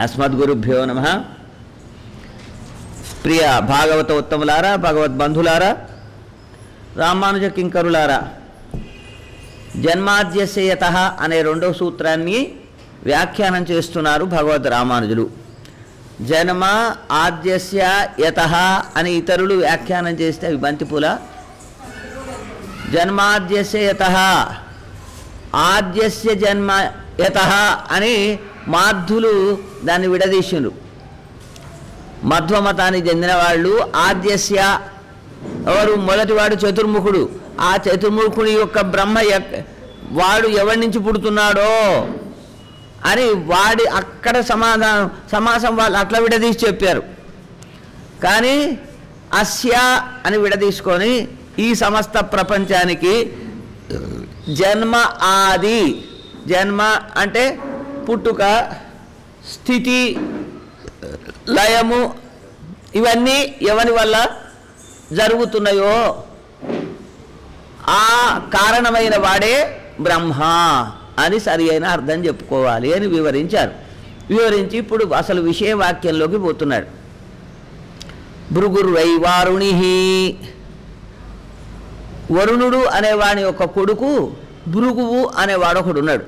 అస్మద్గురుభ్యో నమ ప్రియ భాగవత ఉత్తములారా భగవద్ బంధులారా రామానుజ కింకరులారా జన్మాద్యస్యత అనే రెండో సూత్రాన్ని వ్యాఖ్యానం చేస్తున్నారు భగవద్ రామానుజులు జన్మ ఆద్యస్య యత అని ఇతరులు వ్యాఖ్యానం చేస్తే అవి బంతిపూల జన్మాద్యస్య యత ఆద్యస్య జన్మ యత అని మాధ్యులు దాన్ని విడదీసిండ్రు మధ్వమతానికి చెందిన వాళ్ళు ఆద్యస్య ఎవరు మొదటివాడు చతుర్ముఖుడు ఆ చతుర్ముఖుడి యొక్క బ్రహ్మ ఎక్- వాడు ఎవరి నుంచి పుడుతున్నాడో అని వాడి అక్కడ సమాధానం సమాసం వాళ్ళు అట్లా విడదీసి చెప్పారు కానీ అస్య అని విడదీసుకొని ఈ సమస్త ప్రపంచానికి జన్మ ఆది జన్మ అంటే పుట్టుక స్థితి లయము ఇవన్నీ ఎవని వల్ల జరుగుతున్నాయో ఆ కారణమైన వాడే బ్రహ్మ అని సరి అయిన అర్థం చెప్పుకోవాలి అని వివరించారు వివరించి ఇప్పుడు అసలు విషయ వాక్యంలోకి పోతున్నాడు భృగుర్వై వారుణి వరుణుడు అనేవాని యొక్క కొడుకు భృగువు అనేవాడు ఒకడు ఉన్నాడు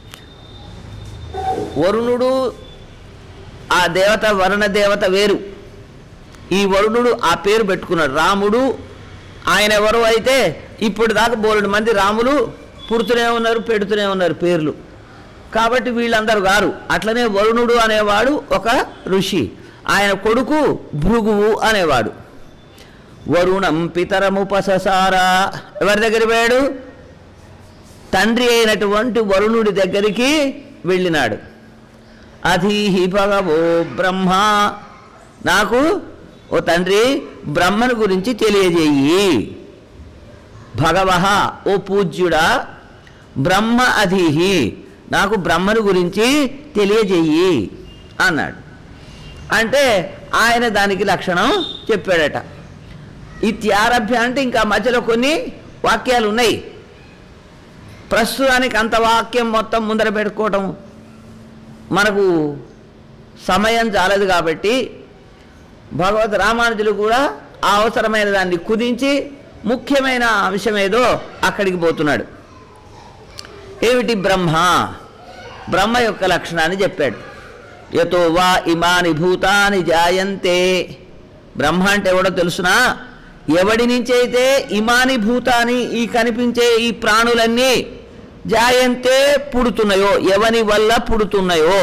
వరుణుడు ఆ దేవత వరుణ దేవత వేరు ఈ వరుణుడు ఆ పేరు పెట్టుకున్నాడు రాముడు ఆయన ఎవరు అయితే ఇప్పుడు దాకా బోలెడు మంది రాములు పుడుతూనే ఉన్నారు పెడుతూనే ఉన్నారు పేర్లు కాబట్టి వీళ్ళందరూ గారు అట్లనే వరుణుడు అనేవాడు ఒక ఋషి ఆయన కొడుకు భృగువు అనేవాడు వరుణం పితరముపససారా ఎవరి దగ్గర పోయాడు తండ్రి అయినటువంటి వరుణుడి దగ్గరికి వెళ్ళినాడు అధీహి భగవో బ్రహ్మ నాకు ఓ తండ్రి బ్రహ్మను గురించి తెలియజేయి భగవ ఓ పూజ్యుడా బ్రహ్మ అధీహి నాకు బ్రహ్మను గురించి తెలియజేయి అన్నాడు అంటే ఆయన దానికి లక్షణం చెప్పాడట ఇత్యారభ్య అంటే ఇంకా మధ్యలో కొన్ని వాక్యాలు ఉన్నాయి ప్రస్తుతానికి అంత వాక్యం మొత్తం ముందర పెట్టుకోవటం మనకు సమయం చాలదు కాబట్టి భగవద్ రామానుజులు కూడా ఆ అవసరమైన దాన్ని కుదించి ముఖ్యమైన అంశం ఏదో అక్కడికి పోతున్నాడు ఏమిటి బ్రహ్మ బ్రహ్మ యొక్క లక్షణాన్ని చెప్పాడు యతో వా ఇమాని భూతాని జాయంతే బ్రహ్మ అంటే ఎవడో తెలుసునా ఎవడి నుంచి అయితే ఇమాని భూతాని ఈ కనిపించే ఈ ప్రాణులన్నీ జాయంతే పుడుతున్నాయో ఎవని వల్ల పుడుతున్నాయో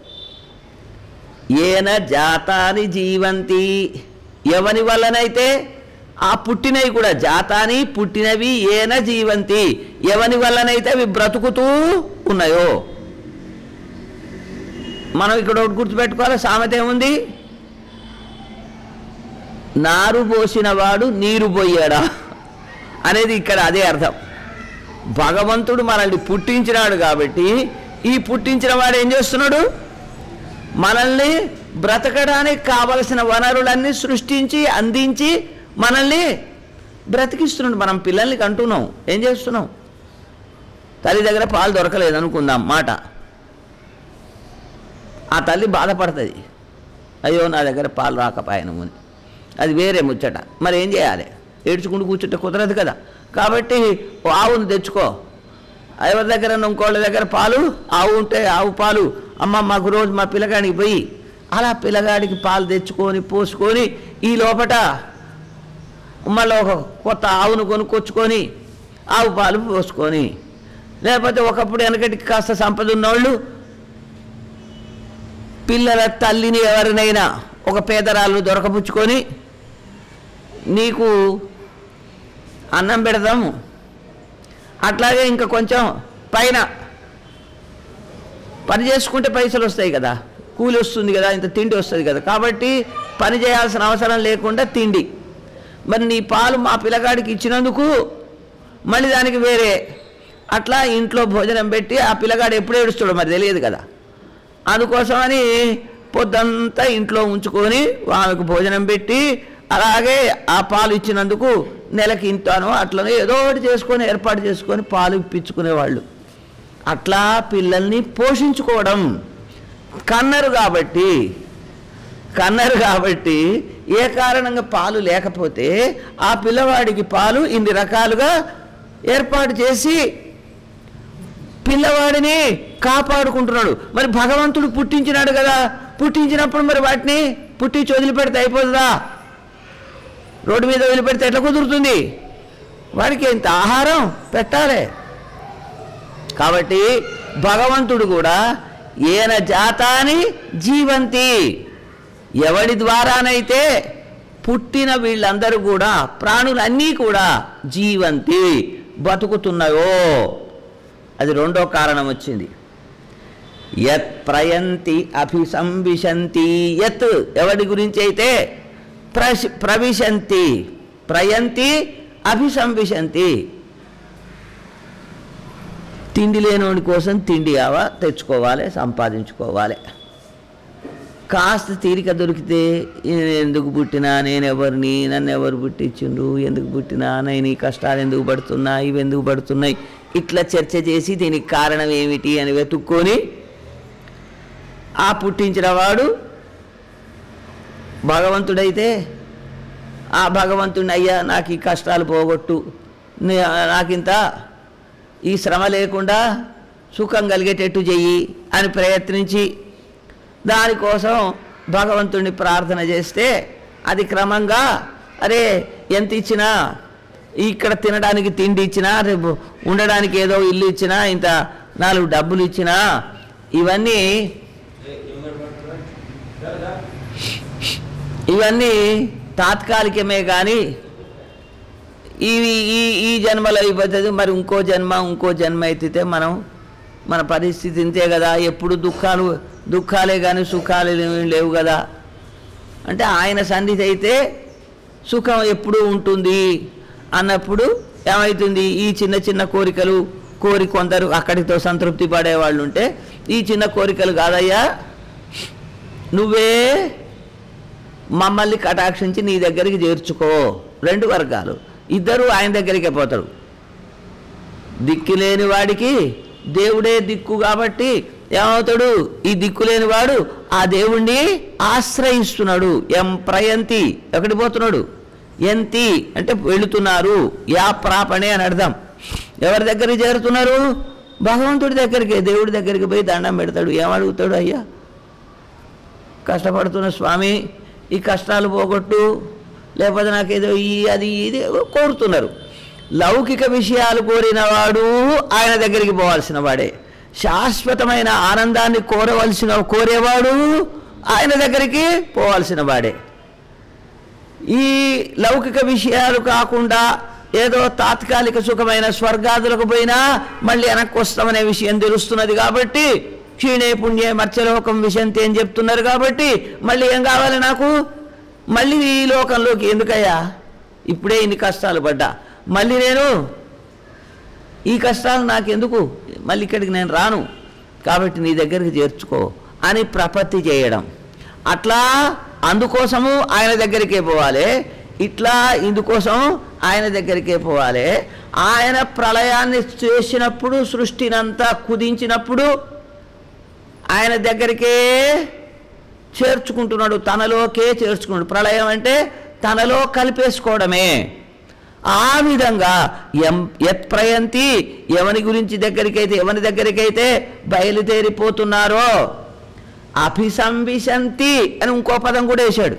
ఏన జాతాని జీవంతి ఎవని వల్లనైతే ఆ పుట్టినవి కూడా జాతాని పుట్టినవి ఏన జీవంతి ఎవని వల్లనైతే అవి బ్రతుకుతూ ఉన్నాయో మనం ఇక్కడ ఒకటి గుర్తుపెట్టుకోవాలి సామెత ఏముంది నారు పోసిన వాడు నీరు పోయాడా అనేది ఇక్కడ అదే అర్థం భగవంతుడు మనల్ని పుట్టించినాడు కాబట్టి ఈ పుట్టించిన వాడు ఏం చేస్తున్నాడు మనల్ని బ్రతకడానికి కావలసిన వనరులన్నీ సృష్టించి అందించి మనల్ని బ్రతికిస్తున్నాడు మనం పిల్లల్ని కంటున్నాం ఏం చేస్తున్నాం తల్లి దగ్గర పాలు దొరకలేదు అనుకుందాం మాట ఆ తల్లి బాధపడుతుంది అయ్యో నా దగ్గర పాలు రాకపోయాను అని అది వేరే ముచ్చట మరి ఏం చేయాలి ఏడ్చుకుంటూ కూర్చుంటే కుదరదు కదా కాబట్టి ఓ ఆవును తెచ్చుకో ఎవరి దగ్గర ఇంకోళ్ళ దగ్గర పాలు ఆవు ఉంటే ఆవు పాలు అమ్మ మాకు రోజు మా పిల్లగాడికి పోయి అలా పిల్లగాడికి పాలు తెచ్చుకొని పోసుకొని ఈ లోపట మళ్ళీ ఒక కొత్త ఆవును కొనుక్కొచ్చుకొని ఆవు పాలు పోసుకొని లేకపోతే ఒకప్పుడు వెనకటికి కాస్త సంపద ఉన్నవాళ్ళు పిల్లల తల్లిని ఎవరినైనా ఒక పేదరాళ్ళు దొరకపుచ్చుకొని నీకు అన్నం పెడదాము అట్లాగే ఇంకా కొంచెం పైన పని చేసుకుంటే పైసలు వస్తాయి కదా కూలి వస్తుంది కదా ఇంత తిండి వస్తుంది కదా కాబట్టి పని చేయాల్సిన అవసరం లేకుండా తిండి మరి నీ పాలు మా పిల్లగాడికి ఇచ్చినందుకు మళ్ళీ దానికి వేరే అట్లా ఇంట్లో భోజనం పెట్టి ఆ పిల్లగాడు ఎప్పుడు ఏడుస్తాడో మరి తెలియదు కదా అందుకోసమని పొద్దంతా ఇంట్లో ఉంచుకొని ఆమెకు భోజనం పెట్టి అలాగే ఆ పాలు ఇచ్చినందుకు నెలకి ఇంతాను అట్లనే ఏదో ఒకటి చేసుకొని ఏర్పాటు చేసుకొని పాలు ఇప్పించుకునేవాళ్ళు అట్లా పిల్లల్ని పోషించుకోవడం కన్నరు కాబట్టి కన్నరు కాబట్టి ఏ కారణంగా పాలు లేకపోతే ఆ పిల్లవాడికి పాలు ఇన్ని రకాలుగా ఏర్పాటు చేసి పిల్లవాడిని కాపాడుకుంటున్నాడు మరి భగవంతుడు పుట్టించినాడు కదా పుట్టించినప్పుడు మరి వాటిని పుట్టించి వదిలిపెడితే అయిపోతుందా రోడ్డు మీద వదిలిపెడితే ఎట్లా కుదురుతుంది వాడికి ఇంత ఆహారం పెట్టాలి కాబట్టి భగవంతుడు కూడా ఏన జాతాని జీవంతి ఎవడి ద్వారానైతే పుట్టిన వీళ్ళందరూ కూడా ప్రాణులన్నీ కూడా జీవంతి బతుకుతున్నాయో అది రెండో కారణం వచ్చింది యత్ ప్రయంతి అభిసంవిశంతి యత్ ఎవడి గురించి అయితే ప్రశ్ ప్రవిశంతి ప్రయంతి అభిసంవిశంతి తిండి లేనివాడి కోసం తిండి కావా తెచ్చుకోవాలి సంపాదించుకోవాలి కాస్త తీరిక దొరికితే నేను ఎందుకు పుట్టినా నేను ఎవరిని నన్ను ఎవరు పుట్టించిండ్రు ఎందుకు పుట్టినా నేను ఈ కష్టాలు ఎందుకు పడుతున్నా ఇవి ఎందుకు పడుతున్నాయి ఇట్లా చర్చ చేసి దీనికి కారణం ఏమిటి అని వెతుక్కొని ఆ పుట్టించిన వాడు భగవంతుడైతే ఆ భగవంతుడిని అయ్యా నాకు ఈ కష్టాలు పోగొట్టు నే- నాకింత ఈ శ్రమ లేకుండా సుఖం కలిగేటట్టు చెయ్యి అని ప్రయత్నించి దానికోసం భగవంతుడిని ప్రార్థన చేస్తే అది క్రమంగా అరే ఎంత ఇచ్చినా ఇక్కడ తినడానికి తిండి ఇచ్చినా రేపు ఉండడానికి ఏదో ఇల్లు ఇచ్చినా ఇంత నాలుగు డబ్బులు ఇచ్చినా ఇవన్నీ ఇవన్నీ తాత్కాలికమే కానీ ఈ ఈ ఈ జన్మలో అయిపోతుంది మరి ఇంకో జన్మ ఇంకో జన్మ ఎత్తితే మనం మన పరిస్థితి ఇంతే కదా ఎప్పుడు దుఃఖాలు దుఃఖాలే కానీ సుఖాలు ఏమీ లేవు కదా అంటే ఆయన సన్నిధి అయితే సుఖం ఎప్పుడూ ఉంటుంది అన్నప్పుడు ఏమవుతుంది ఈ చిన్న చిన్న కోరికలు కోరి కొందరు అక్కడితో సంతృప్తి పడేవాళ్ళు ఉంటే ఈ చిన్న కోరికలు కాదయ్యా నువ్వే మమ్మల్ని కటాక్షించి నీ దగ్గరికి చేర్చుకో రెండు వర్గాలు ఇద్దరు ఆయన దగ్గరికే పోతారు దిక్కు లేని వాడికి దేవుడే దిక్కు కాబట్టి ఏమవుతాడు ఈ దిక్కు లేని వాడు ఆ దేవుణ్ణి ఆశ్రయిస్తున్నాడు ఎం ప్రయంతి ఎక్కడికి పోతున్నాడు ఎంతి అంటే వెళుతున్నారు యా ప్రాపణే అని అర్థం ఎవరి దగ్గరికి చేరుతున్నారు భగవంతుడి దగ్గరికి దేవుడి దగ్గరికి పోయి దండం పెడతాడు ఏమడుగుతాడు అయ్యా కష్టపడుతున్న స్వామి ఈ కష్టాలు పోగొట్టు లేకపోతే నాకు ఏదో ఈ అది ఇది కోరుతున్నారు లౌకిక విషయాలు కోరిన వాడు ఆయన దగ్గరికి పోవాల్సిన వాడే శాశ్వతమైన ఆనందాన్ని కోరవలసిన కోరేవాడు ఆయన దగ్గరికి పోవాల్సిన వాడే ఈ లౌకిక విషయాలు కాకుండా ఏదో తాత్కాలిక సుఖమైన స్వర్గాదులకు పోయినా మళ్ళీ వెనక్కి వస్తామనే విషయం తెలుస్తున్నది కాబట్టి క్షీణే పుణ్యే మత్స్యలోకం విషంతి అని చెప్తున్నారు కాబట్టి మళ్ళీ ఏం కావాలి నాకు మళ్ళీ ఈ లోకంలోకి ఎందుకయ్యా ఇప్పుడే ఇన్ని కష్టాలు పడ్డా మళ్ళీ నేను ఈ కష్టాలు నాకెందుకు మళ్ళీ ఇక్కడికి నేను రాను కాబట్టి నీ దగ్గరికి చేర్చుకో అని ప్రపత్తి చేయడం అట్లా అందుకోసము ఆయన దగ్గరికే పోవాలి ఇట్లా ఇందుకోసం ఆయన దగ్గరికే పోవాలి ఆయన ప్రళయాన్ని చేసినప్పుడు సృష్టినంతా కుదించినప్పుడు ఆయన దగ్గరికే చేర్చుకుంటున్నాడు తనలోకే చేర్చుకున్నాడు ప్రళయం అంటే తనలో కలిపేసుకోవడమే ఆ విధంగా ఎం యత్ ప్రయంతి ఎవని గురించి దగ్గరికైతే ఎవని దగ్గరికైతే బయలుదేరిపోతున్నారో అభిసంవిశంతి అని ఇంకో పదం కూడా వేశాడు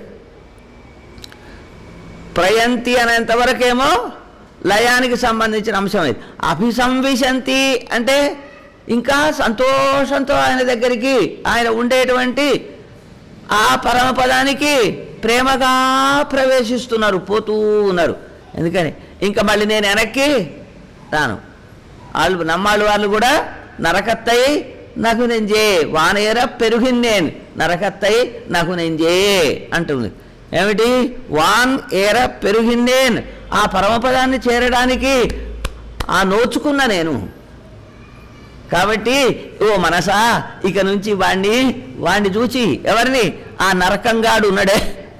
ప్రయంతి అనేంత వరకేమో లయానికి సంబంధించిన అంశం ఇది అభిసంవిశంతి అంటే ఇంకా సంతోషంతో ఆయన దగ్గరికి ఆయన ఉండేటువంటి ఆ పరమపదానికి ప్రేమగా ప్రవేశిస్తున్నారు పోతూ ఉన్నారు ఎందుకని ఇంకా మళ్ళీ నేను వెనక్కి రాను వాళ్ళు నమ్మాళ్ళు వాళ్ళు కూడా నరకత్తై నాకు నెంజే వానేర పెరుగిన్నేన్ నరకత్తై నాకు నెంజే అంటుంది ఏమిటి వాన్ ఏర పెరుగిన్నేన్ ఆ పరమపదాన్ని చేరడానికి ఆ నోచుకున్న నేను కాబట్టి ఓ మనసా ఇక నుంచి వాణ్ణి వాణ్ణి చూచి ఎవరిని ఆ నరకంగాడు ఉన్నాడే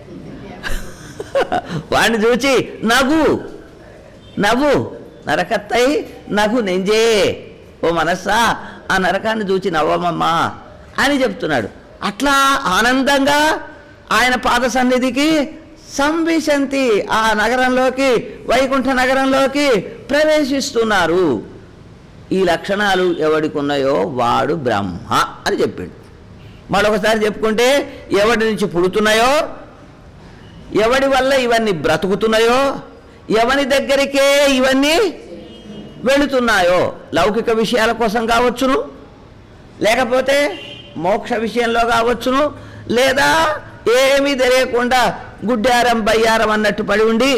వాణ్ణి చూచి నవ్వు నవ్వు నరకత్తై నవ్వు నెంజే ఓ మనస్సా ఆ నరకాన్ని చూచి నవ్వమమ్మా అని చెప్తున్నాడు అట్లా ఆనందంగా ఆయన పాద సన్నిధికి సంవిశంతి ఆ నగరంలోకి వైకుంఠ నగరంలోకి ప్రవేశిస్తున్నారు ఈ లక్షణాలు ఎవడికి ఉన్నాయో వాడు బ్రహ్మ అని చెప్పిండు మరొకసారి చెప్పుకుంటే ఎవడి నుంచి పుడుతున్నాయో ఎవడి వల్ల ఇవన్నీ బ్రతుకుతున్నాయో ఎవని దగ్గరికే ఇవన్నీ వెళుతున్నాయో లౌకిక విషయాల కోసం కావచ్చును లేకపోతే మోక్ష విషయంలో కావచ్చును లేదా ఏమీ తెలియకుండా గుడ్డారం బయ్యారం అన్నట్టు పడి ఉండి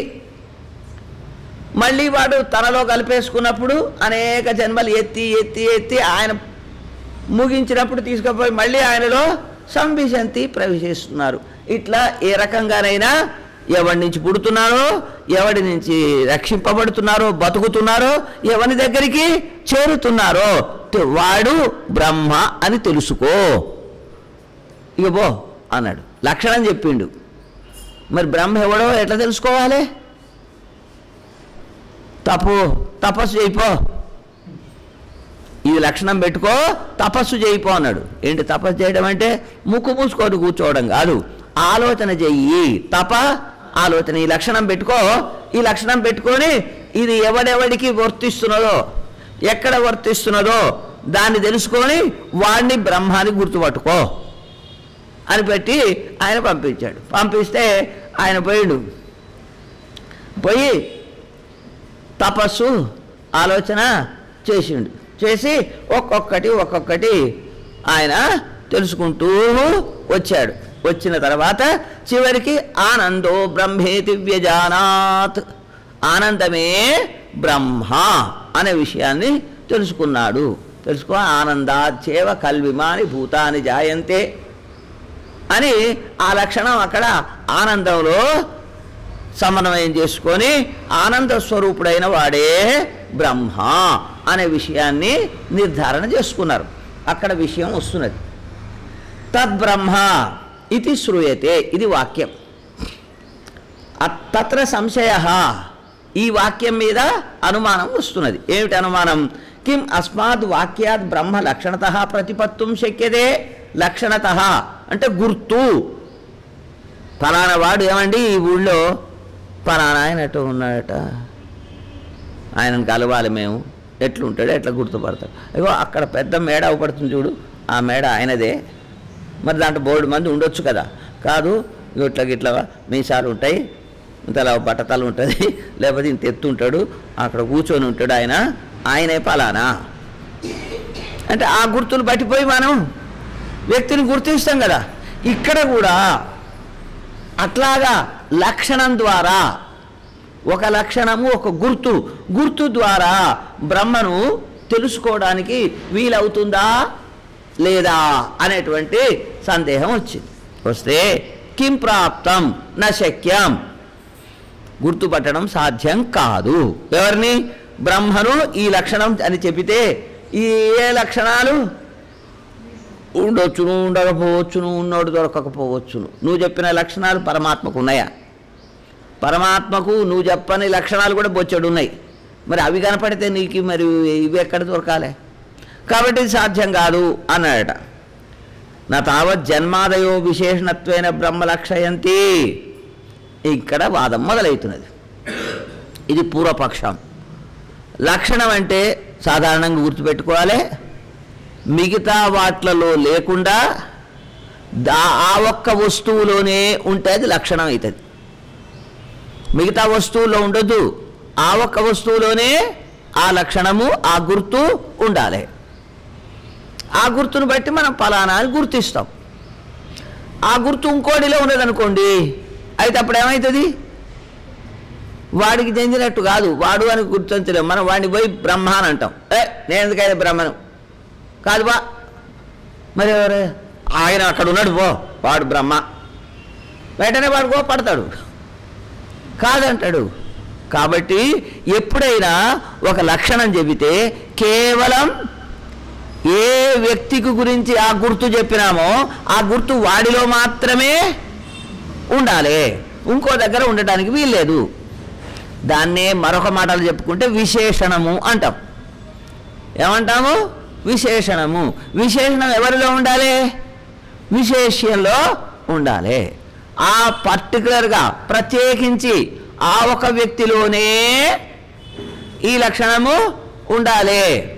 మళ్ళీ వాడు తనలో కలిపేసుకున్నప్పుడు అనేక జన్మలు ఎత్తి ఎత్తి ఎత్తి ఆయన ముగించినప్పుడు తీసుకుపోయి మళ్ళీ ఆయనలో సంవిశంతి ప్రవేశిస్తున్నారు ఇట్లా ఏ రకంగానైనా ఎవరి నుంచి పుడుతున్నారో ఎవడి నుంచి రక్షింపబడుతున్నారో బతుకుతున్నారో ఎవరి దగ్గరికి చేరుతున్నారో తె- వాడు బ్రహ్మ అని తెలుసుకో ఇక పో అన్నాడు లక్షణం చెప్పిండు మరి బ్రహ్మ ఎవడో ఎట్లా తెలుసుకోవాలి తప్పు తపస్సు చేయిపో ఈ లక్షణం పెట్టుకో తపస్సు చేయిపో అన్నాడు ఏంటి తపస్సు చేయడం అంటే ముక్కు మూసుకొని కూర్చోవడం కాదు ఆలోచన చెయ్యి తప ఆలోచన ఈ లక్షణం పెట్టుకో ఈ లక్షణం పెట్టుకొని ఇది ఎవడెవడికి వర్తిస్తున్నదో ఎక్కడ వర్తిస్తున్నదో దాన్ని తెలుసుకొని వాడిని బ్రహ్మాన్ని గుర్తుపట్టుకో అని పెట్టి ఆయన పంపించాడు పంపిస్తే ఆయన పోయిండు పోయి తపస్సు ఆలోచన చేసిండు చేసి ఒక్కొక్కటి ఒక్కొక్కటి ఆయన తెలుసుకుంటూ వచ్చాడు వచ్చిన తర్వాత చివరికి ఆనందో బ్రహ్మేతి వ్యజానాత్ ఆనందమే బ్రహ్మ అనే విషయాన్ని తెలుసుకున్నాడు తెలుసుకో ఆనందాచేవ కల్విమాని భూతాని జాయంతే అని ఆ లక్షణం అక్కడ ఆనందంలో సమన్వయం చేసుకొని ఆనంద స్వరూపుడైన వాడే బ్రహ్మ అనే విషయాన్ని నిర్ధారణ చేసుకున్నారు అక్కడ విషయం వస్తున్నది తద్బ్రహ్మ ఇది శ్రూయతే ఇది వాక్యం అ- తత్ర సంశయ ఈ వాక్యం మీద అనుమానం వస్తున్నది ఏమిటి అనుమానం కిం అస్మాద్ వాక్యాద్ బ్రహ్మ లక్షణత ప్రతిపత్తుం శక్యతే లక్షణత అంటే గుర్తు ఫలానా వాడు ఏమండి ఈ ఊళ్ళో ఫలానా ఆయన ఎటు ఉన్నాడట ఆయనను కలవాలి మేము ఎట్లుంటాడు ఎట్లా గుర్తుపడతాడు అయ్యో అక్కడ పెద్ద మేడ అవపడుతుంది చూడు ఆ మేడ ఆయనదే మరి దాంట్లో బోర్డు మంది ఉండొచ్చు కదా కాదు ఇగో ఇట్లా గిట్లా మీసాలు ఉంటాయి ఇంతలా బట్టతలు ఉంటుంది లేకపోతే ఇంత ఎత్తు ఉంటాడు అక్కడ కూర్చొని ఉంటాడు ఆయన ఆయనే పలానా అంటే ఆ గుర్తులు పట్టిపోయి మనం వ్యక్తిని గుర్తిస్తాం కదా ఇక్కడ కూడా అట్లాగా లక్షణం ద్వారా ఒక లక్షణము ఒక గుర్తు గుర్తు ద్వారా బ్రహ్మను తెలుసుకోవడానికి వీలవుతుందా లేదా అనేటువంటి సందేహం వచ్చింది వస్తే కిం ప్రాప్తం న శక్యం గుర్తుపట్టడం సాధ్యం కాదు ఎవరిని బ్రహ్మను ఈ లక్షణం అని చెబితే ఈ ఏ లక్షణాలు ఉండొచ్చును ఉండకపోవచ్చును ఉన్నోడు దొరకకపోవచ్చును నువ్వు చెప్పిన లక్షణాలు పరమాత్మకు ఉన్నాయా పరమాత్మకు నువ్వు చెప్పని లక్షణాలు కూడా బొచ్చడు ఉన్నాయి మరి అవి కనపడితే నీకు మరి ఇవి ఎక్కడ దొరకాలి కాబట్టి ఇది సాధ్యం కాదు అన్నాడట నా తావత్ జన్మాదయో విశేషణత్వైన బ్రహ్మ లక్షయంతి ఇక్కడ వాదం మొదలవుతున్నది ఇది పూర్వపక్షం లక్షణం అంటే సాధారణంగా గుర్తుపెట్టుకోవాలి మిగతా వాట్లలో లేకుండా దా ఆ ఒక్క వస్తువులోనే ఉంటే అది లక్షణం అవుతుంది మిగతా వస్తువుల్లో ఉండదు ఆ ఒక్క వస్తువులోనే ఆ లక్షణము ఆ గుర్తు ఉండాలి ఆ గుర్తును బట్టి మనం ఫలానా అని గుర్తిస్తాం ఆ గుర్తు ఇంకోటిలో ఉన్నదనుకోండి అయితే అప్పుడు ఏమవుతుంది వాడికి చెందినట్టు కాదు వాడు అని గుర్తించలేము మనం వాడిని పోయి బ్రహ్మ అని అంటాం ఏ నేను ఎందుకైతే బ్రహ్మను కాదు బా మరి ఎవరు ఆయన అక్కడ ఉన్నాడు పో వాడు బ్రహ్మ వెంటనే వాడు గో పడతాడు కాదంటాడు కాబట్టి ఎప్పుడైనా ఒక లక్షణం చెబితే కేవలం ఏ వ్యక్తికి గురించి ఆ గుర్తు చెప్పినామో ఆ గుర్తు వాడిలో మాత్రమే ఉండాలి ఇంకో దగ్గర ఉండటానికి వీల్లేదు దాన్నే మరొక మాటలు చెప్పుకుంటే విశేషణము అంటాం ఏమంటాము విశేషణము విశేషణం ఎవరిలో ఉండాలి విశేష్యంలో ఉండాలి ఆ పర్టికులర్గా ప్రత్యేకించి ఆ ఒక వ్యక్తిలోనే ఈ లక్షణము ఉండాలి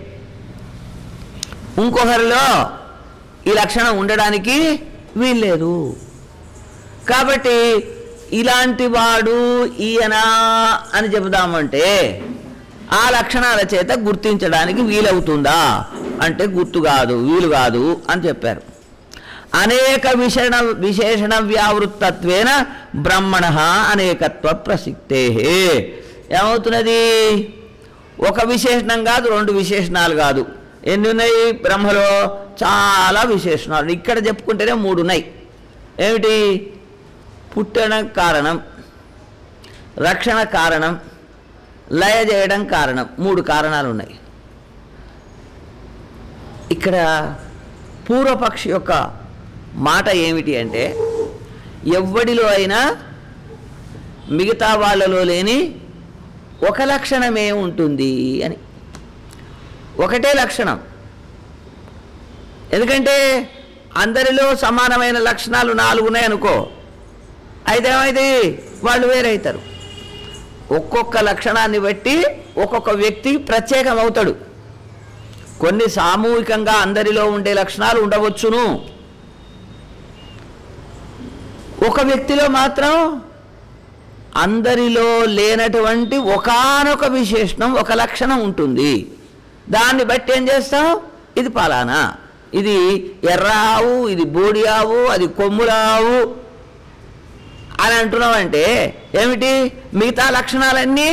ఇంకొకరిలో ఈ లక్షణం ఉండడానికి వీల్లేదు కాబట్టి ఇలాంటి వాడు ఈయన అని చెబుదామంటే ఆ లక్షణాల చేత గుర్తించడానికి వీలవుతుందా అంటే గుర్తు కాదు వీలు కాదు అని చెప్పారు అనేక విషణ విశేషణ వ్యావృత్తత్వేన బ్రహ్మణ అనేకత్వ ప్రసిక్తే ఏమవుతున్నది ఒక విశేషణం కాదు రెండు విశేషణాలు కాదు ఎన్ని ఉన్నాయి బ్రహ్మలో చాలా విశేషణాలు ఇక్కడ చెప్పుకుంటేనే మూడు ఉన్నాయి ఏమిటి పుట్టడం కారణం రక్షణ కారణం లయ చేయడం కారణం మూడు కారణాలు ఉన్నాయి ఇక్కడ పూర్వపక్షి యొక్క మాట ఏమిటి అంటే ఎవ్వడిలో అయినా మిగతా వాళ్ళలో లేని ఒక లక్షణమే ఉంటుంది అని ఒకటే లక్షణం ఎందుకంటే అందరిలో సమానమైన లక్షణాలు నాలుగు ఉన్నాయి అనుకో అయితే ఏమైంది వాళ్ళు వేరవుతారు ఒక్కొక్క లక్షణాన్ని బట్టి ఒక్కొక్క వ్యక్తి ప్రత్యేకం అవుతాడు కొన్ని సామూహికంగా అందరిలో ఉండే లక్షణాలు ఉండవచ్చును ఒక వ్యక్తిలో మాత్రం అందరిలో లేనటువంటి ఒకానొక విశేషణం ఒక లక్షణం ఉంటుంది దాన్ని బట్టి ఏం చేస్తాం ఇది పలానా ఇది ఎర్ర ఆవు ఇది బోడి ఆవు అది కొమ్మురావు అని అంటున్నామంటే ఏమిటి మిగతా లక్షణాలన్నీ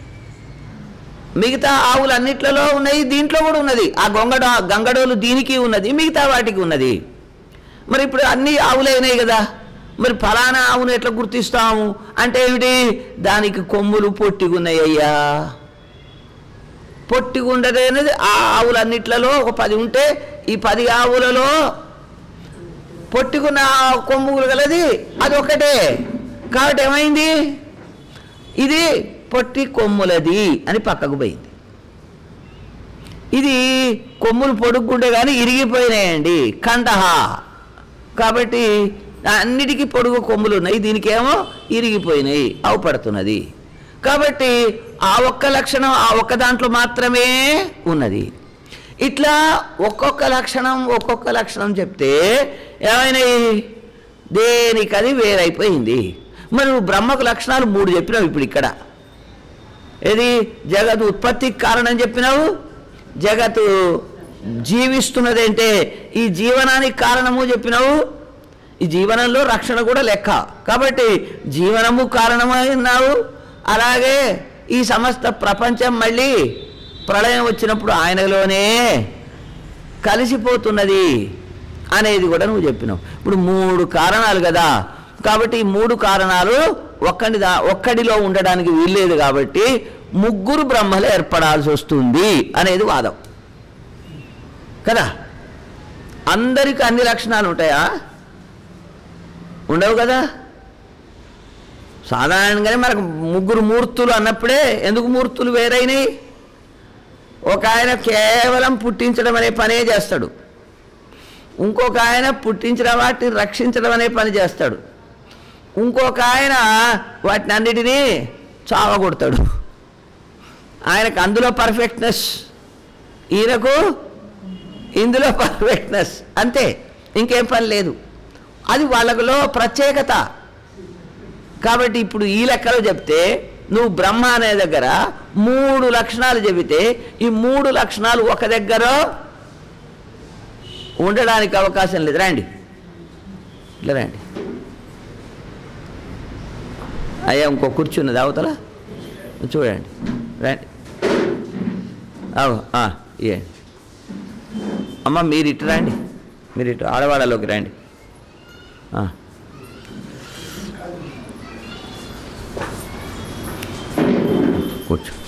మిగతా ఆవులన్నిట్లలో ఉన్నాయి దీంట్లో కూడా ఉన్నది ఆ గొంగడ గంగడోలు దీనికి ఉన్నది మిగతా వాటికి ఉన్నది మరి ఇప్పుడు అన్ని ఆవులైనాయి కదా మరి ఫలానా ఆవును ఎట్లా గుర్తిస్తాము అంటే ఏమిటి దానికి కొమ్ములు పొట్టిగున్నాయి అయ్యా పొట్టిగుండదే అనేది ఆ ఆవులన్నిట్లలో ఒక పది ఉంటే ఈ పది ఆవులలో పొట్టుకున్న కొమ్ములు గలది అది ఒకటే కాబట్టి ఏమైంది ఇది పొట్టి కొమ్ములది అని పక్కకు పోయింది ఇది కొమ్ములు పొడుక్కుంటే కానీ ఇరిగిపోయినాయండి కంఠహ కాబట్టి అన్నిటికీ పొడుగు కొమ్ములు ఉన్నాయి దీనికేమో ఇరిగిపోయినాయి అవుపడుతున్నది కాబట్టి ఆ ఒక్క లక్షణం ఆ ఒక్క దాంట్లో మాత్రమే ఉన్నది ఇట్లా ఒక్కొక్క లక్షణం ఒక్కొక్క లక్షణం చెప్తే ఏమైనాయి దేనికది వేరైపోయింది మరి నువ్వు బ్రహ్మకు లక్షణాలు మూడు చెప్పినావు ఇప్పుడు ఇక్కడ ఏది జగత్ ఉత్పత్తికి కారణం చెప్పినావు జగత్తు జీవిస్తున్నదంటే ఈ జీవనానికి కారణము చెప్పినావు ఈ జీవనంలో రక్షణ కూడా లెక్క కాబట్టి జీవనము కారణమైనావు అలాగే ఈ సమస్త ప్రపంచం మళ్ళీ ప్రళయం వచ్చినప్పుడు ఆయనలోనే కలిసిపోతున్నది అనేది కూడా నువ్వు చెప్పినావు ఇప్పుడు మూడు కారణాలు కదా కాబట్టి ఈ మూడు కారణాలు ఒక్కడి దా ఒక్కడిలో ఉండడానికి వీల్లేదు కాబట్టి ముగ్గురు బ్రహ్మలు ఏర్పడాల్సి వస్తుంది అనేది వాదం కదా అందరికి అన్ని లక్షణాలు ఉంటాయా ఉండవు కదా సాధారణంగానే మనకు ముగ్గురు మూర్తులు అన్నప్పుడే ఎందుకు మూర్తులు వేరైనాయి ఒక ఆయన కేవలం పుట్టించడం అనే పనే చేస్తాడు ఇంకొక ఆయన పుట్టించడం వాటిని రక్షించడం అనే పని చేస్తాడు ఇంకొక ఆయన వాటిని అన్నిటినీ చావగొడతాడు ఆయనకు అందులో పర్ఫెక్ట్నెస్ ఈయనకు ఇందులో పర్ఫెక్ట్నెస్ అంతే ఇంకేం పని లేదు అది వాళ్ళలో ప్రత్యేకత కాబట్టి ఇప్పుడు ఈ లెక్కలో చెప్తే నువ్వు బ్రహ్మ అనే దగ్గర మూడు లక్షణాలు చెబితే ఈ మూడు లక్షణాలు ఒక దగ్గర ఉండడానికి అవకాశం లేదు రండి ఇట్లా రండి అయ్యా ఇంకో కూర్చున్నది అవతల చూడండి రండి అవు ఇవ్వండి అమ్మ మీరు ఇటు రండి మీరు ఇటు ఆడవాడలోకి రండి ఆ. కూర్చో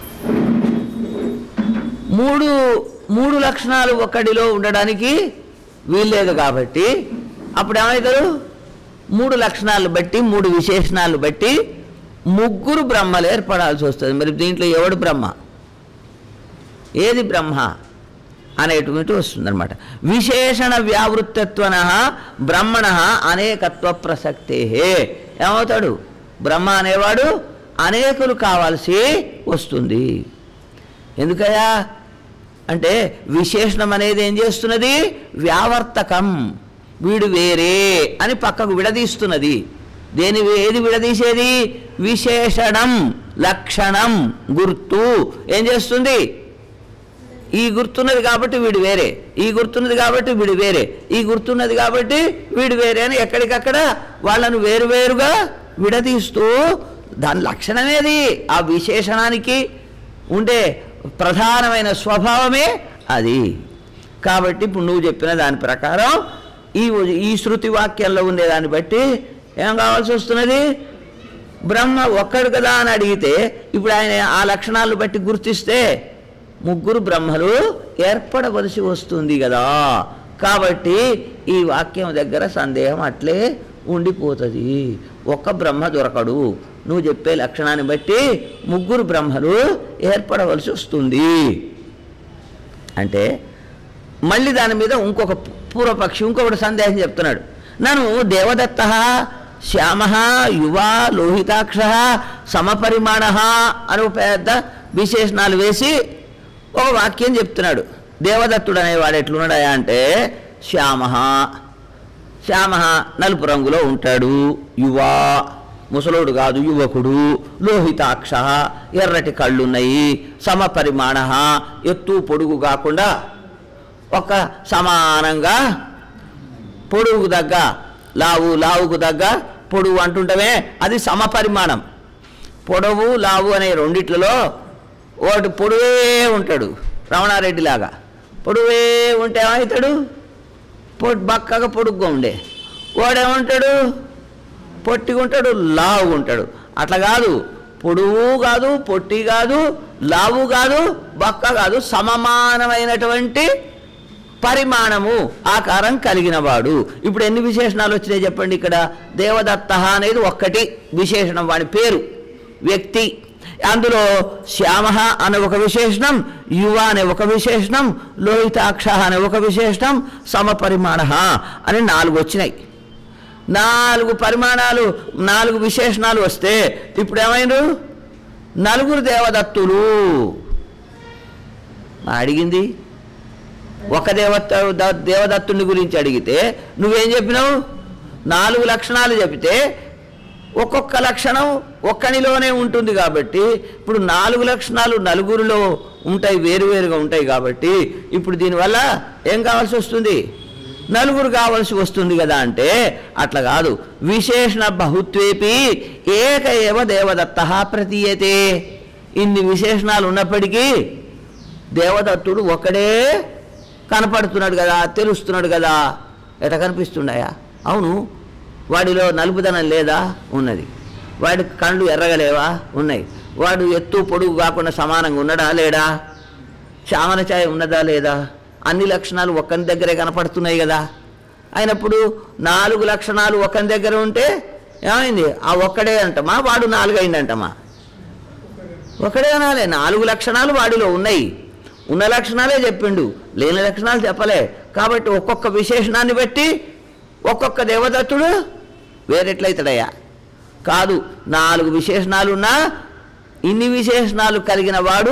మూడు మూడు లక్షణాలు ఒక్కడిలో ఉండడానికి వీల్లేదు కాబట్టి అప్పుడు ఏమవుతారు మూడు లక్షణాలు బట్టి మూడు విశేషణాలు బట్టి ముగ్గురు బ్రహ్మలు ఏర్పడాల్సి వస్తుంది మరి దీంట్లో ఎవడు బ్రహ్మ ఏది బ్రహ్మ అనేటువంటి వస్తుందన్నమాట విశేషణ వ్యావృత్తత్వన బ్రహ్మణ అనేకత్వ ప్రసక్తే ఏమవుతాడు బ్రహ్మ అనేవాడు అనేకులు కావాల్సి వస్తుంది ఎందుకయ్యా అంటే విశేషణం అనేది ఏం చేస్తున్నది వ్యావర్తకం వీడు వేరే అని పక్కకు విడదీస్తున్నది దేని ఏది విడదీసేది విశేషణం లక్షణం గుర్తు ఏం చేస్తుంది ఈ గుర్తున్నది కాబట్టి వీడు వేరే ఈ గుర్తున్నది కాబట్టి వీడు వేరే ఈ గుర్తున్నది కాబట్టి వీడు వేరే అని ఎక్కడికక్కడ వాళ్ళను వేరువేరుగా విడదీస్తూ దాని లక్షణమేది ఆ విశేషణానికి ఉండే ప్రధానమైన స్వభావమే అది కాబట్టి ఇప్పుడు నువ్వు చెప్పిన దాని ప్రకారం ఈ ఈ శృతి వాక్యంలో ఉండే దాన్ని బట్టి ఏం కావాల్సి వస్తున్నది బ్రహ్మ ఒక్కడు కదా అని అడిగితే ఇప్పుడు ఆయన ఆ లక్షణాలను బట్టి గుర్తిస్తే ముగ్గురు బ్రహ్మలు ఏర్పడవలసి వస్తుంది కదా కాబట్టి ఈ వాక్యం దగ్గర సందేహం అట్లే ఉండిపోతుంది ఒక్క బ్రహ్మ దొరకడు నువ్వు చెప్పే లక్షణాన్ని బట్టి ముగ్గురు బ్రహ్మలు ఏర్పడవలసి వస్తుంది అంటే మళ్ళీ దాని మీద ఇంకొక పూర్వపక్షి ఇంకొకటి సందేహం చెప్తున్నాడు నన్ను దేవదత్త శ్యామ యువ లోహితాక్ష సమపరిమాణ అని ఒక పెద్ద విశేషణాలు వేసి ఒక వాక్యం చెప్తున్నాడు దేవదత్తుడు అనేవాడు ఎట్లున్నాడా అంటే శ్యామ శ్యామ నలుపు రంగులో ఉంటాడు యువ ముసలోడు కాదు యువకుడు లోహితాక్ష ఎర్రటి కళ్ళున్నాయి సమపరిమాణ ఎత్తు పొడుగు కాకుండా ఒక సమానంగా పొడుగు దగ్గ లావు లావుకు దగ్గ పొడుగు అంటుంటమే అది సమపరిమాణం పొడవు లావు అనే రెండిట్లలో ఒకటి పొడువే ఉంటాడు రమణారెడ్డి లాగా పొడువే ఉంటే ఏమవుతాడు పొట్ బక్కగా పొడుగ్గా ఉండే వాడేమంటాడు పొట్టిగా ఉంటాడు లావు ఉంటాడు అట్లా కాదు పొడువు కాదు పొట్టి కాదు లావు కాదు బక్క కాదు సమమానమైనటువంటి పరిమాణము ఆకారం కలిగిన వాడు ఇప్పుడు ఎన్ని విశేషణాలు వచ్చినాయి చెప్పండి ఇక్కడ దేవదత్త అనేది ఒక్కటి విశేషణం వాడి పేరు వ్యక్తి అందులో శ్యామ అనే ఒక విశేషణం యువ అనే ఒక విశేషణం లోహితాక్ష అనే ఒక విశేషణం సమపరిమాణ అని నాలుగు వచ్చినాయి నాలుగు పరిమాణాలు నాలుగు విశేషణాలు వస్తే ఇప్పుడు ఏమైండు నలుగురు దేవదత్తులు అడిగింది ఒక దేవత ద- దేవదత్తుని గురించి అడిగితే నువ్వేం చెప్పినావు నాలుగు లక్షణాలు చెబితే ఒక్కొక్క లక్షణం ఒక్కనిలోనే ఉంటుంది కాబట్టి ఇప్పుడు నాలుగు లక్షణాలు నలుగురిలో ఉంటాయి వేరువేరుగా ఉంటాయి కాబట్టి ఇప్పుడు దీనివల్ల ఏం కావాల్సి వస్తుంది నలుగురు కావాల్సి వస్తుంది కదా అంటే అట్లా కాదు విశేషణ బహుత్వేపి ఏక ఏవ దేవదత్త ప్రతీయతే ఇన్ని విశేషణాలు ఉన్నప్పటికీ దేవదత్తుడు ఒక్కడే కనపడుతున్నాడు కదా తెలుస్తున్నాడు కదా ఎట కనిపిస్తున్నాయా అవును వాడిలో నలుపుదనం లేదా ఉన్నది వాడి కళ్ళు ఎర్రగలేవా ఉన్నాయి వాడు ఎత్తు పొడుగు కాకుండా సమానంగా ఉన్నాడా లేడా చామన ఛాయ ఉన్నదా లేదా అన్ని లక్షణాలు ఒక్కని దగ్గరే కనపడుతున్నాయి కదా అయినప్పుడు నాలుగు లక్షణాలు ఒక్కని దగ్గర ఉంటే ఏమైంది ఆ ఒక్కడే అంటమా వాడు నాలుగు అయిందంటమా ఒకడే అనాలే నాలుగు లక్షణాలు వాడిలో ఉన్నాయి ఉన్న లక్షణాలే చెప్పిండు లేని లక్షణాలు చెప్పలే కాబట్టి ఒక్కొక్క విశేషణాన్ని బట్టి ఒక్కొక్క దేవదత్తుడు వేరెట్లయితాడయ్యా కాదు నాలుగు విశేషణాలు ఉన్నా ఇన్ని విశేషణాలు కలిగిన వాడు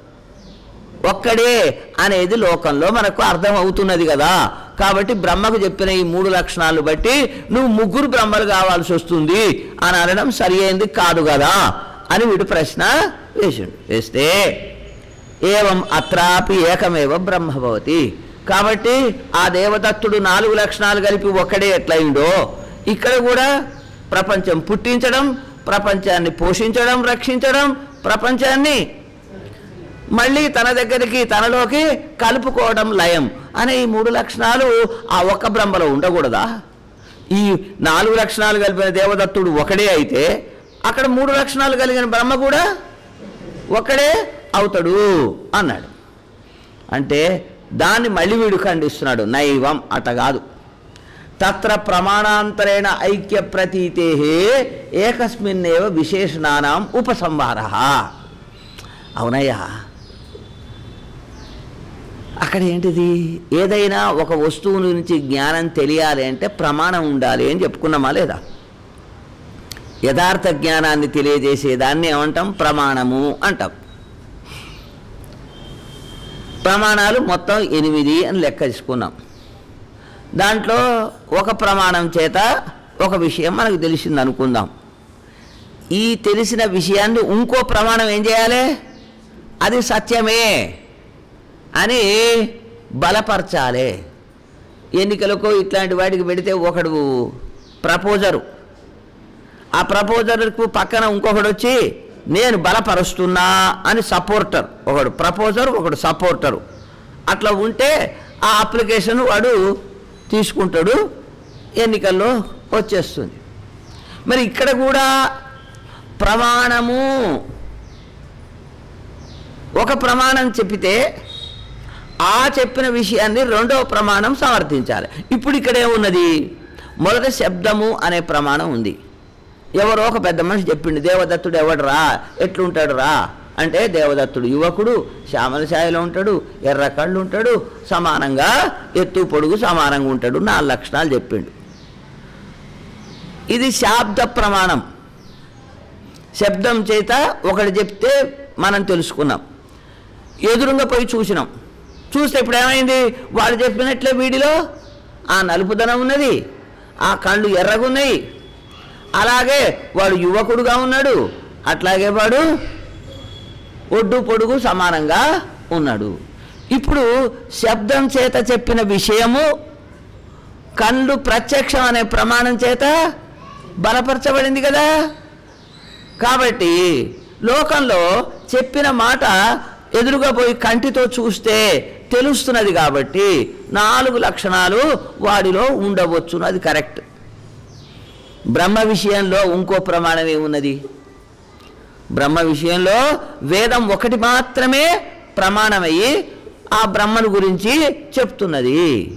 ఒక్కడే అనేది లోకంలో మనకు అర్థం అవుతున్నది కదా కాబట్టి బ్రహ్మకు చెప్పిన ఈ మూడు లక్షణాలు బట్టి నువ్వు ముగ్గురు బ్రహ్మలు కావాల్సి వస్తుంది అని అనడం సరి అయింది కాదు కదా అని వీడు ప్రశ్న వేసిండు వేస్తే ఏవం అత్రాపి ఏకమేవ బ్రహ్మభవతి కాబట్టి ఆ దేవదత్తుడు నాలుగు లక్షణాలు కలిపి ఒక్కడే ఎట్లయిందో ఇక్కడ కూడా ప్రపంచం పుట్టించడం ప్రపంచాన్ని పోషించడం రక్షించడం ప్రపంచాన్ని మళ్ళీ తన దగ్గరికి తనలోకి కలుపుకోవడం లయం అనే ఈ మూడు లక్షణాలు ఆ ఒక్క బ్రహ్మలో ఉండకూడదా ఈ నాలుగు లక్షణాలు కలిపిన దేవదత్తుడు ఒకడే అయితే అక్కడ మూడు లక్షణాలు కలిగిన బ్రహ్మ కూడా ఒకడే అవుతాడు అన్నాడు అంటే దాన్ని మళ్ళీ వీడు ఖండిస్తున్నాడు నైవం అట కాదు తత్ర ప్రమాణాంతరేణ ఐక్య ప్రతీతే ఏకస్మిన్నేవ విశేషణానాం ఉపసంహార అవునయ్యా అక్కడ ఏంటిది ఏదైనా ఒక వస్తువు నుంచి జ్ఞానం తెలియాలి అంటే ప్రమాణం ఉండాలి అని చెప్పుకున్నామా లేదా యథార్థ జ్ఞానాన్ని తెలియజేసేదాన్ని ఏమంటాం ప్రమాణము అంటాం ప్రమాణాలు మొత్తం ఎనిమిది అని లెక్క తీసుకున్నాం దాంట్లో ఒక ప్రమాణం చేత ఒక విషయం మనకు తెలిసింది అనుకుందాం ఈ తెలిసిన విషయాన్ని ఇంకో ప్రమాణం ఏం చేయాలి అది సత్యమే అని బలపరచాలి ఎన్నికలకు ఇట్లాంటి వాటికి పెడితే ఒకడు ప్రపోజరు ఆ ప్రపోజర్కు పక్కన ఇంకొకడు వచ్చి నేను బలపరుస్తున్నా అని సపోర్టర్ ఒకడు ప్రపోజర్ ఒకడు సపోర్టరు అట్లా ఉంటే ఆ అప్లికేషన్ వాడు తీసుకుంటాడు ఎన్నికల్లో వచ్చేస్తుంది మరి ఇక్కడ కూడా ప్రమాణము ఒక ప్రమాణం చెప్పితే ఆ చెప్పిన విషయాన్ని రెండవ ప్రమాణం సమర్థించాలి ఇప్పుడు ఇక్కడ ఏమున్నది మొదట శబ్దము అనే ప్రమాణం ఉంది ఎవరో ఒక పెద్ద మనిషి చెప్పిండు దేవదత్తుడు ఎవడురా ఎట్లుంటాడు రా అంటే దేవదత్తుడు యువకుడు శ్యామల ఛాయలో ఉంటాడు ఎర్ర కళ్ళు ఉంటాడు సమానంగా ఎత్తు పొడుగు సమానంగా ఉంటాడు నాలుగు లక్షణాలు చెప్పిండు ఇది శాబ్ద ప్రమాణం శబ్దం చేత ఒకటి చెప్తే మనం తెలుసుకున్నాం ఎదురుగా పోయి చూసినాం చూస్తే ఇప్పుడు ఏమైంది వాడు చెప్పినట్లే వీడిలో ఆ నలుపుదనం ఉన్నది ఆ కళ్ళు ఎర్రగున్నాయి అలాగే వాడు యువకుడుగా ఉన్నాడు అట్లాగే వాడు ఒడ్డు పొడుగు సమానంగా ఉన్నాడు ఇప్పుడు శబ్దం చేత చెప్పిన విషయము కళ్ళు ప్రత్యక్షం అనే ప్రమాణం చేత బలపరచబడింది కదా కాబట్టి లోకంలో చెప్పిన మాట ఎదురుగా పోయి కంటితో చూస్తే తెలుస్తున్నది కాబట్టి నాలుగు లక్షణాలు వాడిలో ఉండవచ్చు అది కరెక్ట్ బ్రహ్మ విషయంలో ఇంకో ప్రమాణం ఏమున్నది బ్రహ్మ విషయంలో వేదం ఒకటి మాత్రమే ప్రమాణమయ్యి ఆ బ్రహ్మను గురించి చెప్తున్నది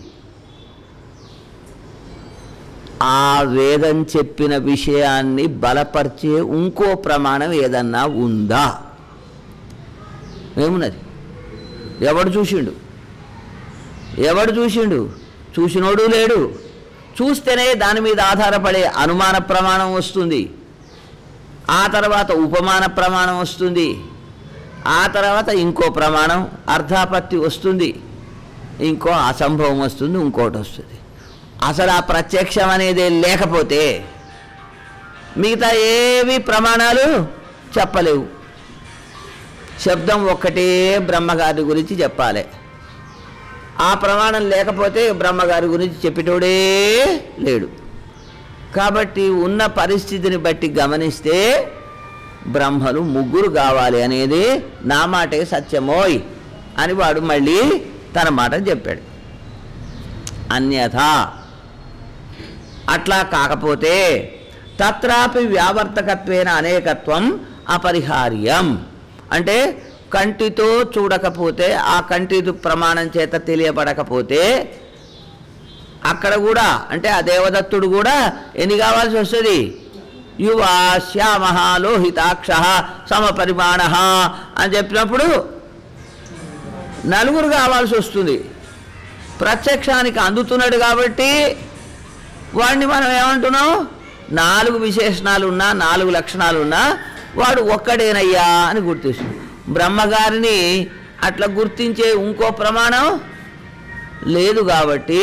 ఆ వేదం చెప్పిన విషయాన్ని బలపరిచే ఇంకో ప్రమాణం ఏదన్నా ఉందా ఏమున్నది ఎవడు చూసిండు ఎవడు చూసిండు చూసినోడు లేడు చూస్తేనే దాని మీద ఆధారపడే అనుమాన ప్రమాణం వస్తుంది ఆ తర్వాత ఉపమాన ప్రమాణం వస్తుంది ఆ తర్వాత ఇంకో ప్రమాణం అర్ధాపత్తి వస్తుంది ఇంకో అసంభవం వస్తుంది ఇంకోటి వస్తుంది అసలు ఆ ప్రత్యక్షం అనేది లేకపోతే మిగతా ఏవి ప్రమాణాలు చెప్పలేవు శబ్దం ఒక్కటే బ్రహ్మగారి గురించి చెప్పాలి ఆ ప్రమాణం లేకపోతే బ్రహ్మగారి గురించి చెప్పేటోడే లేడు కాబట్టి ఉన్న పరిస్థితిని బట్టి గమనిస్తే బ్రహ్మలు ముగ్గురు కావాలి అనేది నా మాటే సత్యమోయ్ అని వాడు మళ్ళీ తన మాట చెప్పాడు అన్యథా అట్లా కాకపోతే తత్రాపి వ్యావర్తకత్వేన అనేకత్వం అపరిహార్యం అంటే కంటితో చూడకపోతే ఆ కంటి ప్రమాణం చేత తెలియబడకపోతే అక్కడ కూడా అంటే ఆ దేవదత్తుడు కూడా ఎన్ని కావాల్సి వస్తుంది యువ శ్యామ లోహితాక్ష సమపరిమాణ అని చెప్పినప్పుడు నలుగురు కావాల్సి వస్తుంది ప్రత్యక్షానికి అందుతున్నాడు కాబట్టి వాడిని మనం ఏమంటున్నాం నాలుగు విశేషణాలు ఉన్నా నాలుగు లక్షణాలు ఉన్నా వాడు ఒక్కడేనయ్యా అని గుర్తిస్తుంది బ్రహ్మగారిని అట్లా గుర్తించే ఇంకో ప్రమాణం లేదు కాబట్టి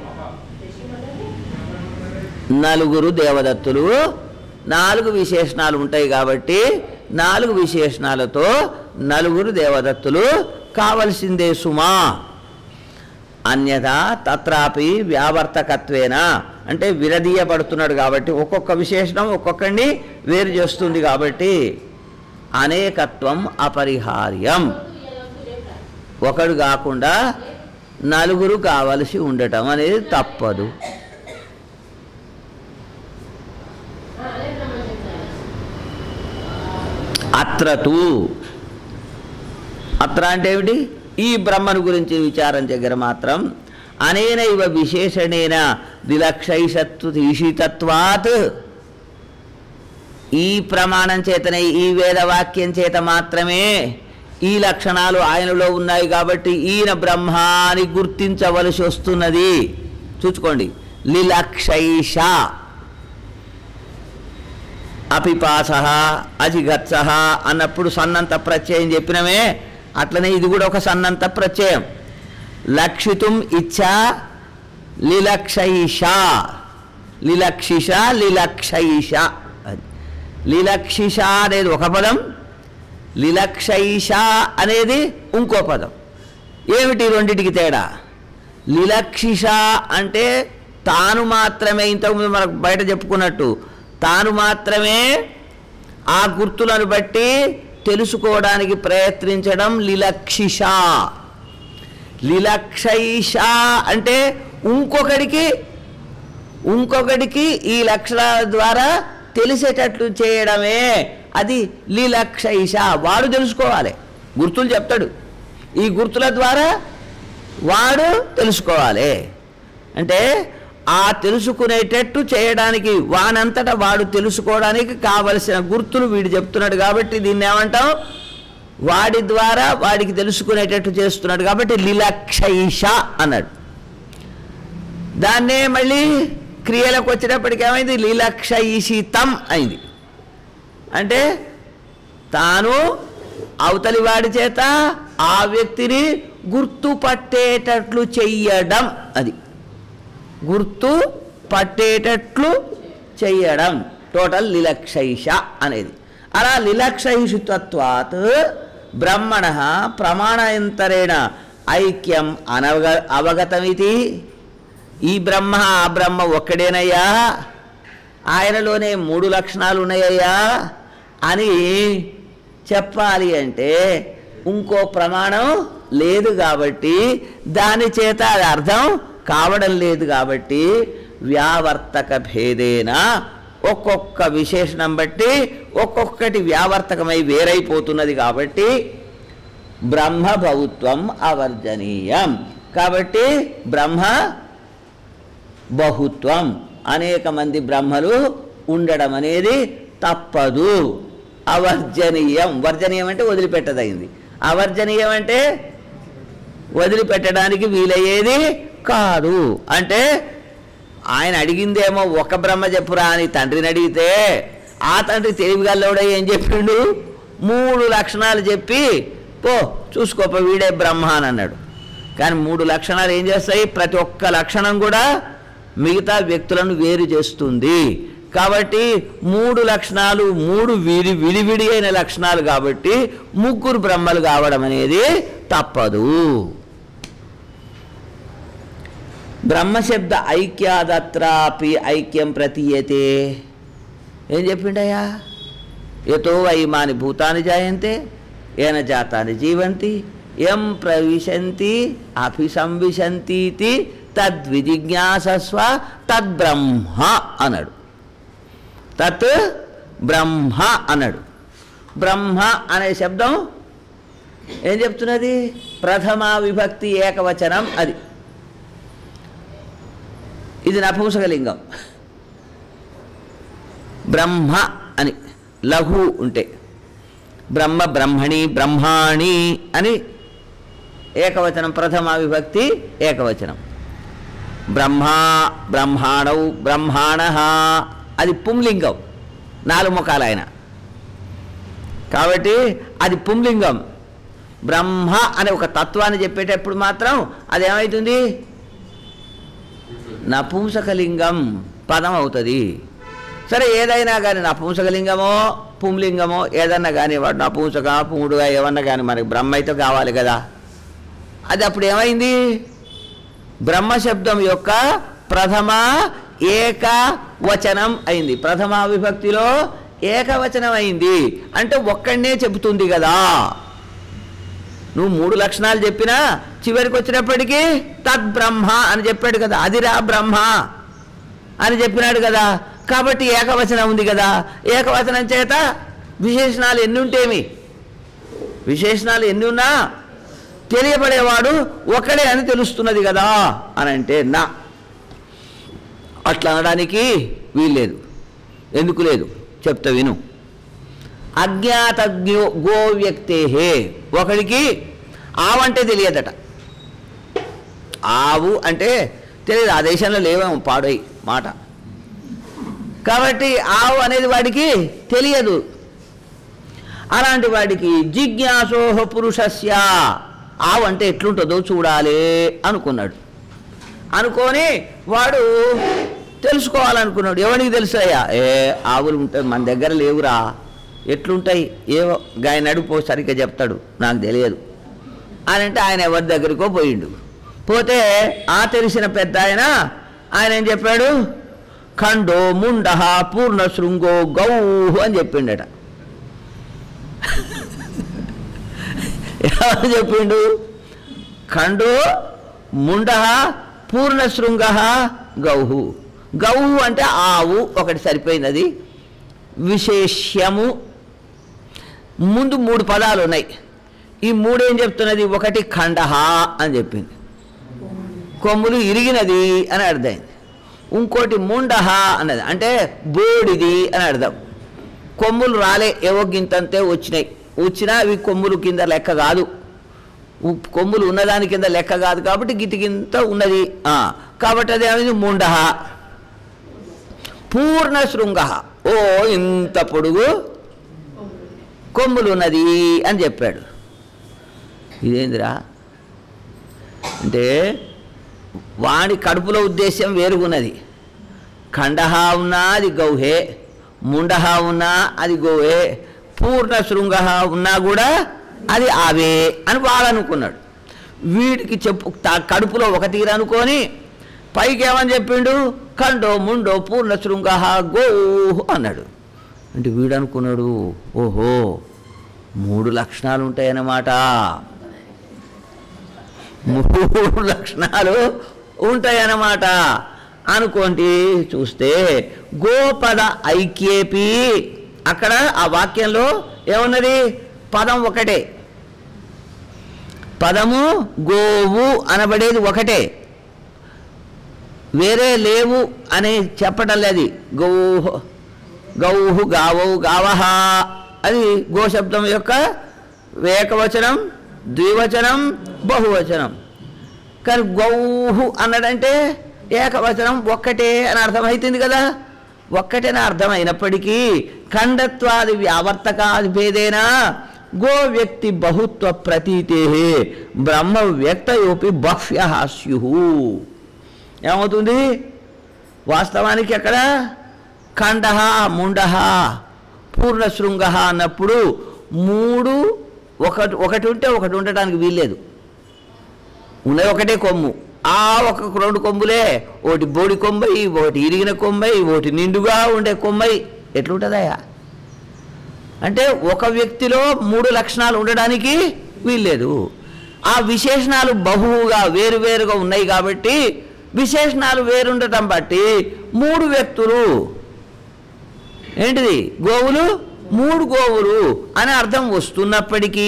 నలుగురు దేవదత్తులు నాలుగు విశేషణాలు ఉంటాయి కాబట్టి నాలుగు విశేషణాలతో నలుగురు దేవదత్తులు కావలసిందే సుమా అన్యథా తత్రాపి వ్యావర్తకత్వేన అంటే విరదీయబడుతున్నాడు కాబట్టి ఒక్కొక్క విశేషణం ఒక్కొక్కడిని వేరు చేస్తుంది కాబట్టి అనేకత్వం అపరిహార్యం ఒకడు కాకుండా నలుగురు కావలసి ఉండటం అనేది తప్పదు అత్రతు అత్ర అంటే ఏమిటి ఈ బ్రహ్మను గురించి విచారం దగ్గర మాత్రం అనేన ఇవ విశేషణేన విలక్షైషత్వ ఈషితత్వాత్ ఈ ప్రమాణం చేతనే ఈ వేదవాక్యం చేత మాత్రమే ఈ లక్షణాలు ఆయనలో ఉన్నాయి కాబట్టి ఈయన బ్రహ్మ అని గుర్తించవలసి వస్తున్నది చూసుకోండి లిలక్షైష అపిపాస అజిగత్స అన్నప్పుడు సన్నంత ప్రత్యయం చెప్పినమే అట్లనే ఇది కూడా ఒక సన్నంత ప్రత్యయం లక్షితుం ఇచ్చా లిలక్షైష లిలక్షిష లిలక్షైష అది లిలక్షిష అనేది ఒక పదం లిలక్షైష అనేది ఇంకో పదం ఏమిటి ఈ రెండిటికి తేడా లిలక్షిష అంటే తాను మాత్రమే ఇంతకుముందు మనకు బయట చెప్పుకున్నట్టు తాను మాత్రమే ఆ గుర్తులను బట్టి తెలుసుకోవడానికి ప్రయత్నించడం లిలక్షిష లిలక్షైష అంటే ఇంకొకడికి ఇంకొకడికి ఈ లక్షణాల ద్వారా తెలిసేటట్లు చేయడమే అది లీలక్షైష వాడు తెలుసుకోవాలి గుర్తులు చెప్తాడు ఈ గుర్తుల ద్వారా వాడు తెలుసుకోవాలి అంటే ఆ తెలుసుకునేటట్టు చేయడానికి వానంతట వాడు తెలుసుకోవడానికి కావలసిన గుర్తులు వీడు చెప్తున్నాడు కాబట్టి దీన్ని ఏమంటాం వాడి ద్వారా వాడికి తెలుసుకునేటట్టు చేస్తున్నాడు కాబట్టి లిలక్షైష అన్నాడు దాన్నే మళ్ళీ క్రియలకు వచ్చేటప్పటికి ఏమైంది లీలక్షయిషితం అయింది అంటే తాను అవతలి వాడి చేత ఆ వ్యక్తిని గుర్తుపట్టేటట్లు చెయ్యడం అది గుర్తు పట్టేటట్లు చెయ్యడం టోటల్ లిలక్షైష అనేది అలా లిలక్షైషిత్వాత్ బ్రహ్మణ ప్రమాణాంతరేణ ఐక్యం అనవగ అవగతమితి ఈ బ్రహ్మ ఆ బ్రహ్మ ఒక్కడేనయ్యా ఆయనలోనే మూడు లక్షణాలు ఉన్నాయ్యా అని చెప్పాలి అంటే ఇంకో ప్రమాణం లేదు కాబట్టి దాని చేత అది అర్థం కావడం లేదు కాబట్టి వ్యావర్తక భేదేన ఒక్కొక్క విశేషణం బట్టి ఒక్కొక్కటి వ్యావర్తకమై వేరైపోతున్నది కాబట్టి బ్రహ్మభౌత్వం అవర్జనీయం కాబట్టి బ్రహ్మ బహుత్వం అనేక మంది బ్రహ్మలు ఉండడం అనేది తప్పదు అవర్జనీయం వర్జనీయం అంటే వదిలిపెట్టదగింది అవర్జనీయం అంటే వదిలిపెట్టడానికి వీలయ్యేది కాదు అంటే ఆయన అడిగిందేమో ఒక బ్రహ్మ చెప్పురా అని తండ్రిని అడిగితే ఆ తండ్రి తెలివిగల్లోడే ఏం చెప్పిండు మూడు లక్షణాలు చెప్పి పో చూసుకోప వీడే బ్రహ్మ అని అన్నాడు కానీ మూడు లక్షణాలు ఏం చేస్తాయి ప్రతి ఒక్క లక్షణం కూడా మిగతా వ్యక్తులను వేరు చేస్తుంది కాబట్టి మూడు లక్షణాలు మూడు విడి విడివిడి అయిన లక్షణాలు కాబట్టి ముగ్గురు బ్రహ్మలు కావడం అనేది తప్పదు బ్రహ్మశబ్ద ఐక్యాదత్రాపి ఐక్యం ప్రతీయతే ఏం చెప్పిండయ్యా ఎతో వైమాని భూతాన్ని జాయంతే ఏన జాతాన్ని జీవంతి ఎం ప్రవిశంతి అభిసంవిశంతీతి తద్విజిజ్ఞాసస్వ తద్బ్రహ్మ అన్నాడు తత్ బ్రహ్మ అన్నాడు బ్రహ్మ అనే శబ్దం ఏం చెప్తున్నది ప్రథమ విభక్తి ఏకవచనం అది ఇది నపుంసకలింగం బ్రహ్మ అని లఘు ఉంటే బ్రహ్మ బ్రహ్మణి బ్రహ్మాణి అని ఏకవచనం ప్రథమ విభక్తి ఏకవచనం బ్రహ్మ బ్రహ్మాణౌ బ్రహ్మాణ అది పుంలింగం నాలుగు ముఖాలు ఆయన కాబట్టి అది పుంలింగం బ్రహ్మ అనే ఒక తత్వాన్ని చెప్పేటప్పుడు మాత్రం అది ఏమవుతుంది నపుంసకలింగం పదం అవుతుంది సరే ఏదైనా కానీ నపుంసకలింగమో పుంలింగమో ఏదన్నా కానీ వాడు నపుంసక పుంగుడుగా ఏమన్నా కానీ మనకి బ్రహ్మ అయితే కావాలి కదా అది అప్పుడు ఏమైంది బ్రహ్మశబ్దం యొక్క ప్రథమ ఏక వచనం అయింది ప్రథమ విభక్తిలో ఏకవచనం అయింది అంటే ఒక్కడనే చెబుతుంది కదా నువ్వు మూడు లక్షణాలు చెప్పినా చివరికి వచ్చినప్పటికీ తద్బ్రహ్మ అని చెప్పాడు కదా అదిరా బ్రహ్మ అని చెప్పినాడు కదా కాబట్టి ఏకవచనం ఉంది కదా ఏకవచనం చేత విశేషణాలు ఎన్ని ఉంటేమి విశేషణాలు ఎన్ని ఉన్నా తెలియబడేవాడు ఒకడే అని తెలుస్తున్నది కదా అని అంటే నా అట్లా అనడానికి వీల్లేదు ఎందుకు లేదు చెప్తా విను అజ్ఞాత గో గో వ్యక్తే ఒకడికి ఆవంటే తెలియదట ఆవు అంటే తెలియదు ఆ దేశంలో లేవేమో పాడై మాట కాబట్టి ఆవు అనేది వాడికి తెలియదు అలాంటి వాడికి జిజ్ఞాసోహ పురుషస్య ఆవు అంటే ఎట్లుంటుందో చూడాలి అనుకున్నాడు అనుకొని వాడు తెలుసుకోవాలనుకున్నాడు ఎవరికి తెలుసాయా ఏ ఆవులు ఉంటాయి మన దగ్గర లేవురా ఎట్లుంటాయి ఏవో గాయ నడుపో సరిగ్గా చెప్తాడు నాకు తెలియదు అని అంటే ఆయన ఎవరి దగ్గరికో పోయిండు పోతే ఆ తెలిసిన పెద్ద ఆయన ఆయన ఏం చెప్పాడు ఖండో ముండ పూర్ణ శృంగో గౌ అని చెప్పిండట ఎవరు చెప్పిండు ఖండో ముండ పూర్ణ శృంగ గౌహు గౌహు అంటే ఆవు ఒకటి సరిపోయినది విశేష్యము ముందు మూడు పదాలు ఉన్నాయి ఈ మూడు ఏం చెప్తున్నది ఒకటి ఖండహ అని చెప్పింది కొమ్ములు ఇరిగినది అని అర్థమైంది ఇంకోటి ముండహ అన్నది అంటే బోడిది అని అర్థం కొమ్ములు రాలే ఏవో గింతంతే వచ్చినాయి వచ్చినా అవి కొమ్ములు కింద లెక్క కాదు ఉ- కొమ్ములు ఉన్నదాని కింద లెక్క కాదు కాబట్టి గిటి కింద ఉన్నది ఆ, కాబట్టి అది ఏమైంది ముండహ పూర్ణ శృంగ ఓ ఇంత పొడుగు కొమ్ములు ఉన్నది అని చెప్పాడు ఇదేందిరా అంటే వాడి కడుపులో ఉద్దేశం వేరుగున్నది ఖండహ ఉన్నా అది గౌహే ముండహ ఉన్నా అది గోవే పూర్ణ శృంగ ఉన్నా కూడా అది ఆవే అని వాడు అనుకున్నాడు వీడికి చెప్పు తా- కడుపులో ఒక తీరు అనుకొని పైకి ఏమని చెప్పిండు ఖండో ముండో పూర్ణ శృంగ గో అన్నాడు అంటే వీడు అనుకున్నాడు ఓహో మూడు లక్షణాలు ఉంటాయన్నమాట మూడు లక్షణాలు ఉంటాయన్నమాట అనుకోండి చూస్తే గోపద ఐక్యేపి అక్కడ ఆ వాక్యంలో ఏమున్నది పదం ఒకటే పదము గోవు అనబడేది ఒకటే వేరే లేవు అని చెప్పటం లేదు గౌహు గౌహు గావౌ గావహ అది గోశబ్దం యొక్క ఏకవచనం ద్వివచనం బహువచనం కానీ గౌహు అన్నాడంటే ఏకవచనం ఒక్కటే అని అర్థమవుతుంది కదా ఒక్కటేనా అర్థమైనప్పటికీ ఖండత్వాది వ్యావర్తకాది భేదేనా గో వ్యక్తి బహుత్వ ప్రతీతే బ్రహ్మ వ్యక్తయోపి బహ్య స్యు ఏమవుతుంది వాస్తవానికి అక్కడ ఖండ ముండ పూర్ణశృంగ అన్నప్పుడు మూడు ఒకటి ఒకటి ఉంటే ఒకటి ఉండటానికి వీల్లేదు ఉన్నది ఒకటే కొమ్ము ఆ ఒక రెండు కొమ్ములే ఒకటి బోడి కొమ్మై ఒకటి ఇరిగిన కొమ్మై ఒకటి నిండుగా ఉండే కొమ్మై ఎట్లుంటుందయ్యా అంటే ఒక వ్యక్తిలో మూడు లక్షణాలు ఉండడానికి వీల్లేదు ఆ విశేషణాలు బహువుగా వేరువేరుగా ఉన్నాయి కాబట్టి విశేషణాలు వేరుండటం బట్టి మూడు వ్యక్తులు ఏంటిది గోవులు మూడు గోవులు అని అర్థం వస్తున్నప్పటికీ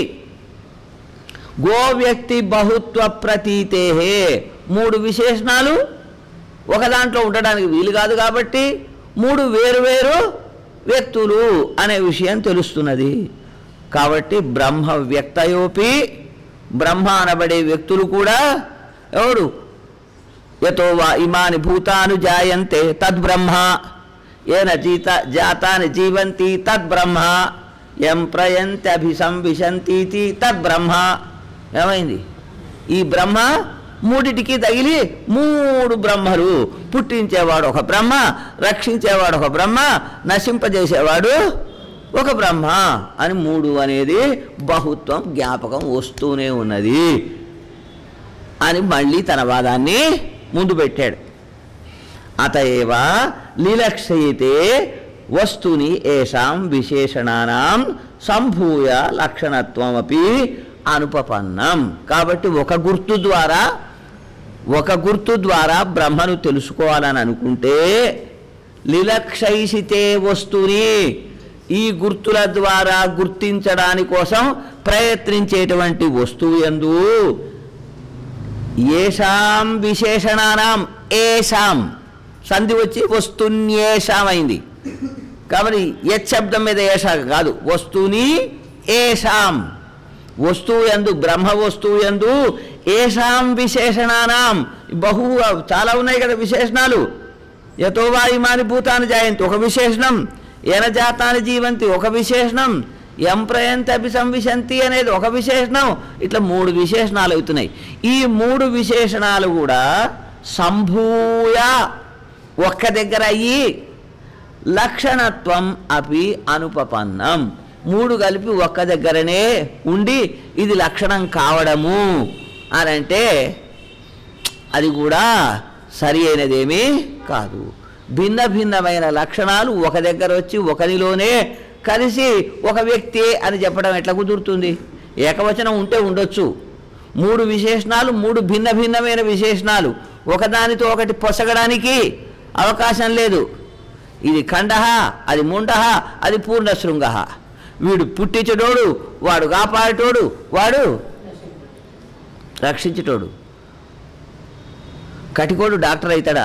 గో వ్యక్తి బహుత్వ ప్రతీతే మూడు విశేషణాలు ఒక దాంట్లో ఉండడానికి వీలు కాదు కాబట్టి మూడు వేరువేరు వ్యక్తులు అనే విషయం తెలుస్తున్నది కాబట్టి బ్రహ్మ వ్యక్తయోపి బ్రహ్మ అనబడే వ్యక్తులు కూడా ఎవరు యతో వా ఇమాని భూతాను జాయంతే తద్బ్రహ్మ ఏన జీత జాతాని జీవంతి తద్బ్రహ్మ ఎం ప్రయంతి అభిసంవిశంతీతి తద్బ్రహ్మ ఏమైంది ఈ బ్రహ్మ మూడిటికి తగిలి మూడు బ్రహ్మలు పుట్టించేవాడు ఒక బ్రహ్మ రక్షించేవాడు ఒక బ్రహ్మ నశింపజేసేవాడు ఒక బ్రహ్మ అని మూడు అనేది బహుత్వం జ్ఞాపకం వస్తూనే ఉన్నది అని మళ్ళీ తన వాదాన్ని ముందు పెట్టాడు అతఏవ లిలక్షయితే వస్తుని ఏషాం విశేషణానాం సంభూయ లక్షణత్వమపి అనుపపన్నం కాబట్టి ఒక గుర్తు ద్వారా ఒక గుర్తు ద్వారా బ్రహ్మను తెలుసుకోవాలని అనుకుంటే లిలక్షయిసితే వస్తుని ఈ గుర్తుల ద్వారా గుర్తించడాని కోసం ప్రయత్నించేటువంటి వస్తువు ఎందు ఏషాం విశేషణానాం ఏషాం సంధి వచ్చి వస్తున్యేషాం అయింది కాబట్టి యత్ శబ్దం మీద ఏషా కాదు వస్తువుని ఏషాం వస్తువు ఎందు బ్రహ్మ వస్తువు ఎందు ఏషాం విశేషణానాం బహు చాలా ఉన్నాయి కదా విశేషణాలు యతో వా ఇమాని భూతాన్ని జాయంతి ఒక విశేషణం ఏన జాతాన్ని జీవంతి ఒక విశేషణం ఎం ప్రయంతి అభి సంవిశంతి అనేది ఒక విశేషణం ఇట్లా మూడు విశేషణాలు అవుతున్నాయి ఈ మూడు విశేషణాలు కూడా సంభూయ ఒక్క దగ్గర అయ్యి లక్షణత్వం అపి అనుపపన్నం మూడు కలిపి ఒక్క దగ్గరనే ఉండి ఇది లక్షణం కావడము అని అంటే అది కూడా సరి అయినదేమీ కాదు భిన్న భిన్నమైన లక్షణాలు ఒక దగ్గర వచ్చి ఒకరిలోనే కలిసి ఒక వ్యక్తి అని చెప్పడం ఎట్లా కుదురుతుంది ఏకవచనం ఉంటే ఉండొచ్చు మూడు విశేషణాలు మూడు భిన్న భిన్నమైన విశేషణాలు ఒకదానితో ఒకటి పొసగడానికి అవకాశం లేదు ఇది ఖండహ అది ముండహ అది పూర్ణశృంగ వీడు పుట్టించటోడు వాడు కాపాడేటోడు వాడు రక్షించేటోడు కటికోడు డాక్టర్ అవుతాడా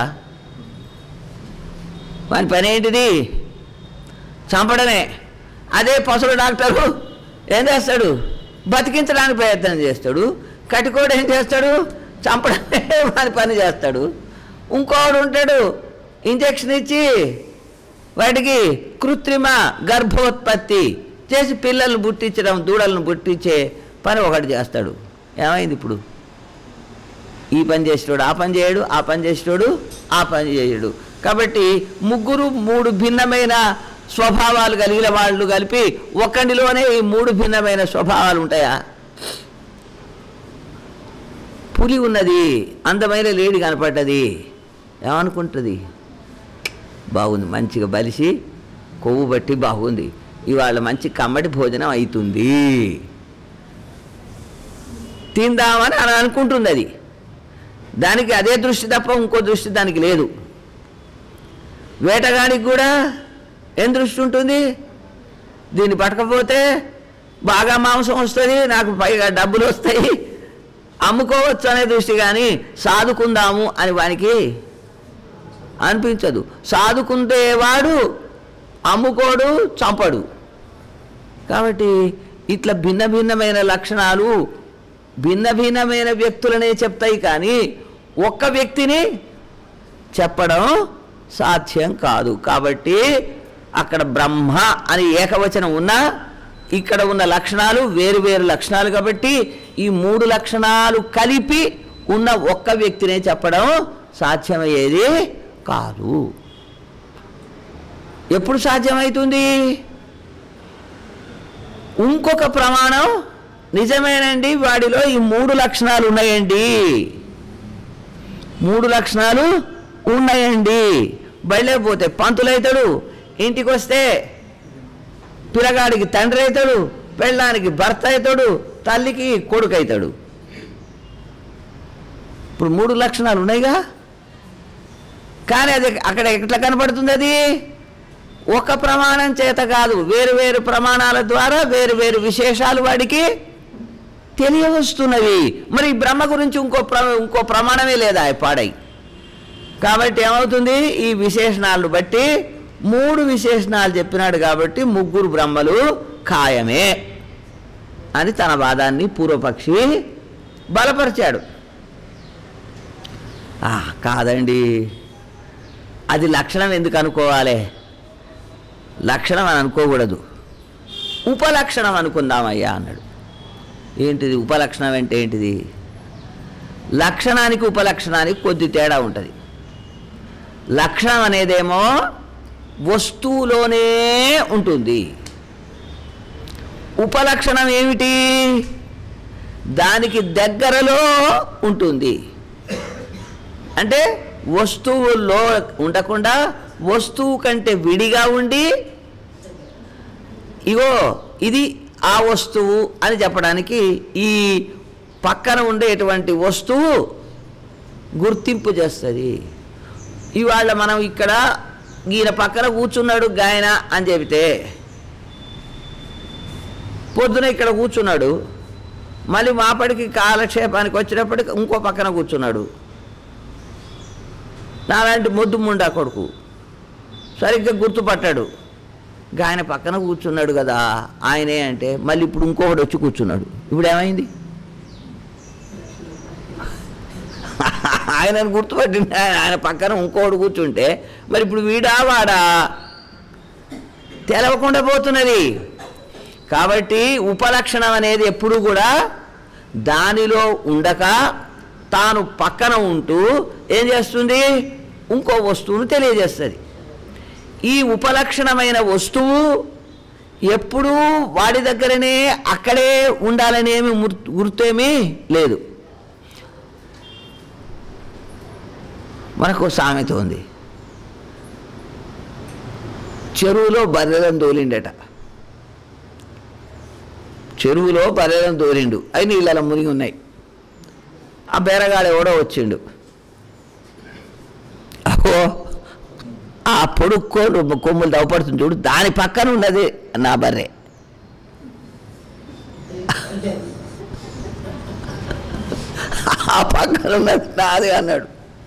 వాని పని ఏంటిది చంపడమే అదే పశువుల డాక్టరు ఏం చేస్తాడు బతికించడానికి ప్రయత్నం చేస్తాడు కటికోడు ఏం చేస్తాడు చంపడమే వాని పని చేస్తాడు ఇంకోడు ఉంటాడు ఇంజక్షన్ ఇచ్చి వాటికి కృత్రిమ గర్భోత్పత్తి చేసి పిల్లల్ని పుట్టించడం దూడలను పుట్టించే పని ఒకటి చేస్తాడు ఏమైంది ఇప్పుడు ఈ పని చేసేటోడు ఆ పని చేయడు ఆ పని చేసేటోడు ఆ పని చేయడు కాబట్టి ముగ్గురు మూడు భిన్నమైన స్వభావాలు కలిగిన వాళ్ళు కలిపి ఒక్కడిలోనే ఈ మూడు భిన్నమైన స్వభావాలు ఉంటాయా పులి ఉన్నది అందమైన లేడి కనపడ్డది ఏమనుకుంటుంది బాగుంది మంచిగా బలిసి కొవ్వు బట్టి బాగుంది ఇవాళ మంచి కమ్మటి భోజనం అవుతుంది తిందామని అని అనుకుంటుంది అది దానికి అదే దృష్టి తప్ప ఇంకో దృష్టి దానికి లేదు వేటగాడికి కూడా ఏం దృష్టి ఉంటుంది దీన్ని పట్టకపోతే బాగా మాంసం వస్తుంది నాకు పైగా డబ్బులు వస్తాయి అమ్ముకోవచ్చు అనే దృష్టి కానీ సాదుకుందాము అని వానికి అనిపించదు సాదుకుంటేవాడు అమ్ముకోడు చంపడు కాబట్టి ఇట్లా భిన్న భిన్నమైన లక్షణాలు భిన్న భిన్నమైన వ్యక్తులనే చెప్తాయి కానీ ఒక్క వ్యక్తిని చెప్పడం సాధ్యం కాదు కాబట్టి అక్కడ బ్రహ్మ అని ఏకవచనం ఉన్నా ఇక్కడ ఉన్న లక్షణాలు వేరు వేరు లక్షణాలు కాబట్టి ఈ మూడు లక్షణాలు కలిపి ఉన్న ఒక్క వ్యక్తినే చెప్పడం సాధ్యమయ్యేది కాదు ఎప్పుడు సాధ్యమవుతుంది ఇంకొక ప్రమాణం నిజమేనండి వాడిలో ఈ మూడు లక్షణాలు ఉన్నాయండి మూడు లక్షణాలు ఉన్నాయండి బయలేకపోతే పంతులైతాడు ఇంటికి వస్తే పిల్లగాడికి తండ్రి అవుతాడు పెళ్ళానికి భర్త అవుతాడు తల్లికి కొడుకు అవుతాడు ఇప్పుడు మూడు లక్షణాలు ఉన్నాయిగా కానీ అది అక్కడ ఎట్లా కనపడుతుంది అది ఒక ప్రమాణం చేత కాదు వేరు వేరు ప్రమాణాల ద్వారా వేరు వేరు విశేషాలు వాడికి తెలియవస్తున్నవి మరి ఈ బ్రహ్మ గురించి ఇంకో ప్ర ఇంకో ప్రమాణమే లేదా ఈ పాడై కాబట్టి ఏమవుతుంది ఈ విశేషణాలను బట్టి మూడు విశేషణాలు చెప్పినాడు కాబట్టి ముగ్గురు బ్రహ్మలు ఖాయమే అని తన వాదాన్ని పూర్వపక్షి బలపరిచాడు ఆ, కాదండి అది లక్షణం ఎందుకు అనుకోవాలి లక్షణం అని అనుకోకూడదు ఉపలక్షణం అనుకుందామయ్యా అన్నాడు ఏంటిది ఉపలక్షణం అంటే ఏంటిది లక్షణానికి ఉపలక్షణానికి కొద్ది తేడా ఉంటుంది లక్షణం అనేదేమో వస్తువులోనే ఉంటుంది ఉపలక్షణం ఏమిటి దానికి దగ్గరలో ఉంటుంది అంటే వస్తువుల్లో ఉండకుండా వస్తువు కంటే విడిగా ఉండి ఇగో ఇది ఆ వస్తువు అని చెప్పడానికి ఈ పక్కన ఉండేటువంటి వస్తువు గుర్తింపు చేస్తుంది ఇవాళ మనం ఇక్కడ ఈయన పక్కన కూర్చున్నాడు గాయన అని చెబితే పొద్దున ఇక్కడ కూర్చున్నాడు మళ్ళీ మాపడికి కాలక్షేపానికి వచ్చినప్పటికి ఇంకో పక్కన కూర్చున్నాడు నాలాంటి మొద్దు ముండా కొడుకు సరిగ్గా గుర్తుపట్టాడు గా ఆయన పక్కన కూర్చున్నాడు కదా ఆయనే అంటే మళ్ళీ ఇప్పుడు ఇంకొకటి వచ్చి కూర్చున్నాడు ఇప్పుడు ఏమైంది ఆయనను గుర్తుపట్టింది ఆయన పక్కన ఇంకోటి కూర్చుంటే మరి ఇప్పుడు వీడా వాడా తెలవకుండా పోతున్నది కాబట్టి ఉపలక్షణం అనేది ఎప్పుడు కూడా దానిలో ఉండక తాను పక్కన ఉంటూ ఏం చేస్తుంది ఇంకో వస్తువును తెలియజేస్తుంది ఈ ఉపలక్షణమైన వస్తువు ఎప్పుడూ వాడి దగ్గరనే అక్కడే ఉండాలనేమి ముర్- గుర్తేమీ లేదు మనకు ఓ సామెత ఉంది చెరువులో బర్రెలను దోలిండట చెరువులో బర్రెలను దోలిండు అవి నీళ్ళలో మునిగి ఉన్నాయి ఆ బెరగాడు ఎవడో వచ్చిండు అహో ఆ పొడుక్కో కొమ్ములు దవపడుతుంది చూడు దాని పక్కన ఉన్నది నా బర్రె ఆ పక్కన ఉన్నది నాది అన్నాడు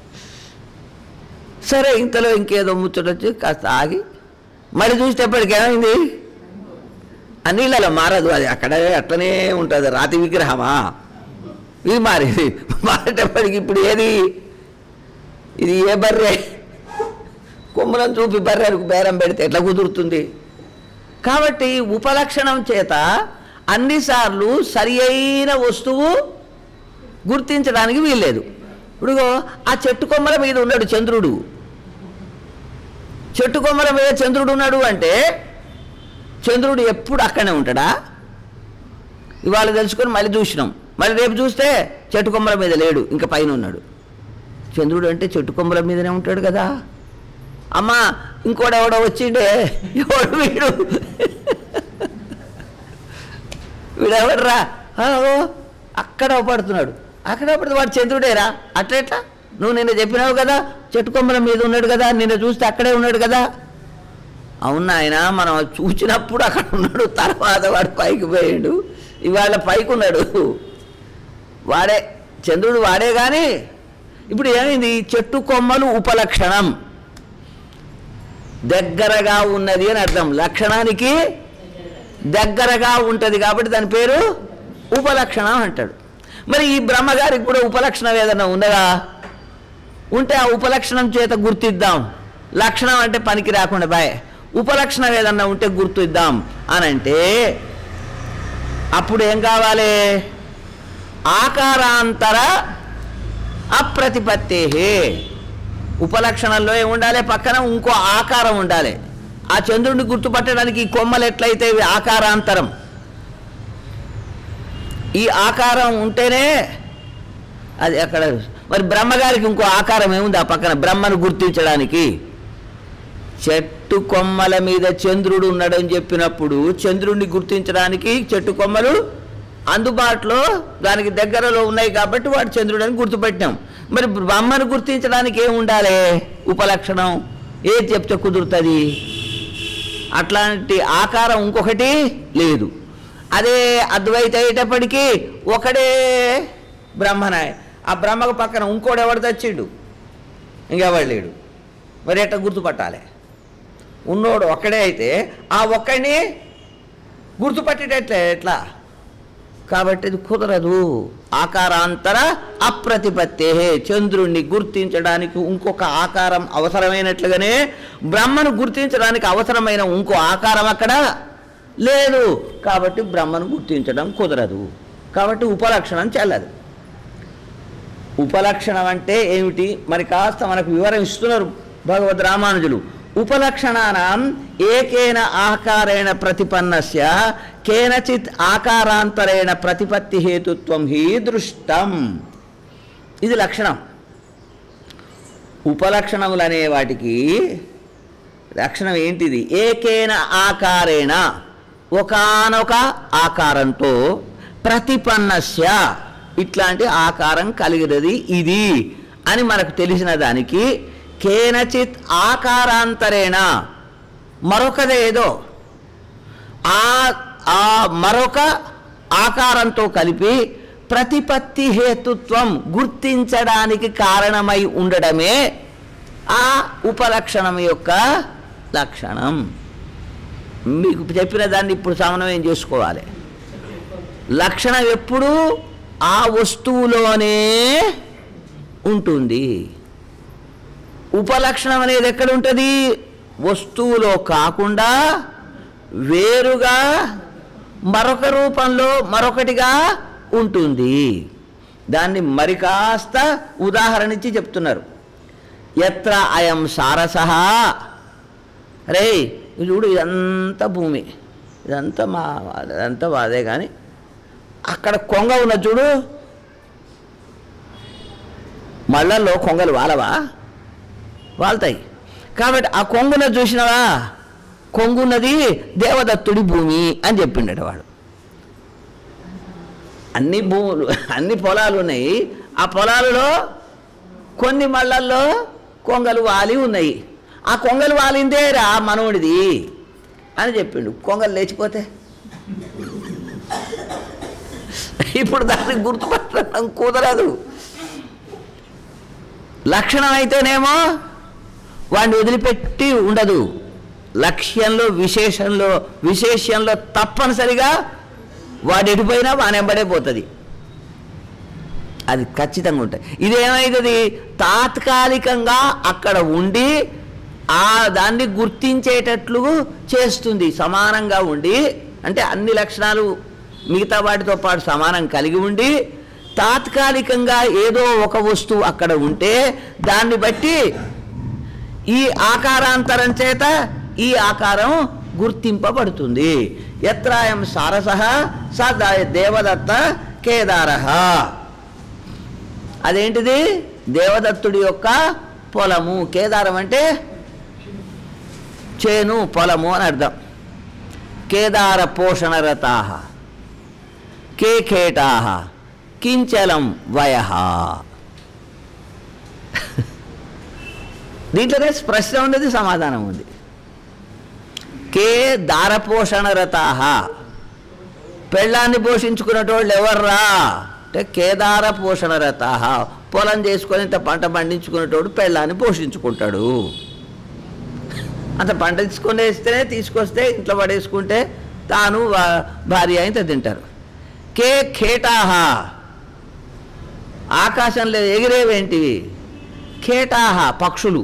సరే ఇంతలో ఇంకేదో ముచ్చటొచ్చి కాస్త ఆగి మరి చూసేటప్పటికి ఏమైంది ఆ నీళ్ళలో మారదు అది అక్కడే అట్లనే ఉంటుంది రాతి విగ్రహమా ఇది మారింది మారేటప్పటికి ఇప్పుడు ఏది ఇది ఏ బర్రె కొమ్ములను చూపి బర్రెకు బేరం పెడితే ఎట్లా కుదురుతుంది కాబట్టి ఉపలక్షణం చేత అన్నిసార్లు సరి అయిన వస్తువు గుర్తించడానికి వీల్లేదు ఇప్పుడు ఆ చెట్టు కొమ్మల మీద ఉన్నాడు చంద్రుడు చెట్టు కొమ్మల మీద చంద్రుడు ఉన్నాడు అంటే చంద్రుడు ఎప్పుడు అక్కడనే ఉంటాడా ఇవాళ తెలుసుకొని మళ్ళీ చూసినాం మళ్ళీ రేపు చూస్తే చెట్టు కొమ్మల మీద లేడు ఇంకా పైన ఉన్నాడు చంద్రుడు అంటే చెట్టు కొమ్మల మీదనే ఉంటాడు కదా అమ్మా ఇంకోడు ఎవడో వచ్చిండే ఎవడు వీడు వీడెవడరా ఆ, ఓ, అక్కడ పడుతున్నాడు అక్కడ పడితే వాడు చంద్రుడేరా అట్లా ఎట్లా నువ్వు నిన్న చెప్పినావు కదా చెట్టు కొమ్మల మీద ఉన్నాడు కదా నిన్న చూస్తే అక్కడే ఉన్నాడు కదా అవును ఆయన మనం చూసినప్పుడు అక్కడ ఉన్నాడు తర్వాత వాడు పైకి పోయాడు ఇవాళ పైకి ఉన్నాడు వాడే చంద్రుడు వాడే కానీ ఇప్పుడు ఏమైంది చెట్టు కొమ్మలు ఉపలక్షణం దగ్గరగా ఉన్నది అని అర్థం లక్షణానికి దగ్గరగా ఉంటుంది కాబట్టి దాని పేరు ఉపలక్షణం అంటాడు మరి ఈ బ్రహ్మగారికి కూడా ఉపలక్షణం ఏదైనా ఉన్నదా ఉంటే ఆ ఉపలక్షణం చేత గుర్తిద్దాం లక్షణం అంటే పనికి రాకుండా బాయ్ ఉపలక్షణం ఏదన్నా ఉంటే గుర్తిద్దాం అని అంటే అప్పుడు ఏం కావాలి ఆకారాంతర అప్రతిపత్తే ఉపలక్షణంలో ఏం ఉండాలి పక్కన ఇంకో ఆకారం ఉండాలి ఆ చంద్రుడిని గుర్తుపట్టడానికి ఈ కొమ్మలు ఎట్లయితే ఇవి ఆకారాంతరం ఈ ఆకారం ఉంటేనే అది అక్కడ మరి బ్రహ్మగారికి ఇంకో ఆకారం ఏముంది ఆ పక్కన బ్రహ్మను గుర్తించడానికి చెట్టు కొమ్మల మీద చంద్రుడు ఉన్నాడని చెప్పినప్పుడు చంద్రుడిని గుర్తించడానికి చెట్టు కొమ్మలు అందుబాటులో దానికి దగ్గరలో ఉన్నాయి కాబట్టి వాడు చంద్రుడు అని గుర్తుపెట్టాం మరి బ్రహ్మను గుర్తించడానికి ఏం ఉండాలి ఉపలక్షణం ఏది చెప్తే కుదురుతుంది అట్లాంటి ఆకారం ఇంకొకటి లేదు అదే అద్వైత అయ్యేటప్పటికీ ఒకడే బ్రహ్మనాయ ఆ బ్రహ్మకు పక్కన ఇంకోడు ఎవడు తెచ్చిండు ఇంకెవడు లేడు మరి ఎట్లా గుర్తుపట్టాలి ఉన్నోడు ఒక్కడే అయితే ఆ ఒక్కడిని గుర్తుపట్టేటట్లే ఎట్లా కాబట్టి ఇది కుదరదు ఆకారాంతర అప్రతిపత్తే చంద్రుణ్ణి గుర్తించడానికి ఇంకొక ఆకారం అవసరమైనట్లుగానే బ్రహ్మను గుర్తించడానికి అవసరమైన ఇంకో ఆకారం అక్కడ లేదు కాబట్టి బ్రహ్మను గుర్తించడం కుదరదు కాబట్టి ఉపలక్షణం చెల్లదు ఉపలక్షణం అంటే ఏమిటి మరి కాస్త మనకు వివరం ఇస్తున్నారు భగవద్ రామానుజులు ఉపలక్షణానాం ఏకేన ఆకారేణ ప్రతిపన్నస్య కేనచిత్ ఆకారాంతరేణ ప్రతిపత్తి హేతుత్వం హి దృష్టం ఇది లక్షణం ఉపలక్షణములు అనే వాటికి లక్షణం ఏంటిది ఏకేన ఆకారేణ ఒకానొక ఆకారంతో ప్రతిపన్నస్య ఇట్లాంటి ఆకారం కలిగినది ఇది అని మనకు తెలిసిన దానికి కేనచిత్ ఆకారాంతరేణ మరొకదేదో ఆ ఆ మరొక ఆకారంతో కలిపి ప్రతిపత్తి హేతుత్వం గుర్తించడానికి కారణమై ఉండడమే ఆ ఉపలక్షణం యొక్క లక్షణం మీకు చెప్పిన దాన్ని ఇప్పుడు సమన్వయం చేసుకోవాలి లక్షణం ఎప్పుడు ఆ వస్తువులోనే ఉంటుంది ఉపలక్షణం అనేది ఎక్కడ ఉంటుంది వస్తువులో కాకుండా వేరుగా మరొక రూపంలో మరొకటిగా ఉంటుంది దాన్ని మరి కాస్త ఉదాహరణ ఇచ్చి చెప్తున్నారు ఎత్ర అయం సారసః రే ఇది చూడు ఇదంతా భూమి ఇదంతా మా ఇదంతా వాదే కానీ అక్కడ కొంగ ఉన్న చూడు మళ్ళల్లో కొంగలు వాలవా వాళ్తాయి కాబట్టి ఆ కొంగున చూసినవా కొంగున్నది దేవదత్తుడి భూమి అని చెప్పిండట వాడు అన్ని భూములు అన్ని పొలాలు ఉన్నాయి ఆ పొలాలలో కొన్ని మళ్ళల్లో కొంగలు వాలి ఉన్నాయి ఆ కొంగలు వాలిందే రా మనవుడిది అని చెప్పిండు కొంగలు లేచిపోతే ఇప్పుడు దాన్ని గుర్తుపట్టడం కుదరదు లక్షణం అయితేనేమో వాడిని వదిలిపెట్టి ఉండదు లక్ష్యంలో విశేషంలో విశేషంలో తప్పనిసరిగా వాడు ఎడిపోయినా వానెంబడే పోతుంది అది ఖచ్చితంగా ఉంటుంది ఇదేమవుతుంది తాత్కాలికంగా అక్కడ ఉండి ఆ దాన్ని గుర్తించేటట్లు చేస్తుంది సమానంగా ఉండి అంటే అన్ని లక్షణాలు మిగతా వాటితో పాటు సమానం కలిగి ఉండి తాత్కాలికంగా ఏదో ఒక వస్తువు అక్కడ ఉంటే దాన్ని బట్టి ఈ ఆకారాంతరం చేత ఈ ఆకారం గుర్తింపబడుతుంది ఎత్రాయం సారస స ద- దేవదత్త కేదార అదేంటిది దేవదత్తుడి యొక్క పొలము కేదారం అంటే చేను పొలము అని అర్థం కేదార పోషణరతా కేకేటా కించలం వయ దీంట్లోనే ప్రశ్న ఉన్నది సమాధానం ఉంది కే దారపోషణరతా పెళ్ళాన్ని పోషించుకునేటోళ్ళు ఎవర్రా అంటే కేదార పోషణరత పొలం చేసుకొని ఇంత పంట పండించుకునేటోడు పెళ్ళాన్ని పోషించుకుంటాడు అంత పంట తీసుకొని వేస్తేనే తీసుకొస్తే ఇంట్లో పడేసుకుంటే తాను వా- భార్య ఇంత తింటారు కే ఖేటాహ ఆకాశంలో ఎగిరేవేంటివి ఖేటాహ పక్షులు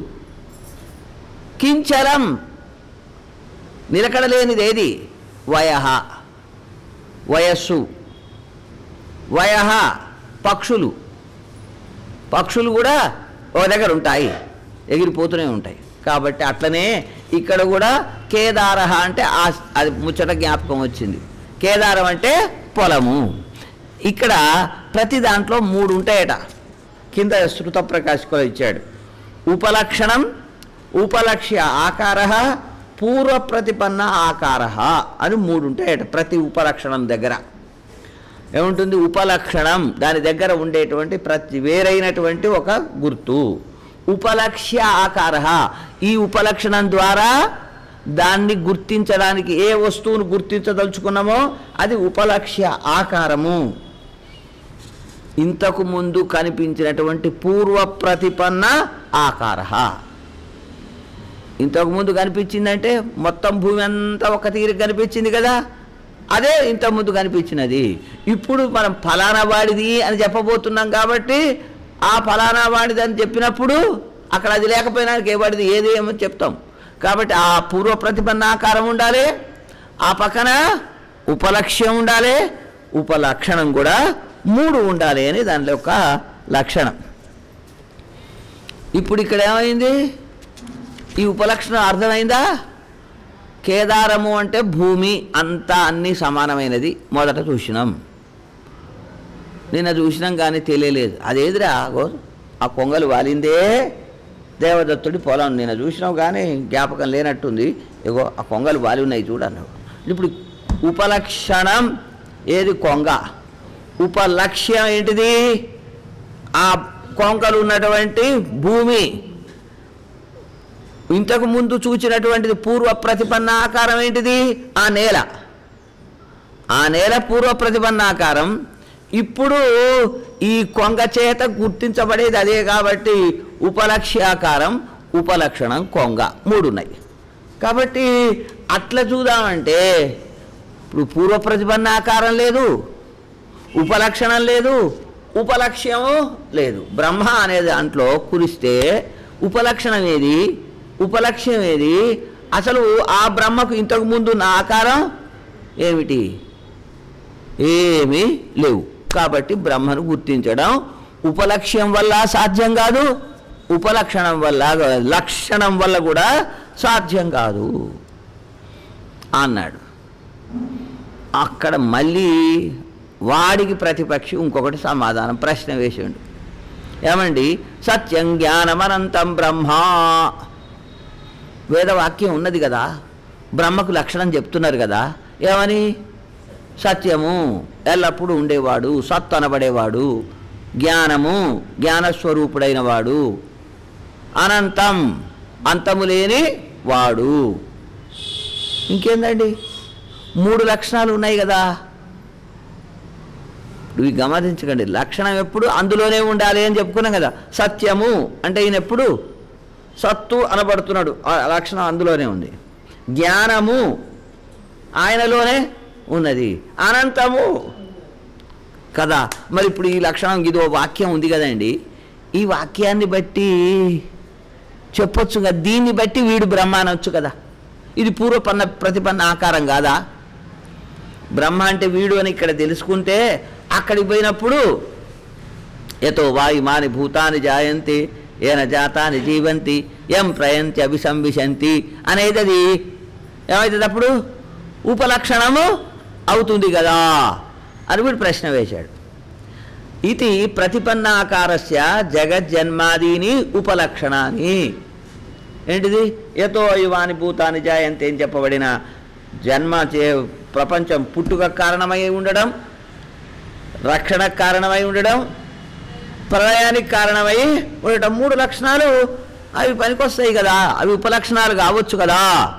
కించలం నిలకడలేనిది ఏది వయహ వయస్సు వయహ పక్షులు పక్షులు కూడా ఒక దగ్గర ఉంటాయి ఎగిరిపోతూనే ఉంటాయి కాబట్టి అట్లనే ఇక్కడ కూడా కేదారహ అంటే ఆ అది ముచ్చట జ్ఞాపకం వచ్చింది కేదారం అంటే పొలము ఇక్కడ ప్రతి దాంట్లో మూడు ఉంటాయట కింద శృత ప్రకాశకులు ఇచ్చాడు ఉపలక్షణం ఉపలక్ష్య ఆకార పూర్వ ప్రతిపన్న ఆకార అని మూడు ఉంటాయట ప్రతి ఉపలక్షణం దగ్గర ఏముంటుంది ఉపలక్షణం దాని దగ్గర ఉండేటువంటి ప్రతి వేరైనటువంటి ఒక గుర్తు ఉపలక్ష్య ఆకార ఈ ఉపలక్షణం ద్వారా దాన్ని గుర్తించడానికి ఏ వస్తువును గుర్తించదలుచుకున్నామో అది ఉపలక్ష్య ఆకారము ఇంతకు ముందు కనిపించినటువంటి పూర్వ ప్రతిపన్న ఆకార ఇంతకు ముందు కనిపించిందంటే మొత్తం భూమి అంతా ఒక తీరు కనిపించింది కదా అదే ఇంత ముందు కనిపించినది ఇప్పుడు మనం ఫలానా వాడిది అని చెప్పబోతున్నాం కాబట్టి ఆ ఫలానా వాడిది అని చెప్పినప్పుడు అక్కడ అది లేకపోయినా ఏ వాడిది ఏది ఏమో చెప్తాం కాబట్టి ఆ పూర్వ ప్రతిపన్న ఆకారం ఉండాలి ఆ పక్కన ఉపలక్ష్యం ఉండాలి ఉపలక్షణం కూడా మూడు ఉండాలి అని దానిలో ఒక లక్షణం ఇప్పుడు ఇక్కడ ఏమైంది ఈ ఉపలక్షణం అర్థమైందా కేదారము అంటే భూమి అంతా అన్నీ సమానమైనది మొదట చూసినాం నిన్న చూసినాం కానీ తెలియలేదు అదేదిరా అగో ఆ కొంగలు వాలిందే దేవదత్తుడి పొలం నిన్న చూసినాం కానీ జ్ఞాపకం లేనట్టుంది ఇగో ఆ కొంగలు వాలి ఉన్నాయి చూడన్నావు ఇప్పుడు ఉపలక్షణం ఏది కొంగ ఉపలక్ష్యం ఏంటిది ఆ కొంగలు ఉన్నటువంటి భూమి ఇంతకు ముందు చూచినటువంటిది పూర్వ ప్రతిపన్న ఆకారం ఏంటిది ఆ నేల ఆ నేల పూర్వ ప్రతిపన్న ఆకారం ఇప్పుడు ఈ కొంగ చేత గుర్తించబడేది అదే కాబట్టి ఉపలక్ష్యాకారం ఉపలక్షణం కొంగ మూడు ఉన్నాయి కాబట్టి అట్లా చూద్దామంటే ఇప్పుడు పూర్వ ప్రతిపన్న ఆకారం లేదు ఉపలక్షణం లేదు ఉపలక్ష్యము లేదు బ్రహ్మ అనే దాంట్లో కురిస్తే ఉపలక్షణం ఏది ఉపలక్ష్యం ఏది అసలు ఆ బ్రహ్మకు ఇంతకు ముందు ఉన్న ఆకారం ఏమిటి ఏమీ లేవు కాబట్టి బ్రహ్మను గుర్తించడం ఉపలక్ష్యం వల్ల సాధ్యం కాదు ఉపలక్షణం వల్ల లక్షణం వల్ల కూడా సాధ్యం కాదు అన్నాడు అక్కడ మళ్ళీ వాడికి ప్రతిపక్షి ఇంకొకటి సమాధానం ప్రశ్న వేసిండు ఏమండి సత్యం జ్ఞానమనంతం బ్రహ్మ వేదవాక్యం ఉన్నది కదా బ్రహ్మకు లక్షణం చెప్తున్నారు కదా ఏమని సత్యము ఎల్లప్పుడూ ఉండేవాడు సత్తు అనబడేవాడు జ్ఞానము జ్ఞానస్వరూపుడైన వాడు అనంతం అంతము లేని వాడు ఇంకేందండి మూడు లక్షణాలు ఉన్నాయి కదా ఇవి గమనించకండి లక్షణం ఎప్పుడు అందులోనే ఉండాలి అని చెప్పుకున్నాం కదా సత్యము అంటే ఈయన ఎప్పుడు సత్తు అనబడుతున్నాడు ఆ లక్షణం అందులోనే ఉంది జ్ఞానము ఆయనలోనే ఉన్నది అనంతము కదా మరి ఇప్పుడు ఈ లక్షణం ఇదో వాక్యం ఉంది కదండి ఈ వాక్యాన్ని బట్టి చెప్పొచ్చు కదా దీన్ని బట్టి వీడు బ్రహ్మ అనొచ్చు కదా ఇది పూర్వపన్న ప్రతిపన్న ఆకారం కాదా బ్రహ్మ అంటే వీడు అని ఇక్కడ తెలుసుకుంటే అక్కడికి పోయినప్పుడు ఎతో వాయుమాని భూతాని జాయంతి ఏన జాతాని జీవంతి ఎం ప్రయంతి అభిసంవిశంతి అనేది అది ఏమవుతుంది అప్పుడు ఉపలక్షణము అవుతుంది కదా అని వీడు ప్రశ్న వేశాడు ఇది ప్రతిపన్నాకారస్య జగజ్జన్మాదీని ఉపలక్షణాన్ని ఏంటిది ఎతో యువాని భూతాని జాయంతి అని చెప్పబడిన జన్మ చే ప్రపంచం పుట్టుక కారణమై ఉండడం రక్షణ కారణమై ఉండడం ప్రళయానికి కారణమై ఉండటం మూడు లక్షణాలు అవి పనికొస్తాయి కదా అవి ఉపలక్షణాలు కావచ్చు కదా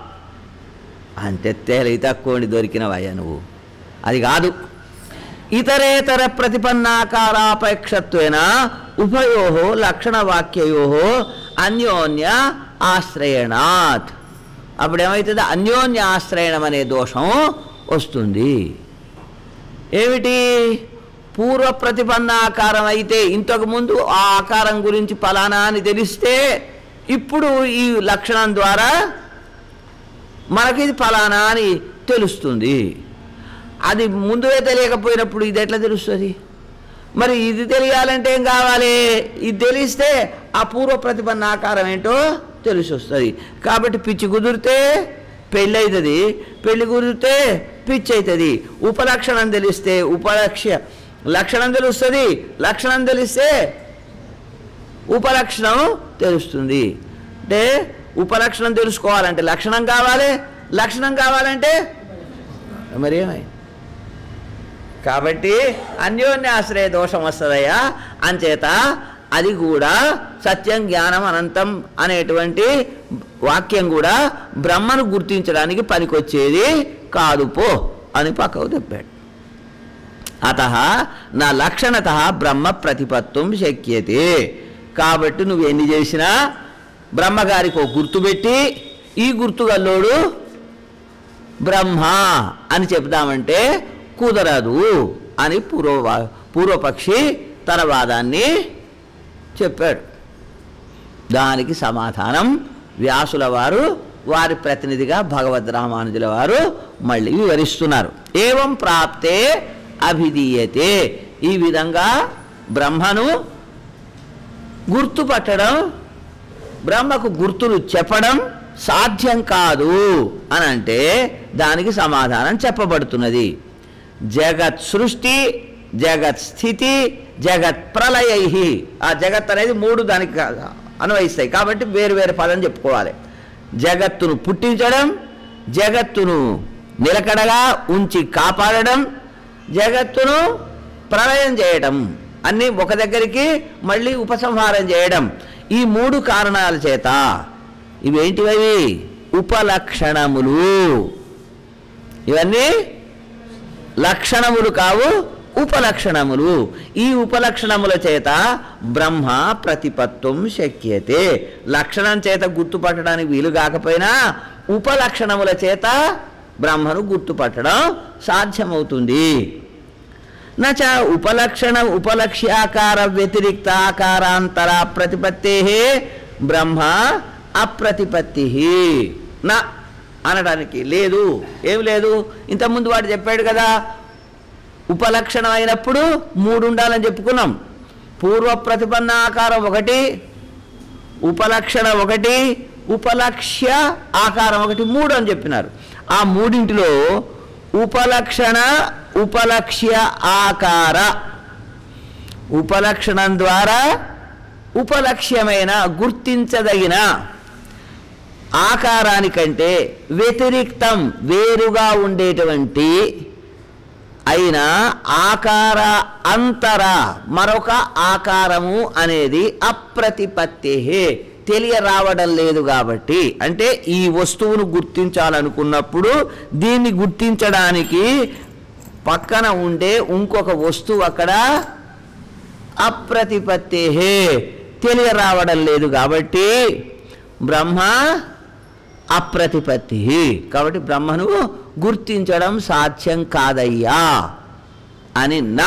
అంతే తేలి తక్కువ దొరికినవయ్యా నువ్వు అది కాదు ఇతరేతర ప్రతిపన్నాకారాపేక్షత్వేన ఉభయో లక్షణవాక్యయో అన్యోన్య ఆశ్రయణాత్ అప్పుడు ఏమవుతుంది అన్యోన్య ఆశ్రయణం అనే దోషం వస్తుంది ఏమిటి పూర్వ ప్రతిపన్న ఆకారం అయితే ఇంతకు ముందు ఆ ఆకారం గురించి ఫలానా అని తెలిస్తే ఇప్పుడు ఈ లక్షణం ద్వారా మనకి ఇది ఫలానా అని తెలుస్తుంది అది ముందుగా తెలియకపోయినప్పుడు ఇది ఎట్లా తెలుస్తుంది మరి ఇది తెలియాలంటే ఏం కావాలి ఇది తెలిస్తే ఆ పూర్వ ప్రతిపన్న ఆకారం ఏంటో తెలిసి వస్తుంది కాబట్టి పిచ్చి కుదిరితే పెళ్ళి అవుతుంది పెళ్లి కుదిరితే పిచ్చి అవుతుంది ఉపలక్షణం తెలిస్తే ఉపలక్ష లక్షణం తెలుస్తుంది లక్షణం తెలిస్తే ఉపలక్షణం తెలుస్తుంది అంటే ఉపలక్షణం తెలుసుకోవాలంటే లక్షణం కావాలి లక్షణం కావాలంటే మరి ఏమై కాబట్టి అన్యోన్యాశ్రయ దోషం వస్తుందయ్యా అంచేత అది కూడా సత్యం జ్ఞానం అనంతం అనేటువంటి వాక్యం కూడా బ్రహ్మను గుర్తించడానికి పనికొచ్చేది కాదు పో అని పక్కకు చెప్పాడు అత నా లక్షణత బ్రహ్మ ప్రతిపత్వం శక్యతే కాబట్టి నువ్వు ఎన్ని చేసినా బ్రహ్మగారికి ఒక గుర్తు పెట్టి ఈ గుర్తు గల్లోడు బ్రహ్మ అని చెప్దామంటే కుదరదు అని పూర్వ పూర్వపక్షి తన వాదాన్ని చెప్పాడు దానికి సమాధానం వ్యాసుల వారు వారి ప్రతినిధిగా భగవద్ రామానుజుల వారు మళ్ళీ వివరిస్తున్నారు ఏవం ప్రాప్తే అభిధీయతే ఈ విధంగా బ్రహ్మను గుర్తుపట్టడం బ్రహ్మకు గుర్తులు చెప్పడం సాధ్యం కాదు అని అంటే దానికి సమాధానం చెప్పబడుతున్నది జగత్ సృష్టి జగత్ స్థితి జగత్ ప్రళయై ఆ జగత్ అనేది మూడు దానికి అన్వయిస్తాయి కాబట్టి వేరు వేరు పదం చెప్పుకోవాలి జగత్తును పుట్టించడం జగత్తును నిలకడగా ఉంచి కాపాడడం జగత్తును ప్రళయం చేయడం అన్నీ ఒక దగ్గరికి మళ్ళీ ఉపసంహారం చేయడం ఈ మూడు కారణాల చేత ఇవేంటివి ఉపలక్షణములు ఇవన్నీ లక్షణములు కావు ఉపలక్షణములు ఈ ఉపలక్షణముల చేత బ్రహ్మ ప్రతిపత్వం శక్యతే లక్షణం చేత గుర్తుపట్టడానికి వీలు కాకపోయినా ఉపలక్షణముల చేత బ్రహ్మను గుర్తుపట్టడం సాధ్యమవుతుంది నచ ఉపలక్షణ ఉపలక్ష్యాకార వ్యతిరిక్త ఆకారాంతర ప్రతిపత్తే బ్రహ్మ అప్రతిపత్తి నా అనడానికి లేదు ఏం లేదు ఇంతకుముందు వాడు చెప్పాడు కదా ఉపలక్షణం అయినప్పుడు మూడు ఉండాలని చెప్పుకున్నాం పూర్వ ప్రతిపన్న ఆకారం ఒకటి ఉపలక్షణ ఒకటి ఉపలక్ష్య ఆకారం ఒకటి మూడు అని చెప్పినారు ఆ మూడింటిలో ఉపలక్షణ ఉపలక్ష్య ఆకార ఉపలక్షణం ద్వారా ఉపలక్ష్యమైన గుర్తించదగిన ఆకారానికంటే వ్యతిరిక్తం వేరుగా ఉండేటువంటి అయిన ఆకార అంతర మరొక ఆకారము అనేది అప్రతిపత్తి తెలియరావడం లేదు కాబట్టి అంటే ఈ వస్తువును గుర్తించాలనుకున్నప్పుడు దీన్ని గుర్తించడానికి పక్కన ఉండే ఇంకొక వస్తువు అక్కడ అప్రతిపత్తి తెలియరావడం లేదు కాబట్టి బ్రహ్మ అప్రతిపత్తి కాబట్టి బ్రహ్మను గుర్తించడం సాధ్యం కాదయ్యా అని నా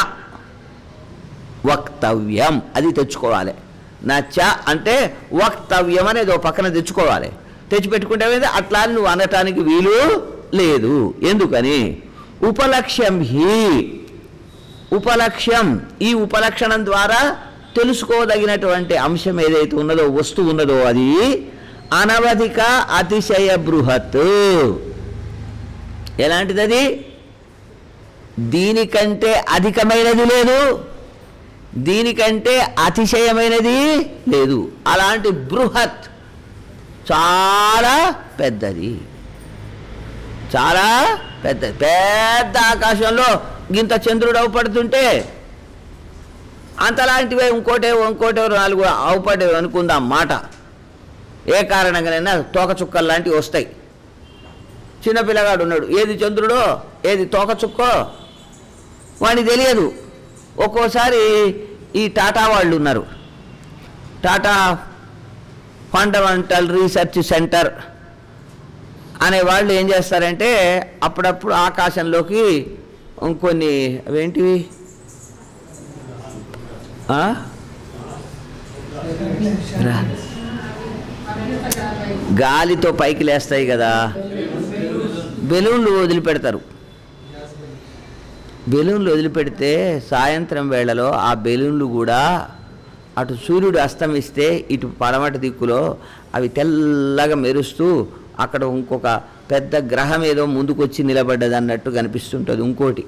వక్తవ్యం అది తెచ్చుకోవాలి నచ్చ అంటే వక్తవ్యం అనేది ఓ పక్కన తెచ్చుకోవాలి తెచ్చిపెట్టుకుంటే ఏమైంది అట్లా అని నువ్వు అనటానికి వీలు లేదు ఎందుకని ఉపలక్ష్యం హి ఉపలక్ష్యం ఈ ఉపలక్షణం ద్వారా తెలుసుకోదగినటువంటి అంశం ఏదైతే ఉన్నదో వస్తువు ఉన్నదో అది అనవధిక అతిశయ బృహత్ ఎలాంటిది అది దీనికంటే అధికమైనది లేదు దీనికంటే అతిశయమైనది లేదు అలాంటి బృహత్ చాలా పెద్దది చాలా పెద్ద పెద్ద ఆకాశంలో గింత చంద్రుడు అవపడుతుంటే అంతలాంటివే ఇంకోటే ఇంకోటే నాలుగు అవపడే అనుకుందాం మాట ఏ కారణంగానైనా తోక చుక్కలు లాంటివి వస్తాయి చిన్న పిల్లగాడు ఉన్నాడు ఏది చంద్రుడో ఏది తోక చుక్కో వానికి తెలియదు ఒక్కోసారి ఈ టాటా వాళ్ళు ఉన్నారు టాటా ఫండమెంటల్ రీసెర్చ్ సెంటర్ అనే వాళ్ళు ఏం చేస్తారంటే అప్పుడప్పుడు ఆకాశంలోకి కొన్ని అవేంటివి ఆ? రా. గాలితో పైకి లేస్తాయి కదా బెలూన్లు వదిలిపెడతారు బెలూన్లు వదిలిపెడితే సాయంత్రం వేళలో ఆ బెలూన్లు కూడా అటు సూర్యుడు అస్తమిస్తే ఇటు పడమటి దిక్కులో అవి తెల్లగా మెరుస్తూ అక్కడ ఇంకొక పెద్ద గ్రహం ఏదో ముందుకొచ్చి నిలబడ్డది అన్నట్టు కనిపిస్తుంటుంది ఇంకోటి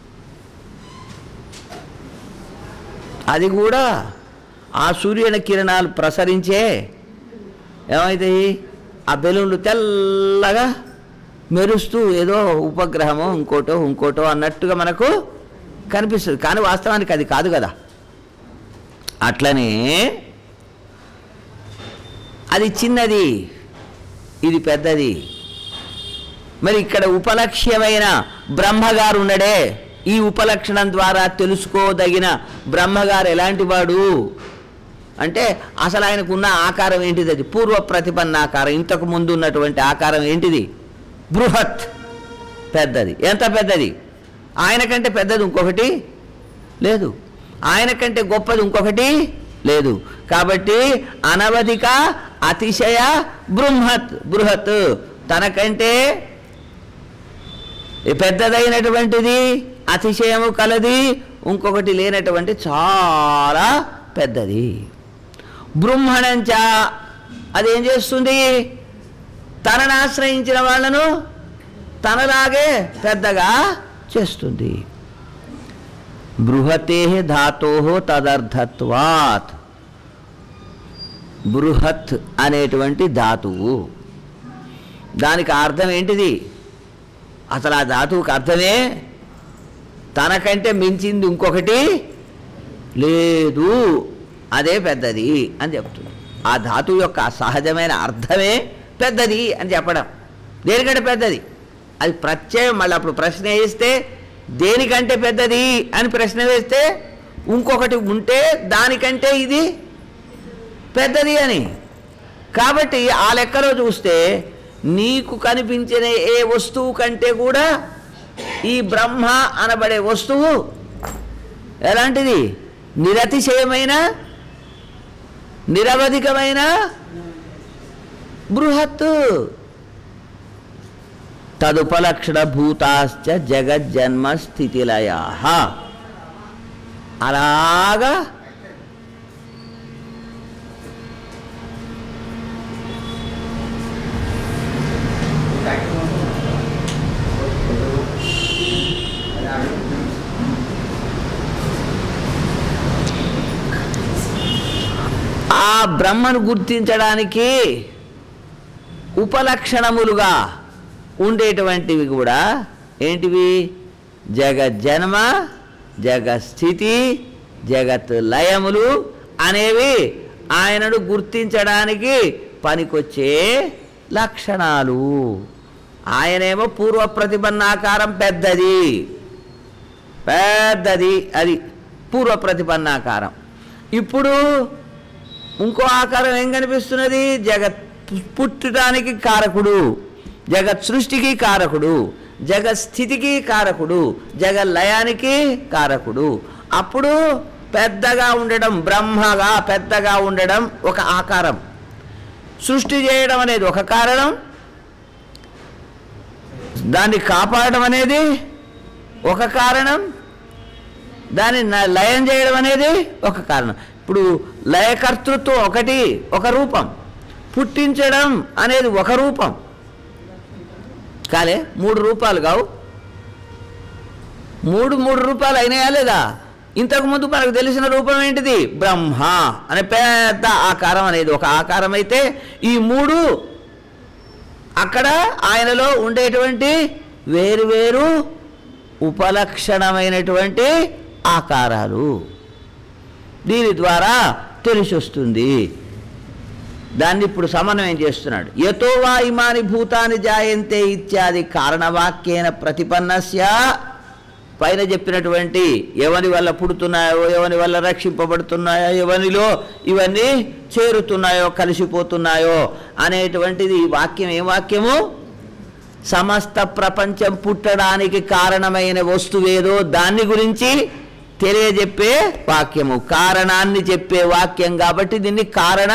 అది కూడా ఆ సూర్యుని కిరణాలు ప్రసరించే ఏమవుతాయి ఆ బెలూన్లు తెల్లగా మెరుస్తూ ఏదో ఉపగ్రహమో ఇంకోటో ఇంకోటో అన్నట్టుగా మనకు కనిపిస్తుంది కానీ వాస్తవానికి అది కాదు కదా అట్లనే అది చిన్నది ఇది పెద్దది మరి ఇక్కడ ఉపలక్ష్యమైన బ్రహ్మగారు ఉన్నడే ఈ ఉపలక్షణం ద్వారా తెలుసుకోదగిన బ్రహ్మగారు ఎలాంటి వాడు అంటే అసలు ఆయనకు ఉన్న ఆకారం ఏంటిది అది పూర్వ ప్రతిపన్న ఆకారం ఇంతకు ముందు ఉన్నటువంటి ఆకారం ఏంటిది బృహత్ పెద్దది ఎంత పెద్దది ఆయన కంటే పెద్దది ఇంకొకటి లేదు ఆయన కంటే గొప్పది ఇంకొకటి లేదు కాబట్టి అనవధిక అతిశయ బృహత్ బృహత్ తనకంటే ఈ పెద్దదైనటువంటిది అతిశయము కలది ఇంకొకటి లేనటువంటి చాలా పెద్దది బ్రహ్మణంచ అదేం చేస్తుంది తనను ఆశ్రయించిన వాళ్ళను తనలాగే పెద్దగా చేస్తుంది బృహతే ధాతో తదర్థత్వాత్ బృహత్ అనేటువంటి ధాతువు దానికి అర్థం ఏంటిది అసలు ఆ ధాతువుకి అర్థమే తనకంటే మించింది ఇంకొకటి లేదు అదే పెద్దది అని చెప్తుంది ఆ ధాతువు యొక్క సహజమైన అర్థమే పెద్దది అని చెప్పడం దేనికంటే పెద్దది అది ప్రత్యయం మళ్ళీ అప్పుడు ప్రశ్న వేస్తే దేనికంటే పెద్దది అని ప్రశ్న వేస్తే ఇంకొకటి ఉంటే దానికంటే ఇది పెద్దది అని కాబట్టి ఆ లెక్కలో చూస్తే నీకు కనిపించిన ఏ వస్తువు కంటే కూడా ఈ బ్రహ్మ అనబడే వస్తువు ఎలాంటిది నిరతిశయమైన నిరవధికమైన బృహత్తు తదుపలక్షణ భూతాశ్చ జగజ్జన్మ స్థితిలయా అలాగా ఆ బ్రహ్మను గుర్తించడానికి ఉపలక్షణములుగా ఉండేటువంటివి కూడా ఏంటివి జగజ్జన్మ జగస్థితి జగత్ లయములు అనేవి ఆయనను గుర్తించడానికి పనికొచ్చే లక్షణాలు ఆయనేమో పూర్వ ప్రతిపన్నాకారం పెద్దది పెద్దది అది పూర్వ ప్రతిపన్నాకారం ఇప్పుడు ఇంకో ఆకారం ఏం కనిపిస్తున్నది జగత్ పుట్టడానికి కారకుడు జగత్ సృష్టికి కారకుడు జగత్ స్థితికి కారకుడు జగత్ లయానికి కారకుడు అప్పుడు పెద్దగా ఉండడం బ్రహ్మగా పెద్దగా ఉండడం ఒక ఆకారం సృష్టి చేయడం అనేది ఒక కారణం దాన్ని కాపాడడం అనేది ఒక కారణం దాన్ని న- లయం చేయడం అనేది ఒక కారణం ఇప్పుడు లయకర్తృత్వం ఒకటి ఒక రూపం పుట్టించడం అనేది ఒక రూపం కాలే మూడు రూపాలు కావు మూడు మూడు రూపాయలు అయినాయా లేదా ఇంతకుముందు మనకు తెలిసిన రూపం ఏంటిది బ్రహ్మ అనే పెద్ద ఆకారం అనేది ఒక ఆకారం అయితే ఈ మూడు అక్కడ ఆయనలో ఉండేటువంటి వేరు వేరు ఉపలక్షణమైనటువంటి ఆకారాలు దీని ద్వారా తెలిసి వస్తుంది దాన్ని ఇప్పుడు సమన్వయం చేస్తున్నాడు యతో వా ఇమాని భూతాని జాయంతే ఇత్యాది కారణవాక్యేన ప్రతిపన్నస్య పైన చెప్పినటువంటి ఎవని వల్ల పుడుతున్నాయో ఎవని వల్ల రక్షింపబడుతున్నాయో ఎవనిలో ఇవన్నీ చేరుతున్నాయో కలిసిపోతున్నాయో అనేటువంటిది ఈ వాక్యం ఏ వాక్యము సమస్త ప్రపంచం పుట్టడానికి కారణమైన వస్తువేదో దాన్ని గురించి తెలియజెప్పే వాక్యము కారణాన్ని చెప్పే వాక్యం కాబట్టి దీన్ని కారణ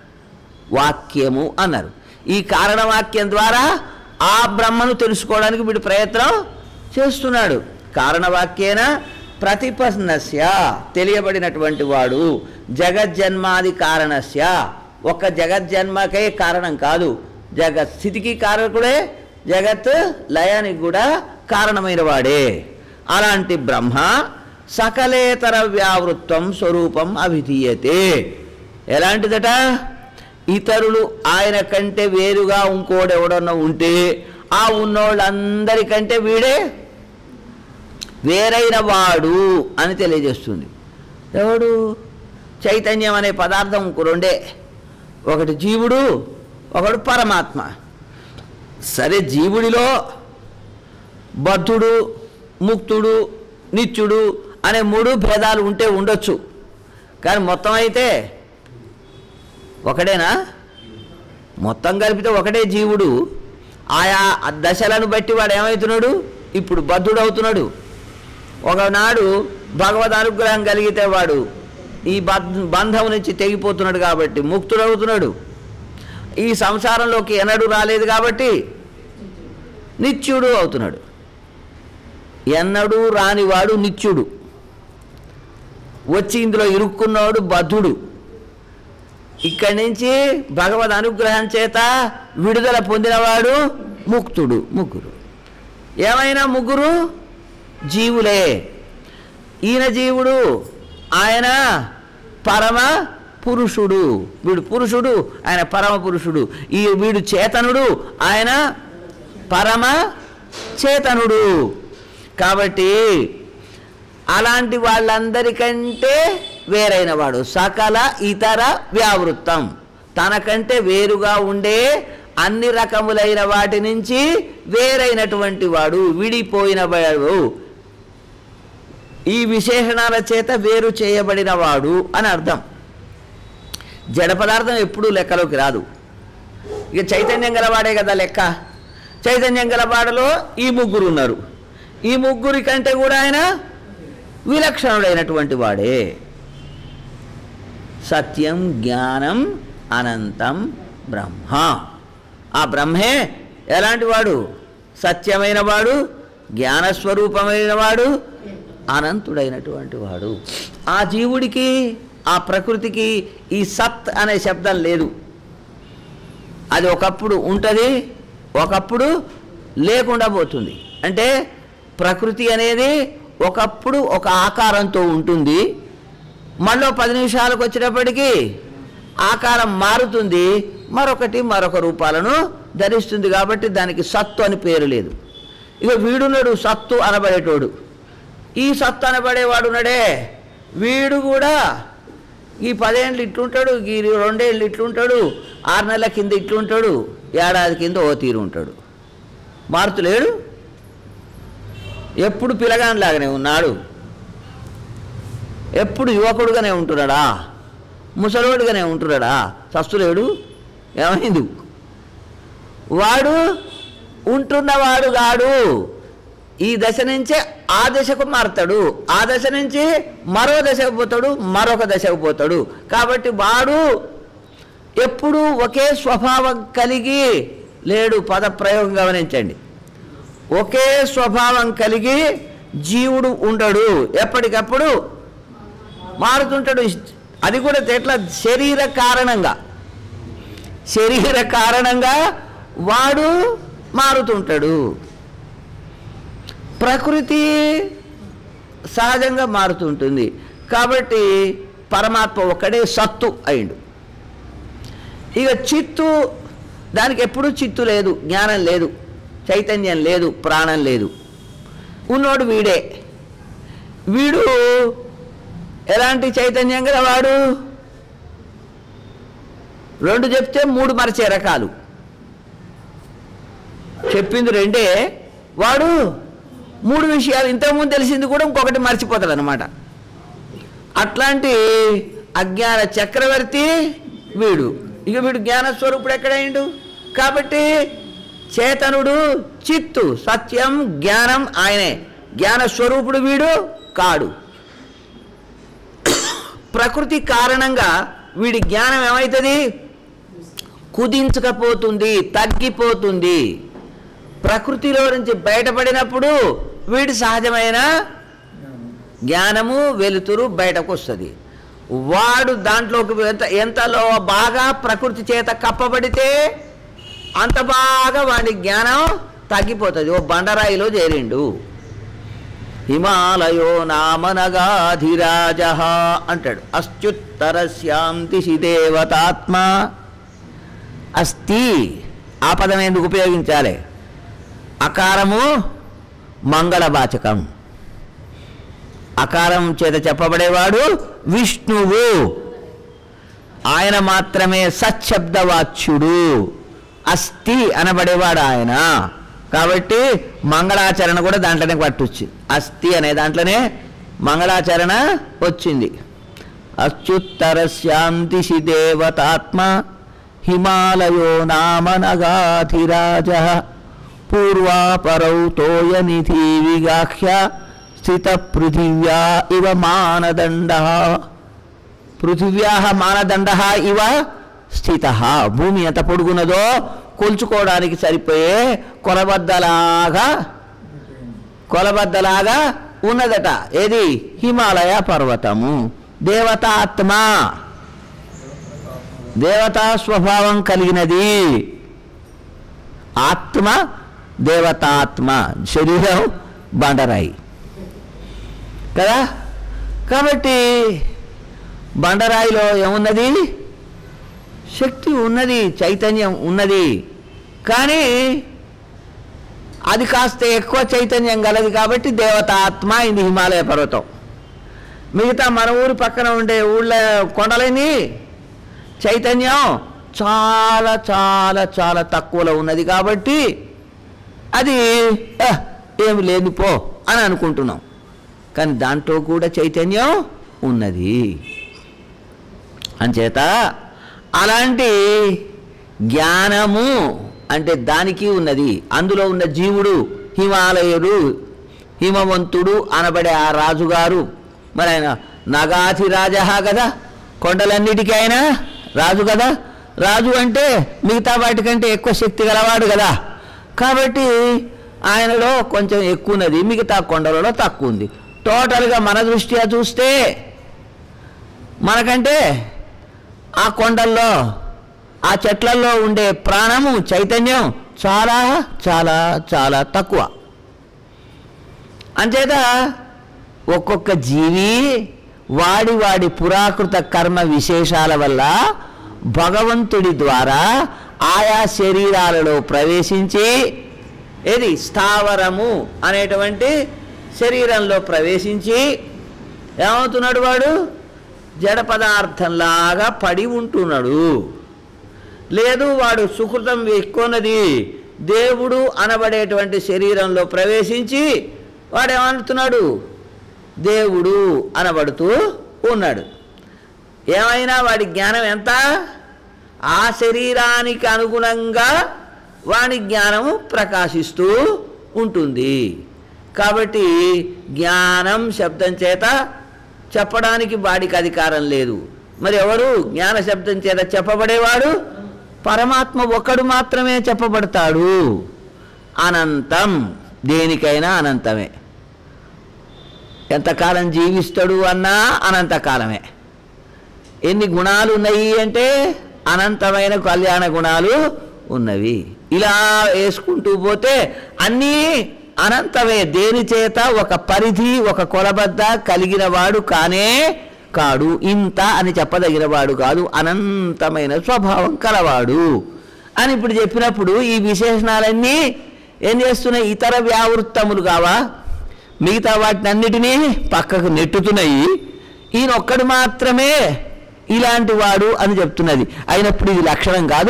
వాక్యము అన్నారు ఈ కారణ వాక్యం ద్వారా ఆ బ్రహ్మను తెలుసుకోవడానికి వీడు ప్రయత్నం చేస్తున్నాడు కారణవాక్యేన ప్రతిపన్నస్య తెలియబడినటువంటి వాడు జగజ్జన్మాది కారణస్య ఒక జగజ్జన్మకే కారణం కాదు జగత్ స్థితికి కారకుడే జగత్ లయానికి కూడా కారణమైన వాడే అలాంటి బ్రహ్మ సకలేతర వ్యావృత్వం స్వరూపం అభిధీయతే ఎలాంటిదట ఇతరులు ఆయన కంటే వేరుగా ఇంకోడెవడన్నా ఉంటే ఆ ఉన్నోళ్ళందరికంటే వీడే వేరైన వాడు అని తెలియజేస్తుంది ఎవడు చైతన్యం అనే పదార్థం ఇంకో రెండే ఒకటి జీవుడు ఒకడు పరమాత్మ సరే జీవుడిలో బద్ధుడు ముక్తుడు నిత్యుడు అనే మూడు భేదాలు ఉంటే ఉండొచ్చు కానీ మొత్తం అయితే ఒకడేనా మొత్తం కలిపితే ఒకటే జీవుడు ఆయా దశలను బట్టి వాడు ఏమవుతున్నాడు ఇప్పుడు బద్ధుడు అవుతున్నాడు ఒకనాడు భగవద్ అనుగ్రహం కలిగితే వాడు ఈ బద్- బంధం నుంచి తెగిపోతున్నాడు కాబట్టి ముక్తుడవుతున్నాడు ఈ సంసారంలోకి ఎన్నడూ రాలేదు కాబట్టి నిత్యుడు అవుతున్నాడు ఎన్నడూ రానివాడు నిత్యుడు వచ్చి ఇందులో ఇరుక్కున్నవాడు బద్ధుడు ఇక్కడి నుంచి భగవద్ అనుగ్రహం చేత విడుదల పొందినవాడు ముక్తుడు ముగ్గురు ఏమైనా ముగ్గురు జీవులే ఈయన జీవుడు ఆయన పరమ పురుషుడు వీడు పురుషుడు ఆయన పరమ పురుషుడు ఈ వీడు చేతనుడు ఆయన పరమ చేతనుడు కాబట్టి అలాంటి వాళ్ళందరికంటే వేరైన వాడు సకల ఇతర వ్యావృత్తం తనకంటే వేరుగా ఉండే అన్ని రకములైన వాటి నుంచి వేరైనటువంటి వాడు విడిపోయిన వాడు ఈ విశేషణాల చేత వేరు చేయబడిన వాడు అని అర్థం జడ పదార్థం ఎప్పుడూ లెక్కలోకి రాదు ఇక చైతన్యం గలవాడే కదా లెక్క చైతన్యం గలవాడలో ఈ ముగ్గురు ఉన్నారు ఈ ముగ్గురి కంటే కూడా ఆయన విలక్షణుడైనటువంటి వాడే సత్యం జ్ఞానం అనంతం బ్రహ్మ ఆ బ్రహ్మే ఎలాంటి వాడు సత్యమైన వాడు జ్ఞానస్వరూపమైన వాడు అనంతుడైనటువంటి వాడు ఆ జీవుడికి ఆ ప్రకృతికి ఈ సత్ అనే శబ్దం లేదు అది ఒకప్పుడు ఉంటుంది ఒకప్పుడు లేకుండా పోతుంది అంటే ప్రకృతి అనేది ఒకప్పుడు ఒక ఆకారంతో ఉంటుంది మళ్ళీ పది నిమిషాలకు వచ్చేటప్పటికి ఆకారం మారుతుంది మరొకటి మరొక రూపాలను ధరిస్తుంది కాబట్టి దానికి సత్తు అని పేరు లేదు ఇక వీడున్నాడు సత్తు అనబడేటోడు ఈ సత్తు అనబడేవాడు ఉన్నాడే వీడు కూడా ఈ పదేళ్ళు ఇట్లుంటాడు ఈ రెండేళ్ళు ఇట్లుంటాడు ఆరు నెలల కింద ఇట్లుంటాడు ఏడాది కింద ఓ తీరు ఉంటాడు మారుతులేడు ఎప్పుడు పిలగానిలాగానే ఉన్నాడు ఎప్పుడు యువకుడుగానే ఉంటున్నాడా ముసలోడుగానే ఉంటున్నాడా సస్తులేడు ఏమైంది వాడు ఉంటున్నవాడు గాడు ఈ దశ నుంచే ఆ దశకు మారుతాడు ఆ దశ నుంచి మరో దశకు పోతాడు మరొక దశకు పోతాడు కాబట్టి వాడు ఎప్పుడు ఒకే స్వభావం కలిగి లేడు పద ప్రయోగం గమనించండి ఒకే స్వభావం కలిగి జీవుడు ఉండడు ఎప్పటికప్పుడు మారుతుంటాడు అది కూడా ఎట్లా శరీర కారణంగా శరీర కారణంగా వాడు మారుతుంటాడు ప్రకృతి సహజంగా మారుతుంటుంది కాబట్టి పరమాత్మ ఒక్కడే సత్తు అయిండు ఇక చిత్తు దానికి ఎప్పుడూ చిత్తు లేదు జ్ఞానం లేదు చైతన్యం లేదు ప్రాణం లేదు ఉన్నోడు వీడే వీడు ఎలాంటి చైతన్యం గల వాడు రెండు చెప్తే మూడు మరచే రకాలు చెప్పింది రెండే వాడు మూడు విషయాలు ఇంతకుముందు తెలిసింది కూడా ఇంకొకటి మర్చిపోతాడు అనమాట అట్లాంటి అజ్ఞాన చక్రవర్తి వీడు ఇక వీడు జ్ఞానస్వరూపుడు ఎక్కడైండు కాబట్టి చేతనుడు చిత్తు సత్యం జ్ఞానం ఆయనే జ్ఞానస్వరూపుడు వీడు కాడు ప్రకృతి కారణంగా వీడి జ్ఞానం ఏమవుతుంది కుదించకపోతుంది తగ్గిపోతుంది ప్రకృతిలో నుంచి బయటపడినప్పుడు వీడి సహజమైన జ్ఞానము వెలుతురు బయటకు వస్తుంది వాడు దాంట్లోకి ఎంత ఎంతలో బాగా ప్రకృతి చేత కప్పబడితే అంత బాగా వాడి జ్ఞానం తగ్గిపోతుంది ఓ బండరాయిలో చేరిండు హిమాలయో నామనగాధిరాజ అంటాడు అత్యుత్తరస్యాంతి దేవతాత్మ అస్థి ఆ పదం ఎందుకు ఉపయోగించాలి అకారము మంగళవాచకం అకారం చేత చెప్పబడేవాడు విష్ణువు ఆయన మాత్రమే సచ్చబ్దవాచ్యుడు అస్థి అనబడేవాడు ఆయన కాబట్టి మంగళాచరణ కూడా దాంట్లోనే పట్టొచ్చు అస్థి అనే దాంట్లోనే మంగళాచరణ వచ్చింది అచ్యుత్తర శాంతి దేవతాత్మ హిమాలయో నామనగాధిరాజ పూర్వాపరౌ తోయనిధి విగాహ్య స్థిత పృథివ్యా ఇవ మానదండ పృథివ్యా మానదండ ఇవ స్థిత భూమి ఎంత పొడుగున్నదో కొలుచుకోవడానికి సరిపోయే కొలబద్దలాగా కొలబద్దలాగా ఉన్నదట ఏది హిమాలయ పర్వతము దేవతాత్మ దేవతా స్వభావం కలిగినది ఆత్మ దేవతాత్మ శరీరం బండరాయి కదా కాబట్టి బండరాయిలో ఏమున్నది శక్తి ఉన్నది చైతన్యం ఉన్నది కానీ అది కాస్త ఎక్కువ చైతన్యం గలది కాబట్టి దేవతాత్మ ఇది హిమాలయ పర్వతం మిగతా మన ఊరి పక్కన ఉండే ఊళ్ళ కొండలని చైతన్యం చాలా చాలా చాలా తక్కువలో ఉన్నది కాబట్టి అది "ఆ, ఏమి లేదు పో అని అనుకుంటున్నాం కానీ దాంట్లో కూడా చైతన్యం ఉన్నది అంచేత అలాంటి జ్ఞానము అంటే దానికి ఉన్నది అందులో ఉన్న జీవుడు హిమాలయుడు హిమవంతుడు అనబడే ఆ రాజుగారు మరి ఆయన నగాధిరాజ కదా కొండలన్నిటికీ ఆయన రాజు కదా రాజు అంటే మిగతా వాటికంటే ఎక్కువ శక్తి గలవాడు కదా కాబట్టి ఆయనలో కొంచెం ఎక్కువ ఉన్నది మిగతా కొండలలో తక్కువ ఉంది టోటల్గా మన దృష్ట్యా చూస్తే మనకంటే ఆ కొండల్లో ఆ చెట్లల్లో ఉండే ప్రాణము చైతన్యం చాలా చాలా చాలా తక్కువ అంచేత ఒక్కొక్క జీవి వాడి వాడి పురాకృత కర్మ విశేషాల వల్ల భగవంతుడి ద్వారా ఆయా శరీరాలలో ప్రవేశించి ఏది స్థావరము అనేటువంటి శరీరంలో ప్రవేశించి ఏమవుతున్నాడు వాడు జడ పదార్థంలాగా పడి ఉంటున్నాడు లేదు వాడు సుకృతం ఎక్కువన్నది దేవుడు అనబడేటువంటి శరీరంలో ప్రవేశించి వాడు ఏమంటున్నాడు దేవుడు అనబడుతూ ఉన్నాడు ఏమైనా వాడి జ్ఞానం ఎంత ఆ శరీరానికి అనుగుణంగా వాడి జ్ఞానము ప్రకాశిస్తూ ఉంటుంది కాబట్టి జ్ఞానం శబ్దం చేత చెప్పడానికి వాడికి అధికారం లేదు మరి ఎవరు జ్ఞాన శబ్దం చేత చెప్పబడేవాడు పరమాత్మ ఒక్కడు మాత్రమే చెప్పబడతాడు అనంతం దేనికైనా అనంతమే ఎంతకాలం జీవిస్తాడు అన్నా అనంతకాలమే ఎన్ని గుణాలు ఉన్నాయి అంటే అనంతమైన కళ్యాణ గుణాలు ఉన్నవి ఇలా వేసుకుంటూ పోతే అన్నీ అనంతమే దేని చేత ఒక పరిధి ఒక కొలబద్ద కలిగిన వాడు కానే కాడు ఇంత అని చెప్పదగిన వాడు కాదు అనంతమైన స్వభావం కలవాడు అని ఇప్పుడు చెప్పినప్పుడు ఈ విశేషణాలన్నీ ఏం చేస్తున్నాయి ఇతర వ్యావృత్తములు కావా మిగతా వాటిని అన్నిటినీ పక్కకు నెట్టుతున్నాయి ఈయన ఒక్కడు మాత్రమే ఇలాంటి వాడు అని చెప్తున్నది అయినప్పుడు ఇది లక్షణం కాదు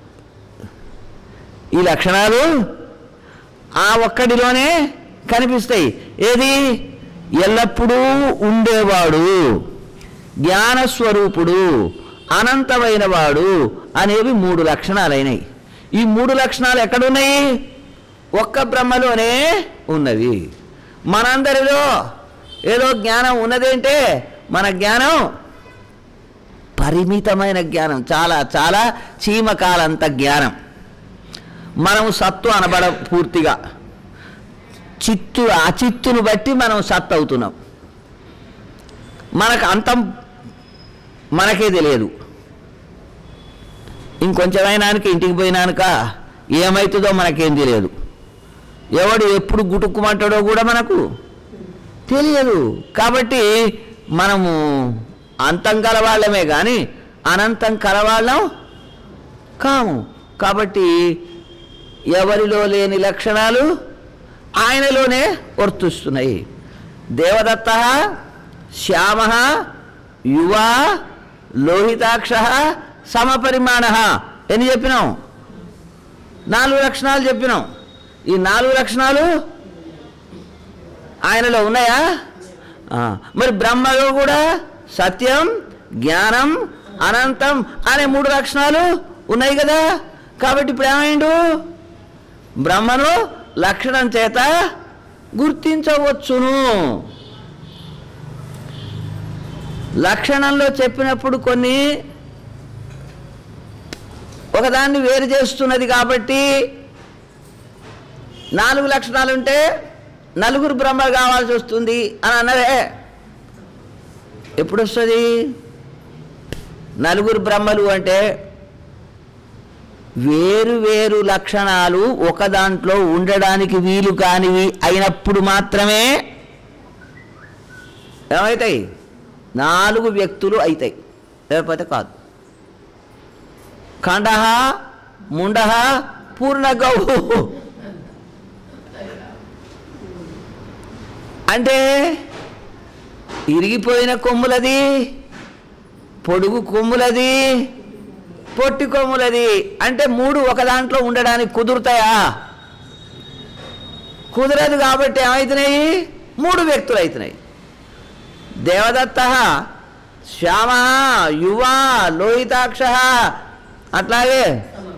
ఈ లక్షణాలు ఆ ఒక్కడిలోనే కనిపిస్తాయి ఏది ఎల్లప్పుడూ ఉండేవాడు జ్ఞానస్వరూపుడు అనంతమైన వాడు అనేవి మూడు లక్షణాలైనవి ఈ మూడు లక్షణాలు ఎక్కడున్నాయి ఒక్క బ్రహ్మలోనే ఉన్నవి మనందరిలో ఏదో జ్ఞానం ఉన్నదేంటే మన జ్ఞానం పరిమితమైన జ్ఞానం చాలా చాలా చీమకాలంత జ్ఞానం మనం సత్తు అనబడ పూర్తిగా చిత్తు ఆ చిత్తును బట్టి మనం సత్ అవుతున్నాం మనకు అంతం మనకే తెలియదు ఇంకొంచెమైనాక ఇంటికి పోయినాక ఏమవుతుందో మనకేం తెలియదు ఎవడు ఎప్పుడు గుటుక్కుమంటాడో కూడా మనకు తెలియదు కాబట్టి మనము అంతం కలవాళ్ళమే కానీ అనంతం కలవాళ్ళం కాము కాబట్టి ఎవరిలో లేని లక్షణాలు ఆయనలోనే వర్తిస్తున్నాయి దేవదత్త శ్యామ యువ లోహితాక్ష సమపరిమాణ ఎన్ని చెప్పినాం నాలుగు లక్షణాలు చెప్పినాం ఈ నాలుగు లక్షణాలు ఆయనలో ఉన్నాయా ఆ, మరి బ్రహ్మలో కూడా సత్యం జ్ఞానం అనంతం అనే మూడు లక్షణాలు ఉన్నాయి కదా కాబట్టి ఇప్పుడు ఏమైండు బ్రహ్మను లక్షణం చేత గుర్తించవచ్చును లక్షణంలో చెప్పినప్పుడు కొన్ని ఒకదాన్ని వేరు చేస్తున్నది కాబట్టి నాలుగు లక్షణాలుంటే నలుగురు బ్రహ్మ కావాల్సి వస్తుంది అని అన్నదే ఎప్పుడు వస్తుంది నలుగురు బ్రహ్మలు అంటే వేరు వేరు లక్షణాలు ఒక దాంట్లో ఉండడానికి వీలు కానివి అయినప్పుడు మాత్రమే ఏమవుతాయి నాలుగు వ్యక్తులు అవుతాయి లేకపోతే కాదు ఖండ ముండ పూర్ణగౌ అంటే ఇరిగిపోయిన కొమ్ములది పొడుగు కొమ్ములది పొట్టి కొమ్ములది అంటే మూడు ఒక దాంట్లో ఉండడానికి కుదురుతాయా కుదరదు కాబట్టి ఏమవుతున్నాయి మూడు వ్యక్తులు అవుతున్నాయి దేవదత్త శ్యామ యువ లోహితాక్ష అట్లాగే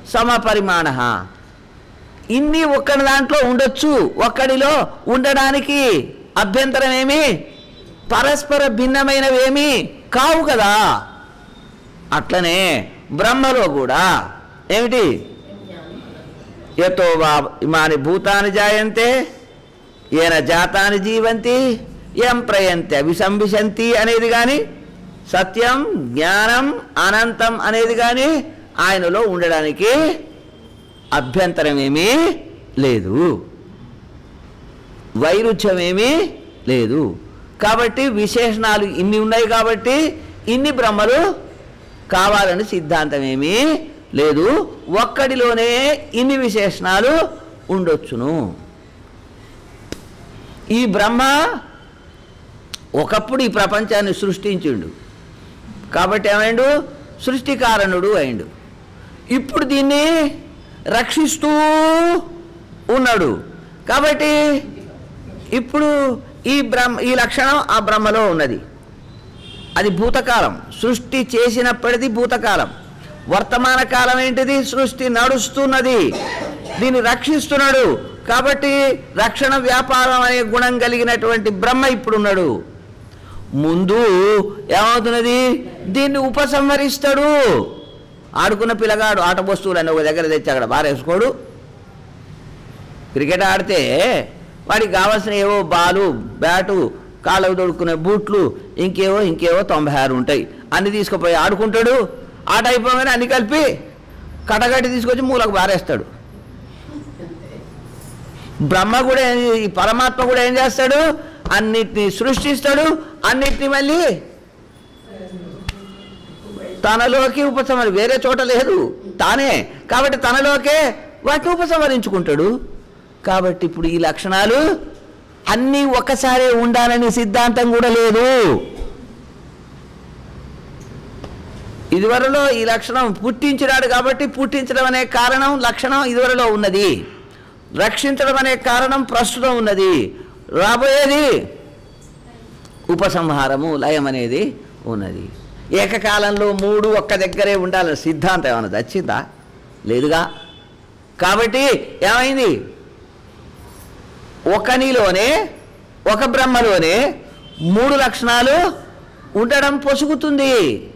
సమపరిమాణ ఇన్ని ఒక్కడి దాంట్లో ఉండొచ్చు ఒక్కడిలో ఉండడానికి అభ్యంతరం ఏమి పరస్పర భిన్నమైనవేమీ కావు కదా అట్లనే బ్రహ్మలో కూడా ఏమిటి యతో వా ఇమాని భూతాని జాయంతే ఏన జాతాని జీవంతి ఎం ప్రయంతి అభిసంభిశంతి అనేది కానీ సత్యం జ్ఞానం అనంతం అనేది కానీ ఆయనలో ఉండడానికి అభ్యంతరమేమీ లేదు వైరుధ్యమేమీ లేదు కాబట్టి విశేషణాలు ఇన్ని ఉన్నాయి కాబట్టి ఇన్ని బ్రహ్మలు కావాలని సిద్ధాంతం ఏమీ లేదు ఒక్కడిలోనే ఇన్ని విశేషణాలు ఉండొచ్చును ఈ బ్రహ్మ ఒకప్పుడు ఈ ప్రపంచాన్ని సృష్టించిండు కాబట్టి ఏమైండు సృష్టికారణుడు అయిండు ఇప్పుడు దీన్ని రక్షిస్తూ ఉన్నాడు కాబట్టి ఇప్పుడు ఈ బ్రహ్మ ఈ లక్షణం ఆ బ్రహ్మలో ఉన్నది అది భూతకాలం సృష్టి చేసినప్పటిది భూతకాలం వర్తమాన కాలం ఏంటిది సృష్టి నడుస్తున్నది దీన్ని రక్షిస్తున్నాడు కాబట్టి రక్షణ వ్యాపారం అనే గుణం కలిగినటువంటి బ్రహ్మ ఇప్పుడున్నాడు ముందు ఏమవుతున్నది దీన్ని ఉపసంహరిస్తాడు ఆడుకున్న పిల్లగాడు ఆట వస్తువులన్నీ ఒక దగ్గర తెచ్చి అక్కడ బారేసుకోడు క్రికెట్ ఆడితే వాడికి కావాల్సిన ఏవో బాలు బ్యాటు కాళ్ళకు దొడుకునే బూట్లు ఇంకేవో ఇంకేవో తొంభై ఆరు ఉంటాయి అన్ని తీసుకుపోయి ఆడుకుంటాడు ఆట అయిపోగానే అన్ని కలిపి కటగట్టి తీసుకొచ్చి మూలకు బారేస్తాడు బ్రహ్మ కూడా ఏం- ఈ పరమాత్మ కూడా ఏం చేస్తాడు అన్నిటిని సృష్టిస్తాడు అన్నిటిని మళ్ళీ తనలోకి ఉపసంహరి వేరే చోట లేదు తానే కాబట్టి తనలోకే వాటిని ఉపసంహరించుకుంటాడు కాబట్టి ఇప్పుడు ఈ లక్షణాలు అన్నీ ఒక్కసారే ఉండాలని సిద్ధాంతం కూడా లేదు ఇదివరలో ఈ లక్షణం పుట్టించినాడు కాబట్టి పుట్టించడం అనే కారణం లక్షణం ఇదివరలో ఉన్నది రక్షించడం అనే కారణం ప్రస్తుతం ఉన్నది రాబోయేది ఉపసంహారము లయం అనేది ఉన్నది ఏకకాలంలో మూడు ఒక్క దగ్గరే ఉండాలని సిద్ధాంతం ఏమైనా వచ్చిందా లేదుగా కాబట్టి ఏమైంది ఒకనిలోనే ఒక బ్రహ్మలోనే మూడు లక్షణాలు ఉండడం పొసుగుతుంది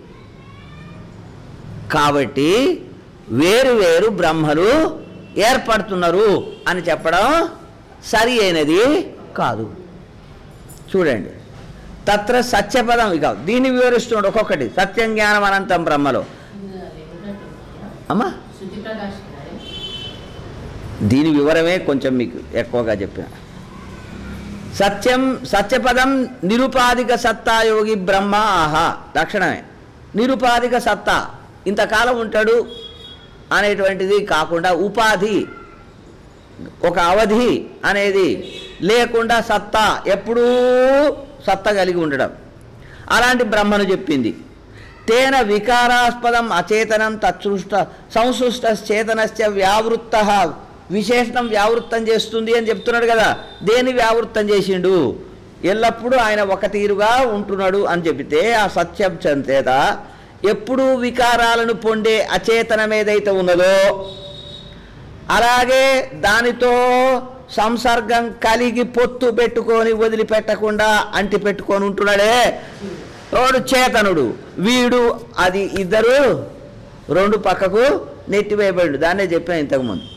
కాబట్టి వేరు వేరు బ్రహ్మలు ఏర్పడుతున్నారు అని చెప్పడం సరి అయినది కాదు చూడండి తత్ర సత్యపదం ఇక దీన్ని వివరిస్తున్నాడు ఒక్కొక్కటి సత్యం జ్ఞానం అనంతం బ్రహ్మలో అమ్మా శుద్ధి ప్రకాష్ గారు దీని వివరమే కొంచెం మీకు ఎక్కువగా చెప్పిన సత్యం సత్యపదం నిరుపాధిక సత్తాయోగి బ్రహ్మ ఆహా లక్షణమే నిరుపాధిక సత్తా ఇంతకాలం ఉంటాడు అనేటువంటిది కాకుండా ఉపాధి ఒక అవధి అనేది లేకుండా సత్తా ఎప్పుడూ సత్తా కలిగి ఉండడం అలాంటి బ్రహ్మను చెప్పింది తేన వికారాస్పదం అచేతనం తత్సృష్ట సంసృష్ట చేతనశ్చ వ్యావృత్త విశేషణం వ్యావృత్తం చేస్తుంది అని చెప్తున్నాడు కదా దేని వ్యావృత్తం చేసిండు ఎల్లప్పుడూ ఆయన ఒక తీరుగా ఉంటున్నాడు అని చెబితే ఆ సత్యం చేత ఎప్పుడూ వికారాలను పొందే అచేతనం ఏదైతే ఉన్నదో అలాగే దానితో సంసర్గం కలిగి పొత్తు పెట్టుకొని వదిలిపెట్టకుండా అంటి పెట్టుకొని ఉంటున్నాడే వాడు చేతనుడు వీడు అది ఇద్దరు రెండు పక్కకు నెట్టివేయబడి దాన్నే చెప్పాను ఇంతకుముందు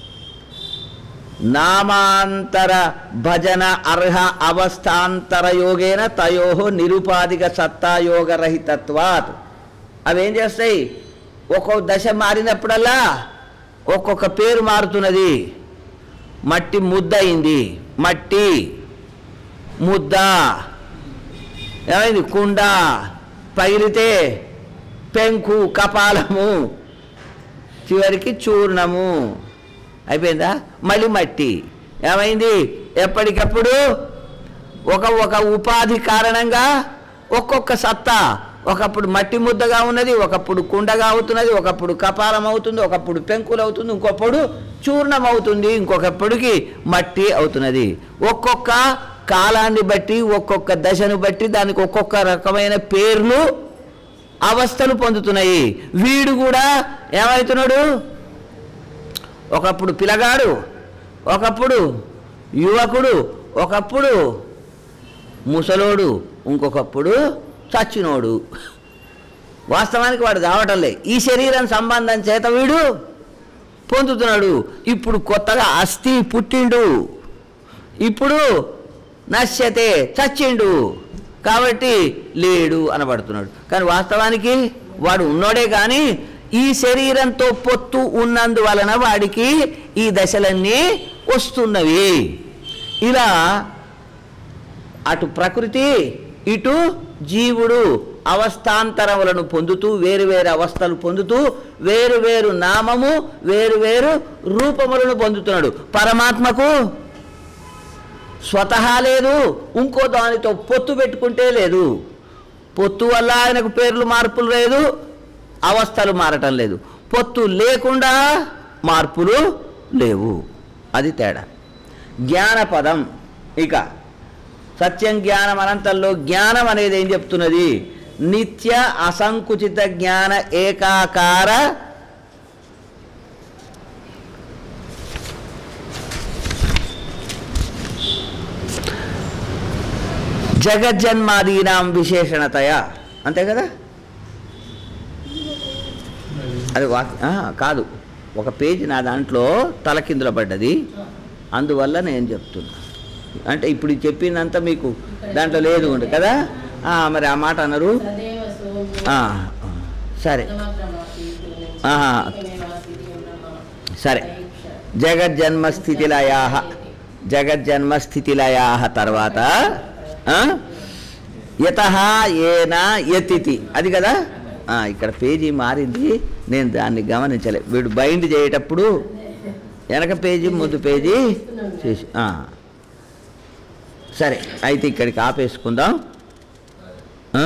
నామాంతర భజన అర్హ అవస్థాంతర యోగేన తయో నిరుపాధిక సత్తాయోగ రహితత్వాత్ అవేం చేస్తాయి ఒక్కొక్క దశ మారినప్పుడల్లా ఒక్కొక్క పేరు మారుతున్నది మట్టి ముద్ద అయింది మట్టి ముద్ద ఏమైంది కుండ పగిలితే పెంకు కపాలము చివరికి చూర్ణము అయిపోయిందా మళ్ళీ మట్టి ఏమైంది ఎప్పటికప్పుడు ఒక ఒక ఉపాధి కారణంగా ఒక్కొక్క సత్తా ఒకప్పుడు మట్టి ముద్దగా ఉన్నది ఒకప్పుడు కుండగా అవుతున్నది ఒకప్పుడు కపాలం అవుతుంది ఒకప్పుడు పెంకులు అవుతుంది ఇంకొకప్పుడు చూర్ణం అవుతుంది ఇంకొకప్పటికి మట్టి అవుతున్నది ఒక్కొక్క కాలాన్ని బట్టి ఒక్కొక్క దశను బట్టి దానికి ఒక్కొక్క రకమైన పేర్లు అవస్థలు పొందుతున్నాయి వీడు కూడా ఏమవుతున్నాడు ఒకప్పుడు పిల్లగాడు ఒకప్పుడు యువకుడు ఒకప్పుడు ముసలోడు ఇంకొకప్పుడు చచ్చినోడు వాస్తవానికి వాడు కావటం లే ఈ శరీరం సంబంధం చేత వీడు పొందుతున్నాడు ఇప్పుడు కొత్తగా అస్థి పుట్టిండు ఇప్పుడు నశ్యతే చచ్చిండు కాబట్టి లేడు అనబడుతున్నాడు కానీ వాస్తవానికి వాడు ఉన్నోడే కానీ ఈ శరీరంతో పొత్తు ఉన్నందువలన వాడికి ఈ దశలన్నీ వస్తున్నవి ఇలా అటు ప్రకృతి ఇటు జీవుడు అవస్థాంతరములను పొందుతూ వేరు వేరు అవస్థలు పొందుతూ వేరు వేరు నామము వేరు వేరు రూపములను పొందుతున్నాడు పరమాత్మకు స్వతహా లేదు ఇంకో దానితో పొత్తు పెట్టుకుంటే లేదు పొత్తు వల్ల ఆయనకు పేర్లు మార్పులు లేదు అవస్థలు మారటం లేదు పొత్తు లేకుండా మార్పులు లేవు అది తేడా జ్ఞానపదం ఇక సత్యం జ్ఞానం అనంతంలో జ్ఞానం అనేది ఏం చెప్తున్నది నిత్య అసంకుచిత జ్ఞాన ఏకాకార జగజ్జన్మాదీనాం విశేషణతయ అంతే కదా అది వాక్ ఆ, కాదు ఒక పేజీ నా దాంట్లో తలకిందుల పడ్డది అందువల్ల నేను చెప్తున్నా అంటే ఇప్పుడు ఇది చెప్పిందంతా మీకు దాంట్లో లేదు ఉండు కదా ఆ, మరి ఆ మాట అన్నారు సదేవ సోము ఆ, సరే ఆహా. సరే జగజ్జన్మస్థితిలయా జగజ్జన్మస్థితిలయా తర్వాత యత ఏన యతితి అది కదా ఆ, ఇక్కడ పేజీ మారింది నేను దాన్ని గమనించలే వీడు బైండ్ చేయేటప్పుడు వెనక పేజీ ముందు పేజీ చేసి ఆ. సరే అయితే ఇక్కడికి ఆపేసుకుందాం ఆ?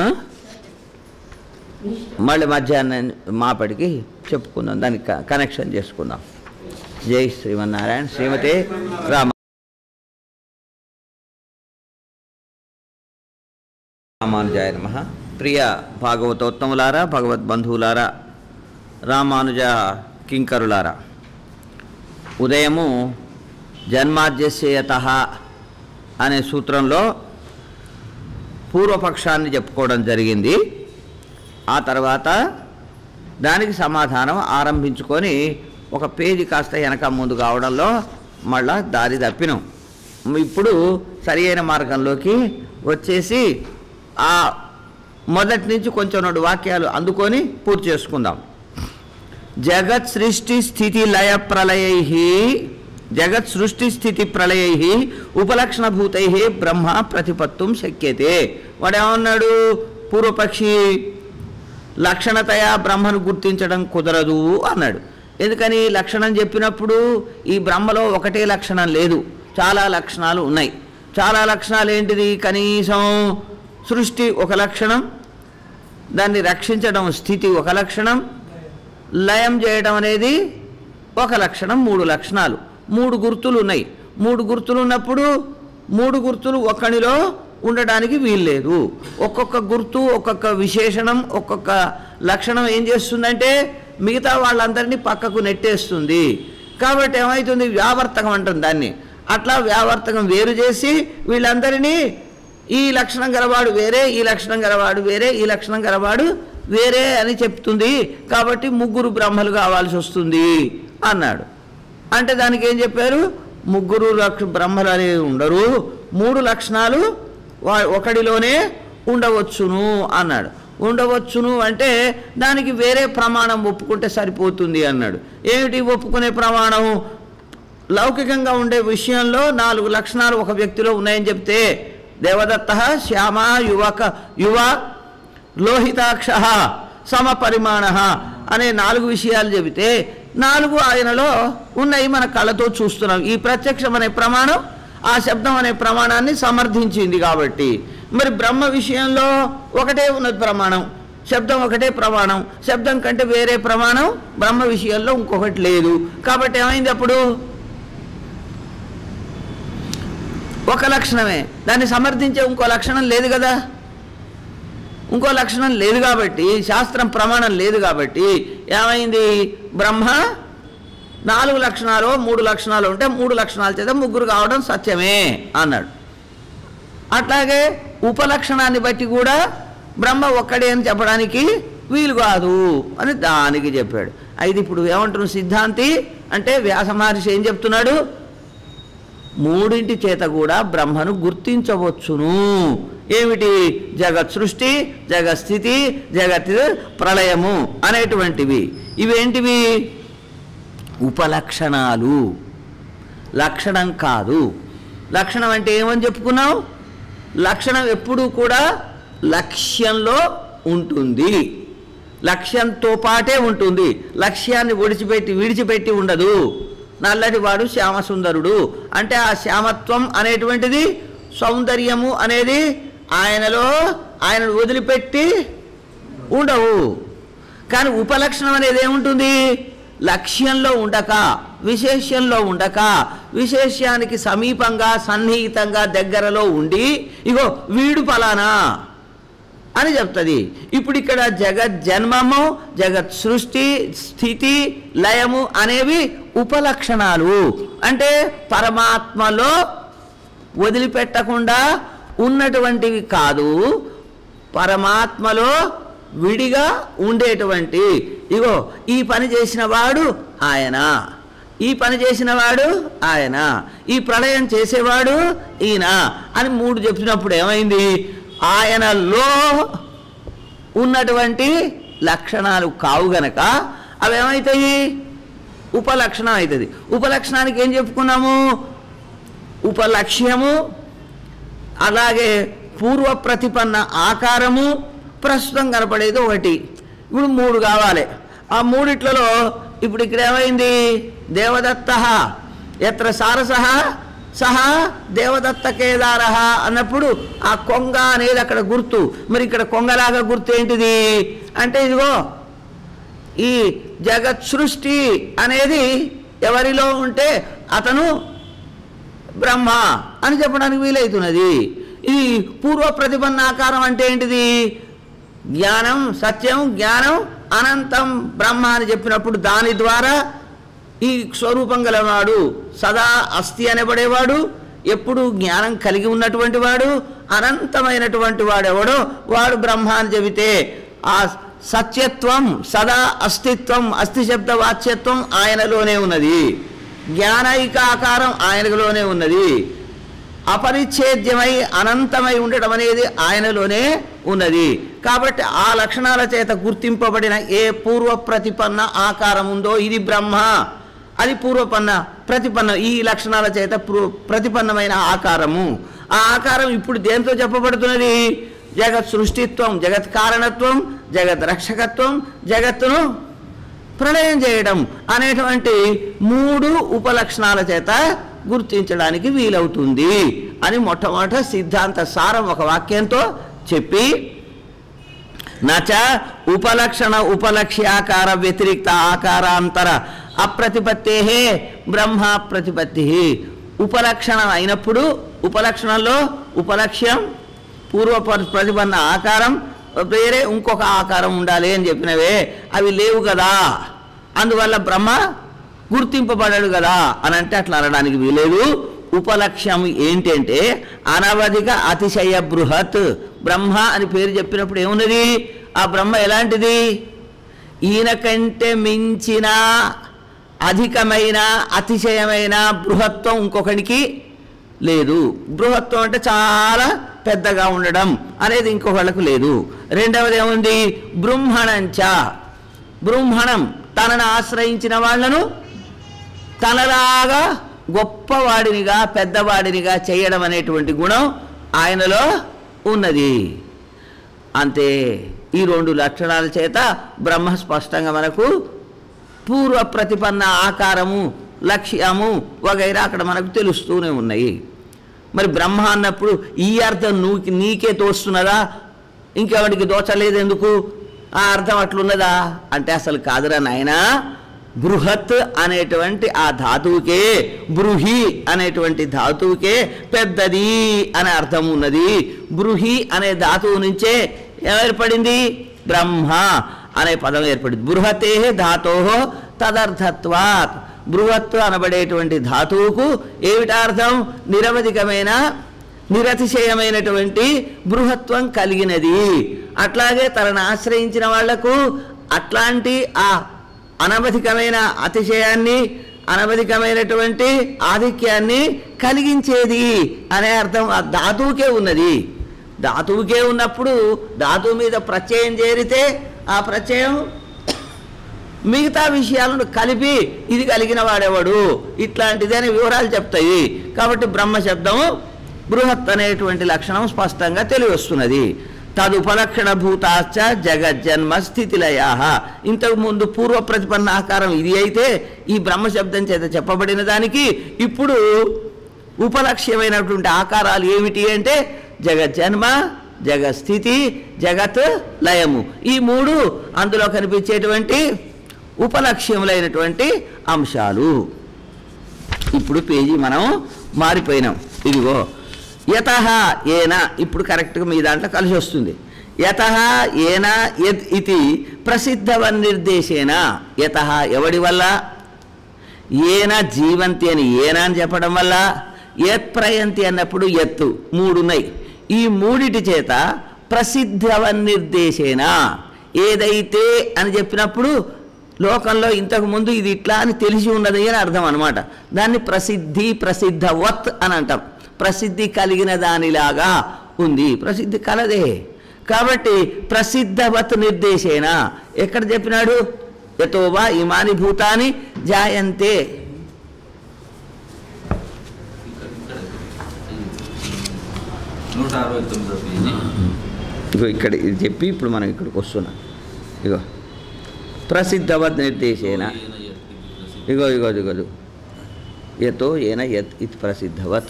మళ్ళీ మధ్యాహ్నం మాపడికి చెప్పుకుందాం దానికి క- కనెక్షన్ చేసుకుందాం జై శ్రీమన్నారాయణ శ్రీమతి రామ రామానుజాయ నమ ప్రియ భాగవతోత్తములారా భగవద్ బంధువులారా రామానుజ కింకరులారా ఉదయము జన్మాద్యస్యత అనే సూత్రంలో పూర్వపక్షాన్ని చెప్పుకోవడం జరిగింది ఆ తర్వాత దానికి సమాధానం ఆరంభించుకొని ఒక పేజీ కాస్త వెనక ముందు కావడంలో మళ్ళా దారి తప్పినాం ఇప్పుడు సరి అయిన మార్గంలోకి వచ్చేసి ఆ మొదటి నుంచి కొంచెం రెండు వాక్యాలు అందుకొని పూర్తి చేసుకుందాం జగత్ సృష్టి స్థితి లయ ప్రళయై జగత్ సృష్టి స్థితి ప్రళయై ఉపలక్షణభూతై బ్రహ్మ ప్రతిపత్తుం శక్యతే వాడేమన్నాడు పూర్వపక్షి లక్షణతయా బ్రహ్మను గుర్తించడం కుదరదు అన్నాడు ఎందుకని లక్షణం చెప్పినప్పుడు ఈ బ్రహ్మలో ఒకటే లక్షణం లేదు చాలా లక్షణాలు ఉన్నాయి చాలా లక్షణాలు ఏంటిది కనీసం సృష్టి ఒక లక్షణం దాన్ని రక్షించడం స్థితి ఒక లక్షణం లయం చేయడం అనేది ఒక లక్షణం మూడు లక్షణాలు మూడు గుర్తులు ఉన్నాయి మూడు గుర్తులు ఉన్నప్పుడు మూడు గుర్తులు ఒక్కనిలో ఉండడానికి వీల్లేదు ఒక్కొక్క గుర్తు ఒక్కొక్క విశేషణం ఒక్కొక్క లక్షణం ఏం చేస్తుందంటే మిగతా వాళ్ళందరినీ పక్కకు నెట్టేస్తుంది కాబట్టి ఏమవుతుంది వ్యావర్తకం అంటుంది దాన్ని అట్లా వ్యావర్తకం వేరు చేసి వీళ్ళందరినీ ఈ లక్షణం గలవాడు వేరే ఈ లక్షణం గలవాడు వేరే ఈ లక్షణం గలవాడు వేరే అని చెప్తుంది కాబట్టి ముగ్గురు బ్రహ్మలు కావాల్సి వస్తుంది అన్నాడు అంటే దానికి ఏం చెప్పారు ముగ్గురు లక్ష బ్రహ్మలు అనేది ఉండరు మూడు లక్షణాలు వా- ఒకడిలోనే ఉండవచ్చును అన్నాడు ఉండవచ్చును అంటే దానికి వేరే ప్రమాణం ఒప్పుకుంటే సరిపోతుంది అన్నాడు ఏమిటి ఒప్పుకునే ప్రమాణం లౌకికంగా ఉండే విషయంలో నాలుగు లక్షణాలు ఒక వ్యక్తిలో ఉన్నాయని చెప్తే దేవదత్త శ్యామ యువక యువ లోహితాక్ష సమపరిమాణ అనే నాలుగు విషయాలు చెబితే నాలుగు ఆయనలో ఉన్నాయి మన కళ్ళతో చూస్తున్నాం ఈ ప్రత్యక్షం అనే ప్రమాణం ఆ శబ్దం అనే ప్రమాణాన్ని సమర్థించింది కాబట్టి మరి బ్రహ్మ విషయంలో ఒకటే ఉన్నది ప్రమాణం శబ్దం ఒకటే ప్రమాణం శబ్దం కంటే వేరే ప్రమాణం బ్రహ్మ విషయంలో ఇంకొకటి లేదు కాబట్టి ఏమైంది అప్పుడు ఒక లక్షణమే దాన్ని సమర్థించే ఇంకో లక్షణం లేదు కదా ఇంకో లక్షణం లేదు కాబట్టి శాస్త్రం ప్రమాణం లేదు కాబట్టి ఏమైంది బ్రహ్మ నాలుగు లక్షణాలు మూడు లక్షణాలు ఉంటే మూడు లక్షణాల చేత ముగ్గురు కావడం సత్యమే అన్నాడు అట్లాగే ఉపలక్షణాన్ని బట్టి కూడా బ్రహ్మ ఒక్కడే అని చెప్పడానికి వీలు కాదు అని దానికి చెప్పాడు అయితే ఇప్పుడు ఏమంటున్న సిద్ధాంతి అంటే వ్యాస మహర్షి ఏం చెప్తున్నాడు మూడింటి చేత కూడా బ్రహ్మను గుర్తించవచ్చును ఏమిటి జగత్ సృష్టి జగత్ స్థితి జగత్ ప్రళయము అనేటువంటివి ఇవేంటివి ఉపలక్షణాలు లక్షణం కాదు లక్షణం అంటే ఏమని చెప్పుకున్నాం లక్షణం ఎప్పుడూ కూడా లక్ష్యంలో ఉంటుంది లక్ష్యంతో పాటే ఉంటుంది లక్ష్యాన్ని విడిచిపెట్టి విడిచిపెట్టి ఉండదు నల్లటి వాడు శ్యామసుందరుడు అంటే ఆ శ్యామత్వం అనేటువంటిది సౌందర్యము అనేది ఆయనలో ఆయనను వదిలిపెట్టి ఉండవు కానీ ఉపలక్షణం అనేది ఏముంటుంది లక్ష్యంలో ఉండక విశేష్యంలో ఉండక విశేష్యానికి సమీపంగా సన్నిహితంగా దగ్గరలో ఉండి ఇగో వీడు ఫలానా అని చెప్తుంది ఇప్పుడు ఇక్కడ జగత్ జన్మము జగత్ సృష్టి స్థితి లయము అనేవి ఉపలక్షణాలు అంటే పరమాత్మలో వదిలిపెట్టకుండా ఉన్నటువంటివి కాదు పరమాత్మలో విడిగా ఉండేటువంటి ఇగో ఈ పని చేసిన వాడు ఆయన ఈ పని చేసిన వాడు ఆయన ఈ ప్రళయం చేసేవాడు ఈయన అని మూడు చెప్పినప్పుడు ఏమైంది ఆయనలో ఉన్నటువంటి లక్షణాలు కావు గనక అవి ఏమవుతాయి ఉపలక్షణం అవుతుంది ఉపలక్షణానికి ఏం చెప్పుకున్నాము ఉపలక్ష్యము అలాగే పూర్వ ప్రతిపన్న ఆకారము ప్రస్తుతం కనపడేది ఒకటి ఇప్పుడు మూడు కావాలి ఆ మూడిట్లలో ఇప్పుడు ఇక్కడ ఏమైంది దేవదత్త ఎత్ర సారసహ సహా దేవదత్త కేదార అన్నప్పుడు ఆ కొంగ అనేది అక్కడ గుర్తు మరి ఇక్కడ కొంగలాగా గుర్తు ఏంటిది అంటే ఇదిగో ఈ జగత్ సృష్టి అనేది ఎవరిలో ఉంటే అతను బ్రహ్మ అని చెప్పడానికి వీలవుతున్నది ఇది పూర్వ ప్రతిపన్నాకారం అంటే ఏంటిది జ్ఞానం సత్యం జ్ఞానం అనంతం బ్రహ్మ అని చెప్పినప్పుడు దాని ద్వారా ఈ స్వరూపం గలవాడు సదా అస్థి అనబడేవాడు ఎప్పుడు జ్ఞానం కలిగి ఉన్నటువంటి వాడు అనంతమైనటువంటి వాడెవడో వాడు బ్రహ్మ అని చెబితే ఆ సత్యత్వం సదా అస్తిత్వం అస్థి శబ్ద వాచ్యత్వం ఆయనలోనే ఉన్నది జ్ఞానైక ఆకారం ఆయనలోనే ఉన్నది అపరిచ్ఛేద్యమై అనంతమై ఉండటం అనేది ఆయనలోనే ఉన్నది కాబట్టి ఆ లక్షణాల చేత గుర్తింపబడిన ఏ పూర్వ ప్రతిపన్న ఆకారం ఉందో ఇది బ్రహ్మ అది పూర్వపన్న ప్రతిపన్న ఈ లక్షణాల చేత ప్రు- ప్రతిపన్నమైన ఆకారము ఆ ఆకారం ఇప్పుడు దేంతో చెప్పబడుతున్నది జగత్ సృష్టిత్వం జగత్ కారణత్వం జగత్ రక్షకత్వం జగత్తును ప్రళయం చేయడం అనేటువంటి మూడు ఉపలక్షణాల చేత గుర్తించడానికి వీలవుతుంది అని మొట్టమొదట సిద్ధాంత సారం ఒక వాక్యంతో చెప్పి నచ ఉపలక్షణ ఉపలక్ష్యాకార వ్యతిరిక్త ఆకారాంతర అప్రతిపత్తే బ్రహ్మ ప్రతిపత్తి ఉపలక్షణం అయినప్పుడు ఉపలక్షణంలో ఉపలక్ష్యం పూర్వ పరి- ప్రతిపన్న ఆకారం వేరే ఇంకొక ఆకారం ఉండాలి అని చెప్పినవే అవి లేవు కదా అందువల్ల బ్రహ్మ గుర్తింపబడాడు కదా అని అంటే అట్లా అనడానికి వీలేదు ఉపలక్ష్యం ఏంటంటే అనవధిక అతిశయ బృహత్ బ్రహ్మ అని పేరు చెప్పినప్పుడు ఏమున్నది ఆ బ్రహ్మ ఎలాంటిది ఈయన కంటే మించిన అధికమైన అతిశయమైన బృహత్వం ఇంకొకనికి లేదు బృహత్వం అంటే చాలా పెద్దగా ఉండడం అనేది ఇంకొకళ్ళకు లేదు రెండవది ఏముంది బృంహణంచ బృంహణం తనను ఆశ్రయించిన వాళ్ళను తనలాగా గొప్పవాడినిగా పెద్దవాడినిగా చేయడం అనేటువంటి గుణం ఆయనలో ఉన్నది అంతే ఈ రెండు లక్షణాల చేత బ్రహ్మ స్పష్టంగా మనకు పూర్వ ప్రతిపన్న ఆకారము లక్ష్యము వగైరా అక్కడ మనకు తెలుస్తూనే ఉన్నాయి మరి బ్రహ్మ అన్నప్పుడు ఈ అర్థం నువ్వు నీకే తోస్తున్నదా ఇంకెవరికి దోచలేదు ఎందుకు ఆ అర్థం అట్లున్నదా అంటే అసలు కాదురా నాయనా బృహత్ అనేటువంటి ఆ ధాతువుకే బృహి అనేటువంటి ధాతువుకే పెద్దది అనే అర్థం ఉన్నది బృహి అనే ధాతువు నుంచే ఏర్పడింది బ్రహ్మ అనే పదం ఏర్పడింది బృహతే ధాతో తదర్థత్వాత్ బృహత్తు అనబడేటువంటి ధాతువుకు ఏమిటార్థం నిరవధికమైన నిరతిశయమైనటువంటి బృహత్వం కలిగినది అట్లాగే తనను ఆశ్రయించిన వాళ్లకు అట్లాంటి ఆ అనవధికమైన అతిశయాన్ని అనవధికమైనటువంటి ఆధిక్యాన్ని కలిగించేది అనే అర్థం ఆ ధాతువుకే ఉన్నది ధాతువుకే ఉన్నప్పుడు ధాతువు మీద ప్రత్యయం చేరితే ఆ ప్రత్యయం మిగతా విషయాలను కలిపి ఇది కలిగిన వాడెవడు ఇట్లాంటిది అనే వివరాలు చెప్తాయి కాబట్టి బ్రహ్మ శబ్దం బృహత్ అనేటువంటి లక్షణం స్పష్టంగా తెలియవస్తున్నది తదుపలక్షణ భూతాశ్చ జగజ్జన్మ స్థితిలయా ఇంతకు ముందు పూర్వ ప్రతిపన్న ఆకారం ఇది అయితే ఈ బ్రహ్మ శబ్దం చేత చెప్పబడిన దానికి ఇప్పుడు ఉపలక్ష్యమైనటువంటి ఆకారాలు ఏమిటి అంటే జగజ్జన్మ జగస్థితి జగత్ లయము ఈ మూడు అందులో కనిపించేటువంటి ఉపలక్ష్యములైనటువంటి అంశాలు ఇప్పుడు పేజీ మనం మారిపోయినాం ఇదిగో యత ఏన ఇప్పుడు కరెక్ట్గా మీ దాంట్లో కలిసి వస్తుంది యత ఏన యద్ ఇది ప్రసిద్ధవన్నిర్దేశేన యత ఎవడి వల్ల ఏన జీవంతి అని ఏన అని చెప్పడం వల్ల యత్ ప్రయంతి అన్నప్పుడు ఎత్తు మూడున్నాయి ఈ మూడిటి చేత ప్రసిద్ధవన్నిర్దేశేన ఏదైతే అని చెప్పినప్పుడు లోకంలో ఇంతకు ముందు ఇది ఇట్లా అని తెలిసి ఉన్నది అని అర్థం అనమాట దాన్ని ప్రసిద్ధి ప్రసిద్ధవత్ అని అంటాం ప్రసిద్ధి కలిగిన దానిలాగా ఉంది ప్రసిద్ధి కలదే కాబట్టి ప్రసిద్ధవత్ నిర్దేశేన ఎక్కడ చెప్పినాడు యతోవా ఇమాని భూతాని జాయంతే నూట అరవై తొమ్మిదో పేజీ ఇగో ఇక్కడ ఇది చెప్పి ఇప్పుడు మనం ఇక్కడికి వస్తున్నాం ఇగో ప్రసిద్ధవత్ నిర్దేశేన ఇగో ఇగో ఇగో ఇగో. యతో ఏన యత్ ఇది ప్రసిద్ధవత్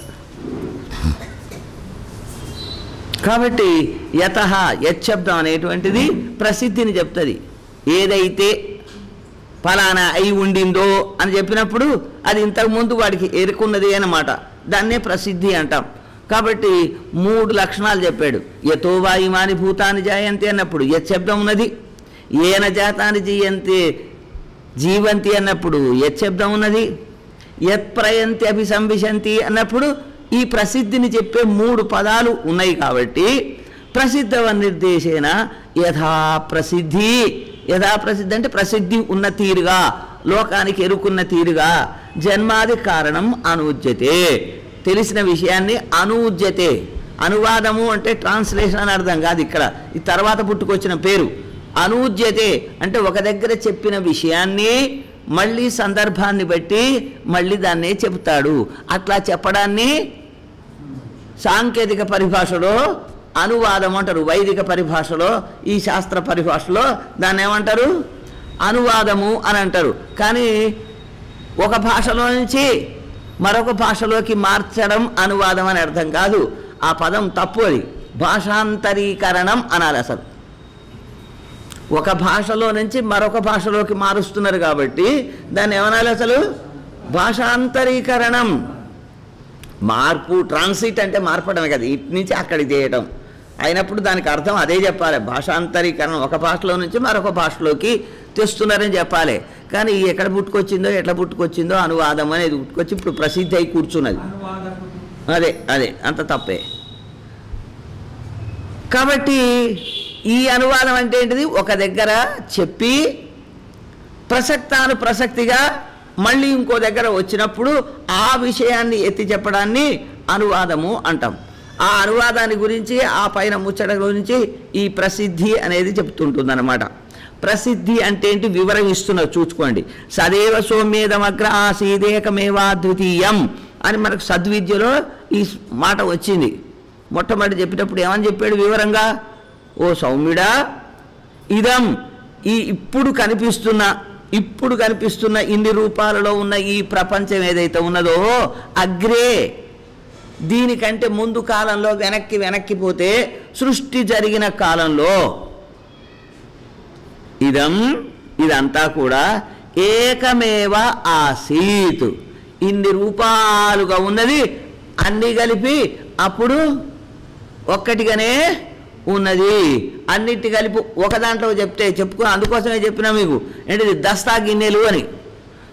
కాబట్టి యత యత్ శబ్దం అనేటువంటిది ప్రసిద్ధిని చెప్తుంది ఏదైతే ఫలానా అయి ఉండిందో అని చెప్పినప్పుడు అది ఇంతకుముందు వాడికి ఎరుకున్నది అన్నమాట దాన్నే ప్రసిద్ధి అంటాం కాబట్టి మూడు లక్షణాలు చెప్పాడు యతో వాయుమాని భూతాన్ని జాయంతి అన్నప్పుడు యత్ శబ్దం ఉన్నది ఏన జాతాన్ని జీయంతి జీవంతి అన్నప్పుడు యత్ శబ్దం ఉన్నది యత్ ప్రయంతి అభిసంవిశంతి అన్నప్పుడు ఈ ప్రసిద్ధిని చెప్పే మూడు పదాలు ఉన్నాయి కాబట్టి ప్రసిద్ధ నిర్దేశేన యథా ప్రసిద్ధి యథా ప్రసిద్ధి అంటే ప్రసిద్ధి ఉన్న తీరుగా లోకానికి ఎరుకున్న తీరుగా జన్మాది కారణం అనూజ్యతే తెలిసిన విషయాన్ని అనూజ్యతే అనువాదము అంటే ట్రాన్స్లేషన్ అని అర్థం కాదు ఇక్కడ ఈ తర్వాత పుట్టుకొచ్చిన పేరు అనూజ్యతే అంటే ఒక దగ్గర చెప్పిన విషయాన్ని మళ్ళీ సందర్భాన్ని బట్టి మళ్ళీ దాన్నే చెబుతాడు అట్లా చెప్పడాన్ని సాంకేతిక పరిభాషలో అనువాదం అంటారు వైదిక పరిభాషలో ఈ శాస్త్ర పరిభాషలో దాన్ని ఏమంటారు అనువాదము అని అంటారు కానీ ఒక భాషలో నుంచి మరొక భాషలోకి మార్చడం అనువాదం అని అర్థం కాదు ఆ పదం తప్పు అది భాషాంతరీకరణం అనాలి అసలు ఒక భాషలో నుంచి మరొక భాషలోకి మారుస్తున్నారు కాబట్టి దాన్ని ఏమనాలి అసలు భాషాంతరీకరణం మార్పు ట్రాన్సిట్ అంటే మార్పడమే కదా ఇటు నుంచి అక్కడికి చేయటం అయినప్పుడు దానికి అర్థం అదే చెప్పాలి భాషాంతరీకరణం ఒక భాషలో నుంచి మరొక భాషలోకి తెస్తున్నారని చెప్పాలి కానీ ఎక్కడ పుట్టుకొచ్చిందో ఎట్లా పుట్టుకొచ్చిందో అనువాదం అనేది పుట్టుకొచ్చి ఇప్పుడు ప్రసిద్ధి అయి కూర్చున్నది అదే అదే అంత తప్పే కాబట్టి ఈ అనువాదం అంటే ఏంటిది ఒక దగ్గర చెప్పి ప్రసక్తాను ప్రసక్తిగా మళ్ళీ ఇంకో దగ్గర వచ్చినప్పుడు ఆ విషయాన్ని ఎత్తి చెప్పడాన్ని అనువాదము అంటాం ఆ అనువాదాన్ని గురించి ఆ పైన ముచ్చట గురించి ఈ ప్రసిద్ధి అనేది చెప్తుంటుందన్నమాట ప్రసిద్ధి అంటే ఏంటి వివరం ఇస్తున్నారు చూసుకోండి సదేవ సౌమ్యేదమగ్ర ఆసీదేకమేవా ద్వితీయం అని మనకు సద్విద్యలో ఈ మాట వచ్చింది మొట్టమొదటి చెప్పేటప్పుడు ఏమని చెప్పాడు వివరంగా ఓ సౌమ్యుడా ఇదం ఈ ఇప్పుడు కనిపిస్తున్న ఇప్పుడు కనిపిస్తున్న ఇన్ని రూపాలలో ఉన్న ఈ ప్రపంచం ఏదైతే ఉన్నదో అగ్రే దీనికంటే ముందు కాలంలో వెనక్కి వెనక్కి పోతే సృష్టి జరిగిన కాలంలో ఇదం ఇదంతా కూడా ఏకమేవ ఆసీత్ ఇన్ని రూపాలుగా ఉన్నది అన్ని కలిపి అప్పుడు ఒక్కటిగానే ఉన్నది అన్నిటి కలిపి ఒక దాంట్లో చెప్తే చెప్పుకో అందుకోసమే చెప్పినా మీకు ఏంటిది దస్తా గిన్నెలు అని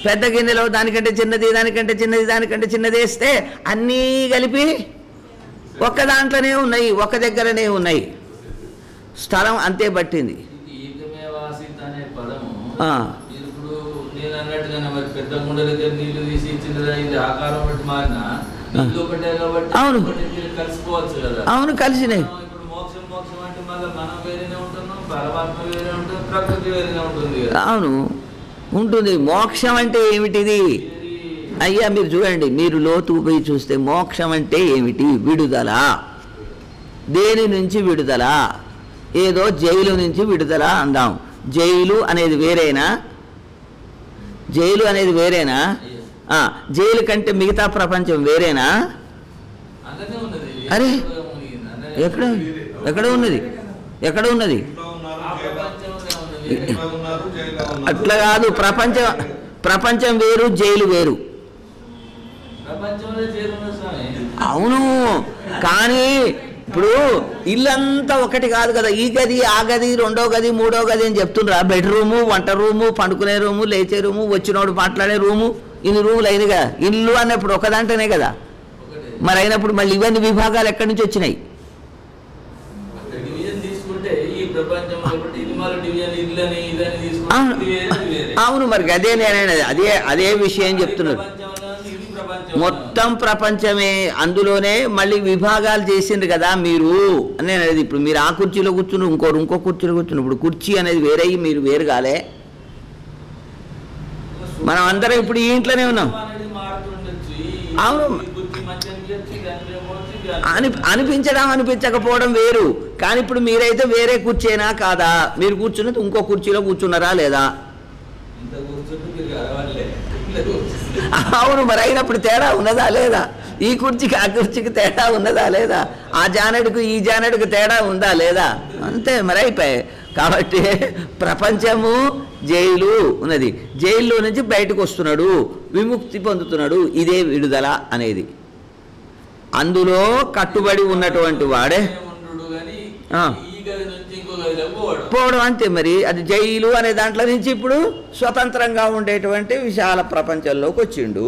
పెద్ద గిన్నెలో దానికంటే చిన్నది దానికంటే చిన్నది దానికంటే చిన్నది వేస్తే అన్నీ కలిపి ఒక్క దాంట్లోనే ఉన్నాయి ఒక దగ్గరనే ఉన్నాయి స్థలం అంతే పట్టింది ఏకమేవాసిత్ అనే పదము ఆ. మీరు ఇప్పుడు నేను అన్నట్టుగానే మరి పెద్ద గుండె దగ్గర నీళ్లు తీసి చిన్నదా ఇది ఆకారం బట్టి మారిన నీళ్ళు ఒకటే కాబట్టి అవును. ఒకటి మీరు కలిసిపోవచ్చు కదా అవును కలిసినాయి మనం ఇప్పుడు మోక్షం మోక్షం అంటే మళ్ళీ మనం వేరేనే ఉంటున్నాం పరమాత్మ వేరే ఉంటుంది ప్రకృతి వేరేనే ఉంటుంది కదా అవును ఉంటుంది మోక్షం అంటే ఏమిటిది ఇది అయ్యా మీరు చూడండి మీరు లోతు పోయి చూస్తే మోక్షం అంటే ఏమిటి విడుదల దేని నుంచి విడుదల ఏదో జైలు నుంచి విడుదల అందాం జైలు అనేది వేరేనా జైలు అనేది వేరేనా ఆ, జైలు కంటే మిగతా ప్రపంచం వేరేనా అందరినీ ఉన్నది అరే. ఎక్కడ మునిగింది? అందరినీ- ఎక్కడ ఎక్కడ ఉన్నది ఎక్కడ ఉన్నది ఇంట్లో ఉన్నారు, ఆ జైల్లో ప్రపంచంలోనే ఉన్నది ఇంట్లో ఉన్నారు, జైల్లో ఉన్నారు. అట్లా కాదు ప్రపంచం ప్రపంచం వేరు జైలు వేరు ప్రపంచంలో చేరున్న స్వామి అవును కానీ ఇప్పుడు ఇల్లంతా ఒకటి కాదు కదా ఈ గది ఆ గది రెండో గది మూడో గది అని చెప్తుండ్రా బెడ్రూము వంట రూము పండుకునే రూము లేచే రూము వచ్చినోడు మాట్లాడే రూము ఇన్ని రూములు అయినాయి కదా ఇల్లు అన్నప్పుడు ఒకదాంటనే కదా ఒకటే మరి అయినప్పుడు మళ్ళీ ఇవన్నీ విభాగాలు ఎక్కడి నుంచి వచ్చినాయి అక్కడ డివిజన్ తీసుకుంటే ఈ ప్రపంచంలో ఒకటి ఇది మళ్ళీ డివిజన్ ఇల్లని ఇదని తీసుకుంటే అవును ఇది వేరే ఇది వేరే అవును మరి అదే నేననేది అదే అదే విషయం చెప్తున్నాడు ప్రపంచంలో ఉంది, ఇది ప్రపంచం మొత్తం ప్రపంచమే అందులోనే మళ్ళీ విభాగాలు చేసిండ్రు కదా మీరు అని నేను అనేది ఇప్పుడు మీరు ఆ కుర్చీలో కూర్చుని ఇంకోరు ఇంకో కుర్చీలో కూర్చుని ఇప్పుడు కుర్చీ అనేది వేరయ్యి మీరు వేరు కాలే మనం అందరం ఇప్పుడు ఈ ఇంట్లోనే ఉన్నాం అనేది మారుతుండొచ్చు ఈ- అవును. ఈ బుద్ధి మంచి అనిపించచ్చు ఇది అనిపించవచ్చు ఇది అని అనిపించడం అనిపించకపోవడం వేరు కానీ ఇప్పుడు మీరైతే వేరే కుర్చీనా కాదా మీరు కూర్చున్నది ఇంకో కుర్చీలో కూర్చున్నారా లేదా ఇంత కూర్చుంటే మీరు అలవాట్లే ఇట్లా కూర్చుంటే అవును మరి అయినప్పుడు తేడా ఉన్నదా లేదా ఈ కుర్చీకి ఆ కుర్చీకి తేడా ఉన్నదా లేదా ఆ జానడుకు ఈ జానడుకు తేడా ఉందా లేదా అంతే మరి అయిపోయాయి కాబట్టి ప్రపంచము జైలు ఉన్నది జైల్లో నుంచి బయటకు వస్తున్నాడు విముక్తి పొందుతున్నాడు ఇదే విడుదల అనేది అందులో కట్టుబడి ఉన్నటువంటి వాడే ఉండు కానీ ఆ. ఈ గది నుంచి ఇంకో గదిలో పోవడం పోవడం అంతే మరి అది జైలు అనే దాంట్లో నుంచి ఇప్పుడు స్వతంత్రంగా ఉండేటువంటి విశాల ప్రపంచంలోకి వచ్చిండు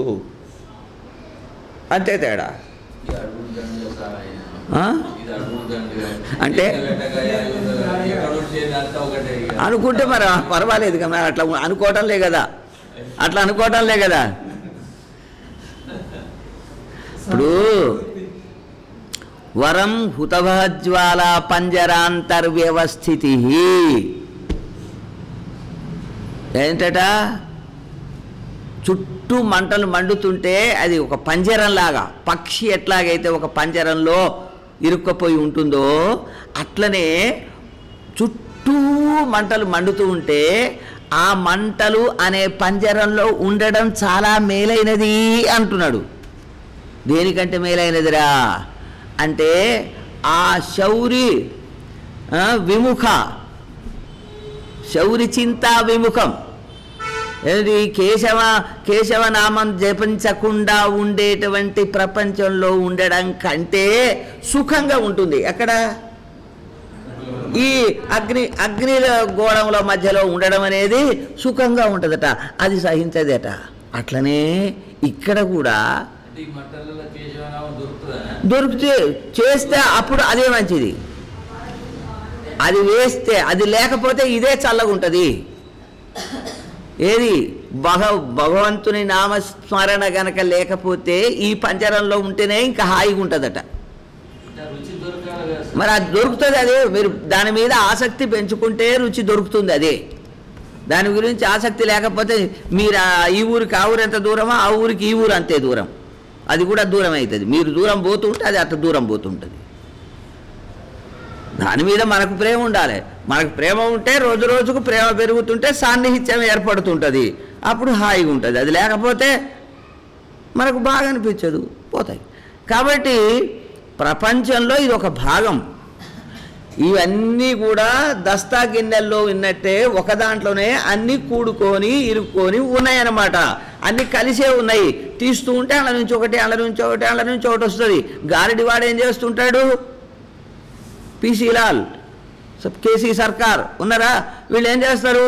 అంతే తేడా ఇది అడుగు దండగా సాయం. ఆ? ఇది అడుగు దండగా. అంటే? ఎక్కడ పెట్టగా, ఎక్కడ ఉండేది అంతా ఒకటే ఇక. అనుకుంటే మరి పర్వాలేదు కదా మరి అట్లా అనుకోవటంలే కదా అట్లా అనుకోవటంలే కదా ఇప్పుడు వరం హుతభజ్వాల పంజరాంతర్వ్యవస్థితి ఏంటట చుట్టూ మంటలు మండుతుంటే అది ఒక పంజరంలాగా పక్షి ఎట్లాగైతే ఒక పంజరంలో ఇరుక్కపోయి ఉంటుందో అట్లనే చుట్టూ మంటలు మండుతూ ఉంటే ఆ మంటలు అనే పంజరంలో ఉండడం చాలా మేలైనది అంటున్నాడు దేనికంటే మేలైనదిరా అంటే ఆ శౌరి ఆ, విముఖ శౌరి చింతా విముఖం ఏది కేశవ కేశవ నామం జపించకుండా ఉండేటువంటి ప్రపంచంలో ఉండడం కంటే సుఖంగా ఉంటుంది ఎక్కడ ఈ అగ్ని అగ్ని గోళంలో మధ్యలో ఉండడం అనేది సుఖంగా ఉంటుందట అది సహించదట అట్లనే ఇక్కడ కూడా అంటే ఈ మట్టలలో కేశవనామం దొరుకుతుందా దొరికితే చేస్తే అప్పుడు అదే మంచిది అది వేస్తే అది లేకపోతే ఇదే చల్లగా ఉంటుంది ఏది భగ భగవంతుని నామస్మరణ గనక లేకపోతే ఈ పంజరంలో ఉంటేనే ఇంకా హాయిగా ఉంటుందట అంటే ఆ రుచి దొరకాలి కదా సార్. మరి అది దొరుకుతుంది అదే మీరు దాని మీద ఆసక్తి పెంచుకుంటే రుచి దొరుకుతుంది అదే దాని గురించి ఆసక్తి లేకపోతే మీరు ఆ ఈ ఊరికి ఆ ఊరు ఎంత దూరమో ఆ ఊరికి ఈ ఊరు అంతే దూరం అది కూడా దూరం అవుతుంది మీరు దూరం పోతుంటే అది అంత దూరం పోతుంటుంది దాని మీద మనకు ప్రేమ ఉండాలి మనకు ప్రేమ ఉంటే రోజు రోజుకు ప్రేమ పెరుగుతుంటే సాన్నిహిత్యం ఏర్పడుతుంటుంది అప్పుడు హాయిగా ఉంటుంది అది లేకపోతే మనకు బాగా అనిపించదు పోతాయి కాబట్టి ప్రపంచంలో ఇది ఒక భాగం ఇవన్నీ కూడా దస్తా గిన్నెల్లో ఉన్నట్టే ఒక దాంట్లోనే అన్నీ కూడుకొని ఇరుక్కొని ఉన్నాయన్నమాట అన్నీ కలిసే ఉన్నాయి తీస్తూ ఉంటే అళ్ళ నుంచి ఒకటి అళ్ళ నుంచి ఒకటి అళ్ళ నుంచి ఒకటి వస్తుంది గాలిడి వాడు ఏం చేస్తుంటాడు పిసి లాల్ సబ్ కేసీ సర్కార్ ఉన్నారా వీళ్ళు ఏం చేస్తారు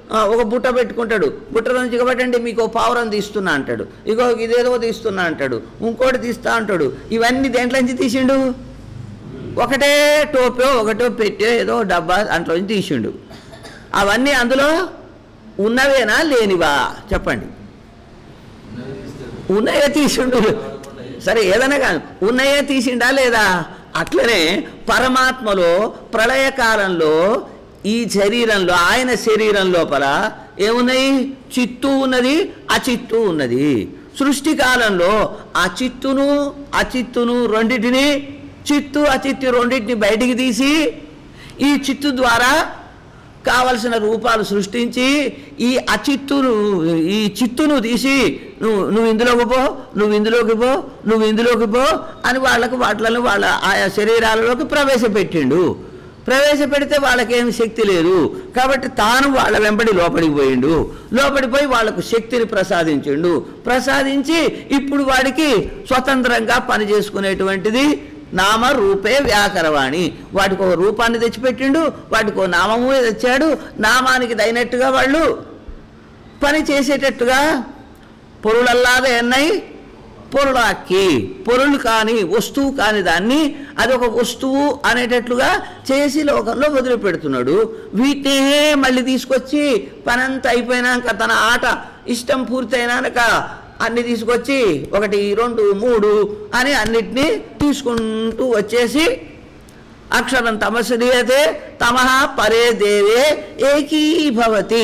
ఆ, ఒక బుట్ట పెట్టుకుంటాడు బుట్టలో నుంచి ఇవ్వబట్టండి మీకు ఓ పావురం తీస్తున్నా అంటాడు ఇగో ఇదేదో తీస్తున్నా అంటాడు ఇంకోటి తీస్తా అంటాడు ఇవన్నీ దేంట్లో నుంచి తీసిండు ఒకటే టోపో ఒకటో పెట్టో ఏదో డబ్బా దాంట్లో నుంచి తీసిండు అవన్నీ అందులో ఉన్నవేనా లేనివా చెప్పండి ఉన్నది తీస్తాడు. ఉన్నాయే తీసిండు సరే ఏదైనా కానీ ఉన్నాయే తీసిండా లేదా అట్లనే పరమాత్మలో ప్రళయకాలంలో ఈ శరీరంలో ఆయన శరీరం లోపల ఏమున్నాయి చిత్తు ఉన్నది అచిత్తు ఉన్నది సృష్టి కాలంలో ఆ చిత్తును అచిత్తును రెండింటిని చిత్తు అచిత్తు రెండింటిని బయటికి తీసి ఈ చిత్తు ద్వారా కావలసిన రూపాలు సృష్టించి ఈ అచిత్తును ఈ చిత్తును తీసి నువ్వు నువ్వు ఇందులోకి పో నువ్వు ఇందులోకి పో నువ్వు ఇందులోకి పో అని వాళ్ళకు వాటిలను వాళ్ళ ఆయా శరీరాలలోకి ప్రవేశపెట్టిండు ప్రవేశపెడితే వాళ్ళకేం శక్తి లేదు కాబట్టి తాను వాళ్ళ వెంబడి లోపలికి పోయిండు లోపలికి పోయి వాళ్ళకు శక్తిని ప్రసాదించిండు ప్రసాదించి ఇప్పుడు వాడికి స్వతంత్రంగా పని చేసుకునేటువంటిది నామ రూపే వ్యాకరవాణి వాటికి ఒక రూపాన్ని తెచ్చిపెట్టిండు వాటికి ఒక నామము తెచ్చాడు నామానికి తగినట్టుగా వాళ్ళు పని చేసేటట్టుగా పొరులల్లాదే ఎన్నై పొరులాక్కి పొరులు కాని వస్తువు కాని దాన్ని అది ఒక వస్తువు అనేటట్లుగా చేసి లోకంలో వదిలిపెడుతున్నాడు వీటినే మళ్ళీ తీసుకొచ్చి పనంతా అయిపోయినాక తన ఆట ఇష్టం పూర్తయినాక అన్ని తీసుకొచ్చి ఒకటి రెండు మూడు అని అన్నిటినీ తీసుకుంటూ వచ్చేసి అక్షరం తమస్సుదీయతే తమః పరే దేవే ఏకీభవతి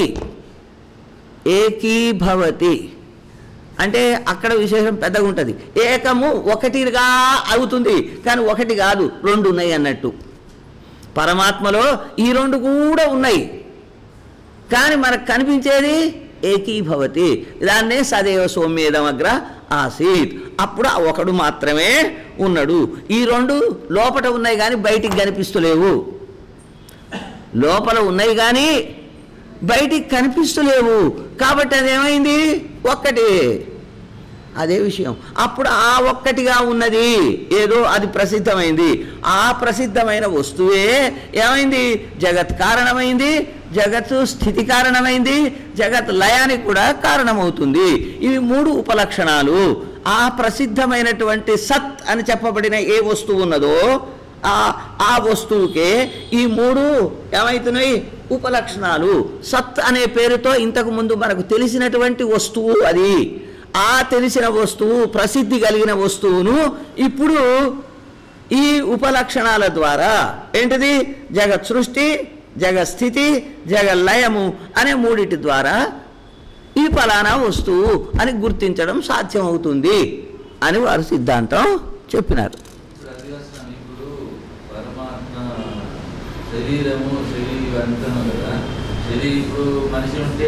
ఏకీభవతి అంటే అక్కడ విశేషం పెద్దగా ఉంటుంది ఏకము ఒకటిగా అవుతుంది కానీ ఒకటి కాదు రెండు ఉన్నాయి అన్నట్టు పరమాత్మలో ఈ రెండు కూడా ఉన్నాయి కానీ మనకు కనిపించేది ఏకీభవతి దాన్నే సదేవ సౌమ్యేదమగ్ర ఆసీత్ అప్పుడు ఆ ఒకడు మాత్రమే ఉన్నాడు ఈ రెండు లోపల ఉన్నాయి కానీ బయటికి కనిపిస్తలేవు లోపల ఉన్నాయి కానీ బయటికి కనిపిస్తలేవు కాబట్టి అదేమైంది ఒక్కటి అదే విషయం అప్పుడు ఆ ఒక్కటిగా ఉన్నది ఏదో అది ప్రసిద్ధమైంది ఆ ప్రసిద్ధమైన వస్తువే ఏమైంది జగత్ కారణమైంది జగత్తు స్థితి కారణమైంది జగత్ లయానికి కూడా కారణమవుతుంది ఇవి మూడు ఉపలక్షణాలు ఆ ప్రసిద్ధమైనటువంటి సత్ అని చెప్పబడిన ఏ వస్తువు ఉన్నదో ఆ ఆ వస్తువుకే ఈ మూడు ఏమవుతున్నాయి ఉపలక్షణాలు సత్ అనే పేరుతో ఇంతకు ముందు మనకు తెలిసినటువంటి వస్తువు అది ఆ తెలిసిన వస్తువు ప్రసిద్ధి కలిగిన వస్తువును ఇప్పుడు ఈ ఉపలక్షణాల ద్వారా ఏంటిది జగత్ సృష్టి జగత్ స్థితి జగల్లయము అనే మూడిటి ద్వారా ఈ ఫలానా వస్తువు అని గుర్తించడం సాధ్యమవుతుంది అని వారు సిద్ధాంతం చెప్పినారు ఇప్పుడు అది వస్తాం ఇప్పుడు పరమాత్మ శరీరము శరీరం అంటున్నాం కదా శరీరం ఇప్పుడు మనిషి ఉంటే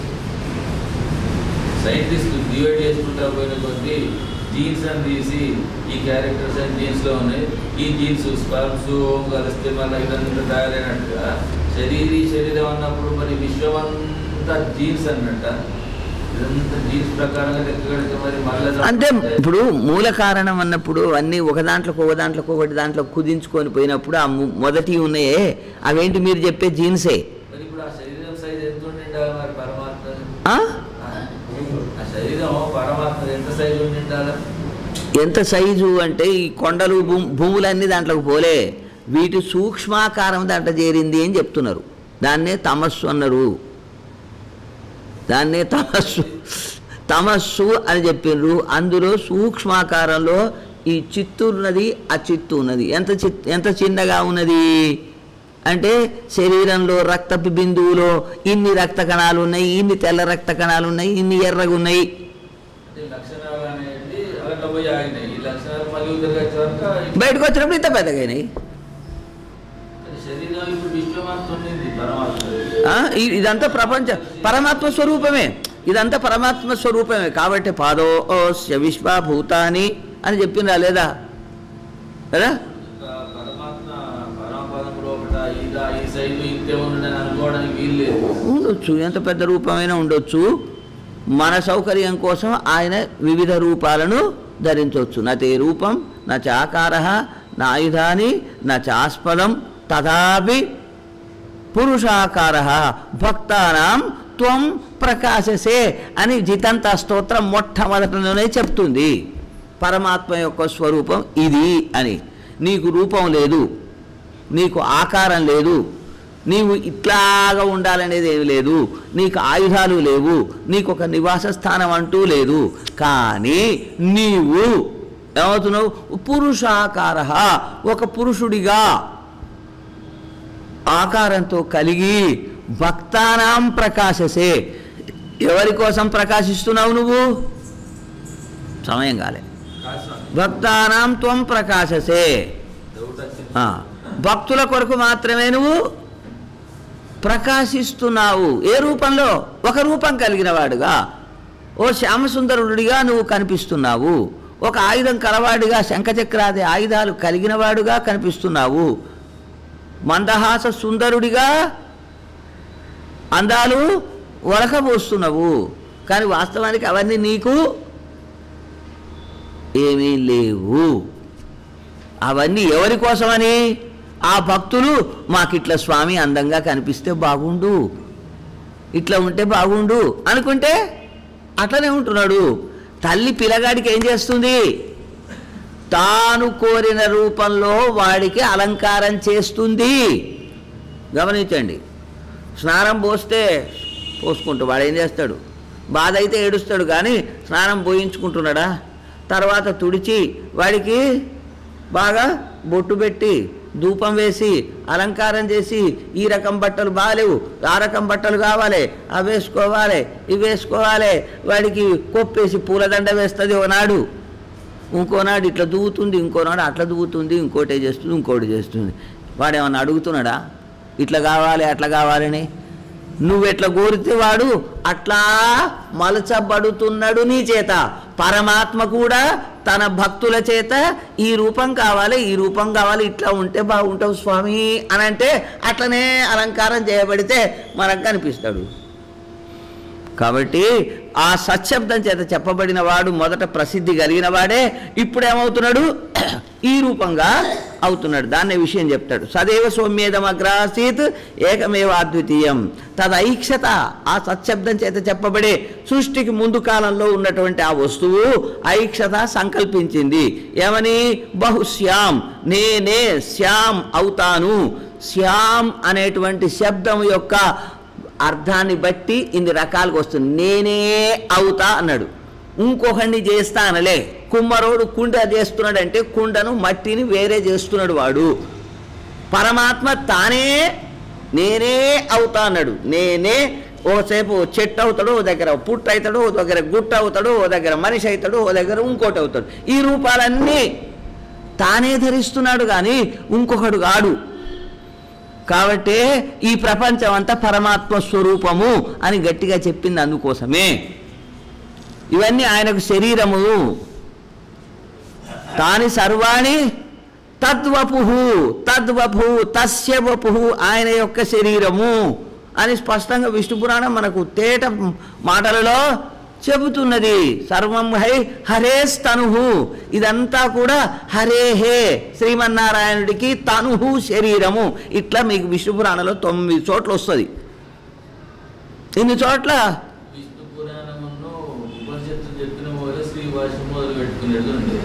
సైంటిస్ట్ డివైడ్ చేసుకుంటా పోయిన కొద్దీ జీన్స్ అని తీసి ఈ క్యారెక్టర్స్ అండ్ జీన్స్ లో ఉన్నాయి ఈ జీన్స్ స్పర్మ్స్ ఓం కలిస్తే మళ్ళీ ఇదంతా తయారైనట్టుగా శరీరీ శరీరం అన్నప్పుడు మరి విశ్వం అంతా జీన్స్ అన్నట్ట ఇదంతా జీన్స్ ప్రకారంగా లెక్క కడితే మరి మళ్ళీ అంటే ఇప్పుడు మూల కారణం అన్నప్పుడు అన్నీ ఒక దాంట్లోకి ఒక దాంట్లోకి ఒకటి దాంట్లో కుదించుకొని పోయినప్పుడు ఆ ము- మొదటి ఉన్నాయే అవేంటి మీరు చెప్పే జీన్సే మరి ఇప్పుడు ఆ శరీరం సైజ్ ఎంత ఉండిండా మరి పరమాత్మ ఆ? ఆ శరీరం పరమాత్మ ఎంత సైజు ఉండిండాలా ఎంత సైజు అంటే ఈ కొండలు భూ- భూములన్నీ దాంట్లోకి పోలే వీటి సూక్ష్మాకారం దాంట్లో చేరింది అని చెప్తున్నారు దాన్నే తమస్సు అన్నారు దాన్నే తమస్సు తమస్సు అని చెప్పిండ్రు అందులో సూక్ష్మాకారంలో ఈ చిత్తు ఉన్నది ఆ చిత్తు ఉన్నది ఎంత చిత్ ఎంత చిన్నగా ఉన్నది అంటే శరీరంలో రక్తపు బిందువులో ఇన్ని రక్త కణాలు ఉన్నాయి ఇన్ని తెల్ల రక్త కణాలు ఉన్నాయి ఇన్ని ఎర్రగా ఉన్నాయి అంటే లక్షణాలు అనేది అట్లా పోయి ఆగినాయి ఈ లక్షణాలు మళ్ళీ ఉద్దరికి వచ్చేవరకు బయటకు వచ్చినప్పుడు ఇంత పెద్దగాయినాయి శరీరం ఇప్పుడు విశ్వమంత ఉండింది పరమాత్మ ఆ, ఇ- ఇదంతా ప్రపంచ పరమాత్మ స్వరూపమే ఇదంతా పరమాత్మ స్వరూపమే కాబట్టి పాదో ఓస్య విశ్వభూతాని అని చెప్పిందా లేదా కదా ఇంకా పరమాత్మ పరమపదం లోపల ఇదా ఈ సైజు ఇంతే ఉందని అనుకోవడానికి వీలు లేదు ఉండొచ్చు ఎంత పెద్ద రూపమైనా ఉండొచ్చు మన సౌకర్యం కోసం ఆయన వివిధ రూపాలను ధరించవచ్చు నతే రూపం నా చాకార నా ఆయుధాని నా చాస్పదం తథాపి పురుషాకార భక్తానాం త్వం ప్రకాశసే అని జితంత స్తోత్రం మొట్టమొదటిలోనే చెప్తుంది పరమాత్మ యొక్క స్వరూపం ఇది అని నీకు రూపం లేదు నీకు ఆకారం లేదు నీవు ఇట్లాగా ఉండాలనేది ఏమి లేదు నీకు ఆయుధాలు లేవు నీకు ఒక నివాస స్థానం అంటూ లేదు కానీ నీవు ఏమవుతున్నావు పురుషాకార ఒక పురుషుడిగా ఆకారంతో కలిగి భక్తానాం ప్రకాశసే ఎవరి కోసం ప్రకాశిస్తున్నావు నువ్వు సమయం కాలే భక్తానాం త్వం ప్రకాశసే డౌట్ వచ్చింది ఆ, భక్తుల కొరకు మాత్రమే నువ్వు ప్రకాశిస్తున్నావు ఏ రూపంలో ఒక రూపం కలిగిన వాడుగా ఓ శ్యామసుందరుడిగా నువ్వు కనిపిస్తున్నావు ఒక ఆయుధం కలవాడిగా శంఖచక్రాది ఆయుధాలు కలిగిన వాడుగా కనిపిస్తున్నావు మందహాస సుందరుడిగా అందాలు ఒలకబోస్తున్నావు కానీ వాస్తవానికి అవన్నీ నీకు ఏమీ లేవు అవన్నీ ఎవరి కోసమని ఆ భక్తులు మాకిట్లా స్వామి అందంగా కనిపిస్తే బాగుండు ఇట్లా ఉంటే బాగుండు అనుకుంటే అట్లనే ఉంటున్నాడు తల్లి పిల్లగాడికి ఏం చేస్తుంది తాను కోరిన రూపంలో వాడికి అలంకారం చేస్తుంది గమనించండి స్నానం పోస్తే పోసుకుంటూ వాడు ఏం చేస్తాడు బాధ అయితే ఏడుస్తాడు కానీ స్నానం పోయించుకుంటున్నాడా తర్వాత తుడిచి వాడికి బాగా బొట్టు పెట్టి ధూపం వేసి అలంకారం చేసి ఈ రకం బట్టలు బాగాలేవు ఆ రకం బట్టలు కావాలి అవి వేసుకోవాలి ఇవి వేసుకోవాలి వాడికి కొప్పేసి పూలదండ వేస్తుంది ఒకనాడు ఇంకోనాడు ఇట్లా దూవుతుంది ఇంకోనాడు అట్లా దూవుతుంది ఇంకోటి చేస్తుంది ఇంకోటి చేస్తుంది వాడు ఏమన్నా అడుగుతున్నాడా ఇట్లా కావాలి అట్లా కావాలని నువ్వు ఎట్లా కోరితే వాడు అట్లా మలచబడుతున్నాడు నీ చేత పరమాత్మ కూడా తన భక్తుల చేత ఈ రూపం కావాలి ఈ రూపం కావాలి ఇట్లా ఉంటే బాగుంటావు స్వామి అని అంటే అట్లనే అలంకారం చేయబడితే మనకు కనిపిస్తాడు కాబట్టి ఆ సత్శబ్దం చేత చెప్పబడిన వాడు మొదట ప్రసిద్ధి కలిగిన వాడే ఇప్పుడు ఏమవుతున్నాడు ఈ రూపంగా అవుతున్నాడు దాన్నే విషయం చెప్తాడు సదేవ సౌమ్యేదమగ్రాసీత్ ఏకమేవ అద్వితీయం తదైక్షత ఆ సత్శబ్దం చేత చెప్పబడే సృష్టికి ముందు కాలంలో ఉన్నటువంటి ఆ వస్తువు ఐక్షత సంకల్పించింది ఏమని బహుశ్యాం నేనే శ్యాం అవుతాను శ్యాం అనేటువంటి శబ్దం యొక్క అర్థాన్ని బట్టి ఇన్ని రకాలుగా వస్తుంది నేనే అవుతా అన్నాడు ఇంకొకడిని చేస్తా అనలే కుమ్మరోడు కుండ చేస్తున్నాడంటే కుండను మట్టిని వేరే చేస్తున్నాడు వాడు పరమాత్మ తానే నేనే అవుతా అన్నాడు నేనే ఓసేపు చెట్టు అవుతాడు ఓ దగ్గర పుట్టు అవుతాడు ఓ దగ్గర గుట్ట అవుతాడు ఓ దగ్గర మనిషి అవుతాడు ఓ దగ్గర ఇంకోటి అవుతాడు ఈ రూపాలన్నీ తానే ధరిస్తున్నాడు కానీ ఇంకొకడు కాడు కాబట్టి ఈ ప్రపంచం అంతా పరమాత్మ స్వరూపము అని గట్టిగా చెప్పింది అందుకోసమే ఇవన్నీ ఆయనకు శరీరము తాని సర్వాణి తద్వపు తద్వపు తస్య వపు ఆయన యొక్క శరీరము అని స్పష్టంగా విష్ణు పురాణం మనకు తేట మాటలలో చెబుతున్నది సర్వం హై హరేస్ తనుహు ఇదంతా కూడా హరే హే శ్రీమన్నారాయణుడికి తనుహు శరీరము ఇట్లా మీకు విష్ణు పురాణంలో తొమ్మిది చోట్ల వస్తుంది ఇన్ని చోట్ల విష్ణు పురాణమును ఉపనిషత్తులు చెప్పిన మొదలు శ్రీ భాష్యం మొదలు పెట్టుకునేది ఉండేది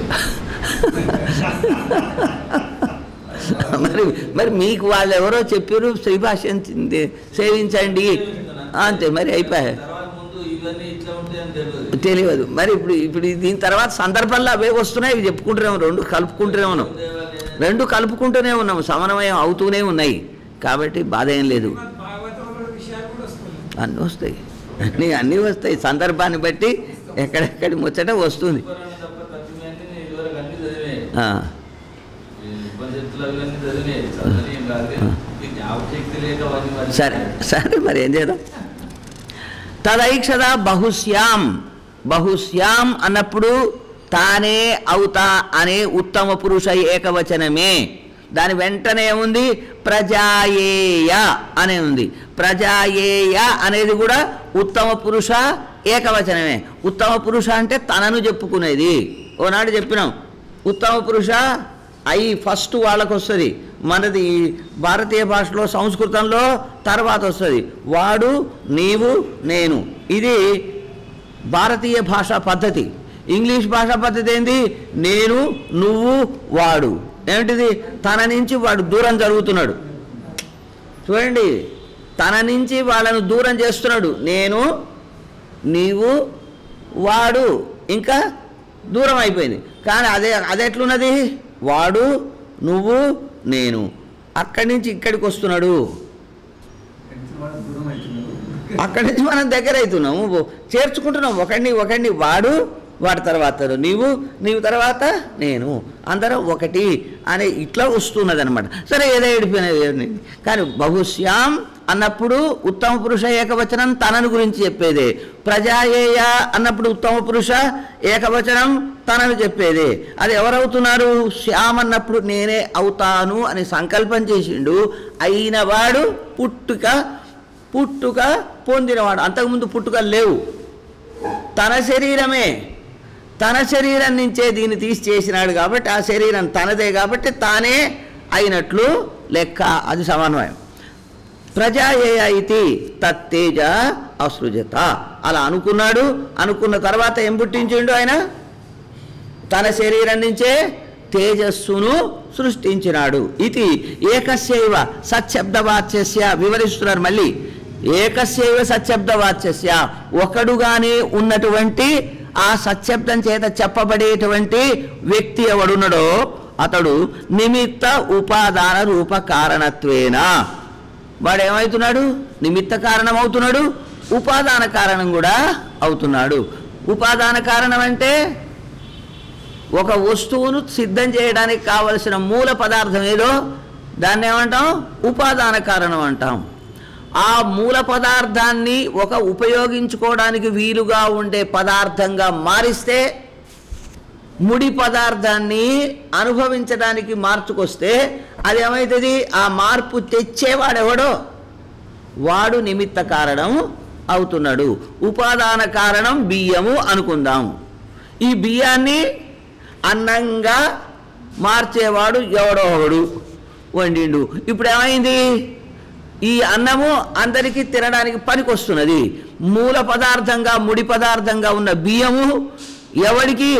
మరి మరి మీకు వాళ్ళు ఎవరో చెప్పారు శ్రీభాష్యం సేవించండి అంతే మరి అయిపోయాయి తర్వాత ముందు ఇవన్నీ ఇట్లా ఉంటాయని తెలియదు తెలియదు మరి ఇప్పుడు ఇప్పుడు దీని తర్వాత సందర్భంలో అవే వస్తున్నాయి ఇవి చెప్పుకుంటూనే ఉన్నాం రెండు కలుపుకుంటూనే ఉన్నాం రెండు కలుపుకుంటూనే ఉన్నాం సమన్వయం అవుతూనే ఉన్నాయి కాబట్టి బాధ ఏం లేదు భాగవతంలో విషయాలు కూడా వస్తుంది అన్నీ వస్తాయి అన్నీ అన్నీ వస్తాయి సందర్భాన్ని బట్టి ఎక్కడెక్కడి ముచ్చట వస్తుంది పురాణం తప్ప తత్వమన్నీ నేను ఇదివరకు అన్ని చదివే ఆ, ఈ ఉపనిషత్తులు అవన్నీ చదివే చదవని ఏం కాదు కానీ ఈ జ్ఞాపశక్తి లేక అవన్నీ మరి సరే సరే మరి ఏం చేద్దాం తదైక్షద బహుశ్యాం బహుశ్యాం అన్నప్పుడు తానే అవుతా అనే ఉత్తమ పురుష ఏకవచనమే దాని వెంటనే ఉంది ప్రజాయేయ అనే ఉంది ప్రజాయేయ అనేది కూడా ఉత్తమ పురుష ఏకవచనమే ఉత్తమ పురుష అంటే తనను చెప్పుకునేది ఓనాడు చెప్పినాం ఉత్తమ పురుష ఐ ఫస్ట్ వాళ్ళకు వస్తుంది మనది భారతీయ భాషలో సంస్కృతంలో తర్వాత వస్తుంది వాడు నీవు నేను ఇది భారతీయ భాషా పద్ధతి ఇంగ్లీష్ భాషా పద్ధతి ఏంది నేను నువ్వు వాడు ఏమిటిది తన నుంచి వాడు దూరం జరుగుతున్నాడు చూడండి తన నుంచి వాళ్ళను దూరం చేస్తున్నాడు నేను నీవు వాడు ఇంకా దూరం అయిపోయింది కానీ అదే అది ఎట్లున్నది వాడు నువ్వు నేను అక్కడి నుంచి ఇక్కడికి వస్తున్నాడు దూరం అవుతున్నారు అక్కడి నుంచి మనం దగ్గర అవుతున్నాము చేర్చుకుంటున్నాం ఒకడిని ఒకడిని వాడు వాడి తర్వాత నీవు నీవు తర్వాత నేను అందరం ఒకటి అనే ఇట్లా వస్తున్నది అనమాట సరే ఏదో ఏడిపోయినది కానీ బహుశ్యాం అన్నప్పుడు ఉత్తమ పురుష ఏకవచనం తనను గురించి చెప్పేదే ప్రజాయేయ అన్నప్పుడు ఉత్తమ పురుష ఏకవచనం తనను చెప్పేదే అది ఎవరవుతున్నారు శ్యామ్ అన్నప్పుడు నేనే అవుతాను అని సంకల్పం చేసిండు అయినవాడు పుట్టుక పుట్టుక పొందినవాడు అంతకుముందు పుట్టుక లేవు తన శరీరమే తన శరీరం నుంచే దీన్ని తీసి చేసినాడు కాబట్టి ఆ శరీరం తనదే కాబట్టి తానే అయినట్లు లెక్క అది సమన్వయం ప్రజాయేయ ఇది తత్తేజ అసృజత అలా అనుకున్నాడు అనుకున్న తర్వాత ఏం పుట్టించిండు ఆయన తన శరీరం నుంచే తేజస్సును సృష్టించినాడు ఇది ఏకస్యైవ సత్శబ్దవాచ్యస్య వివరిస్తున్నారు మళ్ళీ ఏకస్యైవ సత్శబ్దవాచ్యస్య ఒకడుగానే ఉన్నటువంటి ఆ సత్శబ్దం చేత చెప్పబడేటువంటి వ్యక్తి ఎవడున్నాడో అతడు నిమిత్త ఉపాదాన రూప కారణత్వేన వాడు ఏమవుతున్నాడు నిమిత్త కారణం అవుతున్నాడు ఉపాదాన కారణం కూడా అవుతున్నాడు ఉపాదాన కారణం అంటే ఒక వస్తువును సిద్ధం చేయడానికి కావలసిన మూల పదార్థం ఏదో దాన్ని ఏమంటాం ఉపాదాన కారణం అంటాం ఆ మూల పదార్థాన్ని ఒక ఉపయోగించుకోవడానికి వీలుగా ఉండే పదార్థంగా మారిస్తే ముడి పదార్థాన్ని అనుభవించడానికి మార్చుకొస్తే అది ఏమవుతుంది ఆ మార్పు తెచ్చేవాడెవడో వాడు నిమిత్త కారణం అవుతున్నాడు ఉపాదాన కారణం బియ్యము అనుకుందాం ఈ బియ్యాన్ని అన్నంగా మార్చేవాడు ఎవడో ఒకడు వండిండు ఇప్పుడు ఏమైంది ఈ అన్నము అందరికీ తినడానికి పనికొస్తున్నది మూల పదార్థంగా ముడి పదార్థంగా ఉన్న బియ్యము ఎవడికి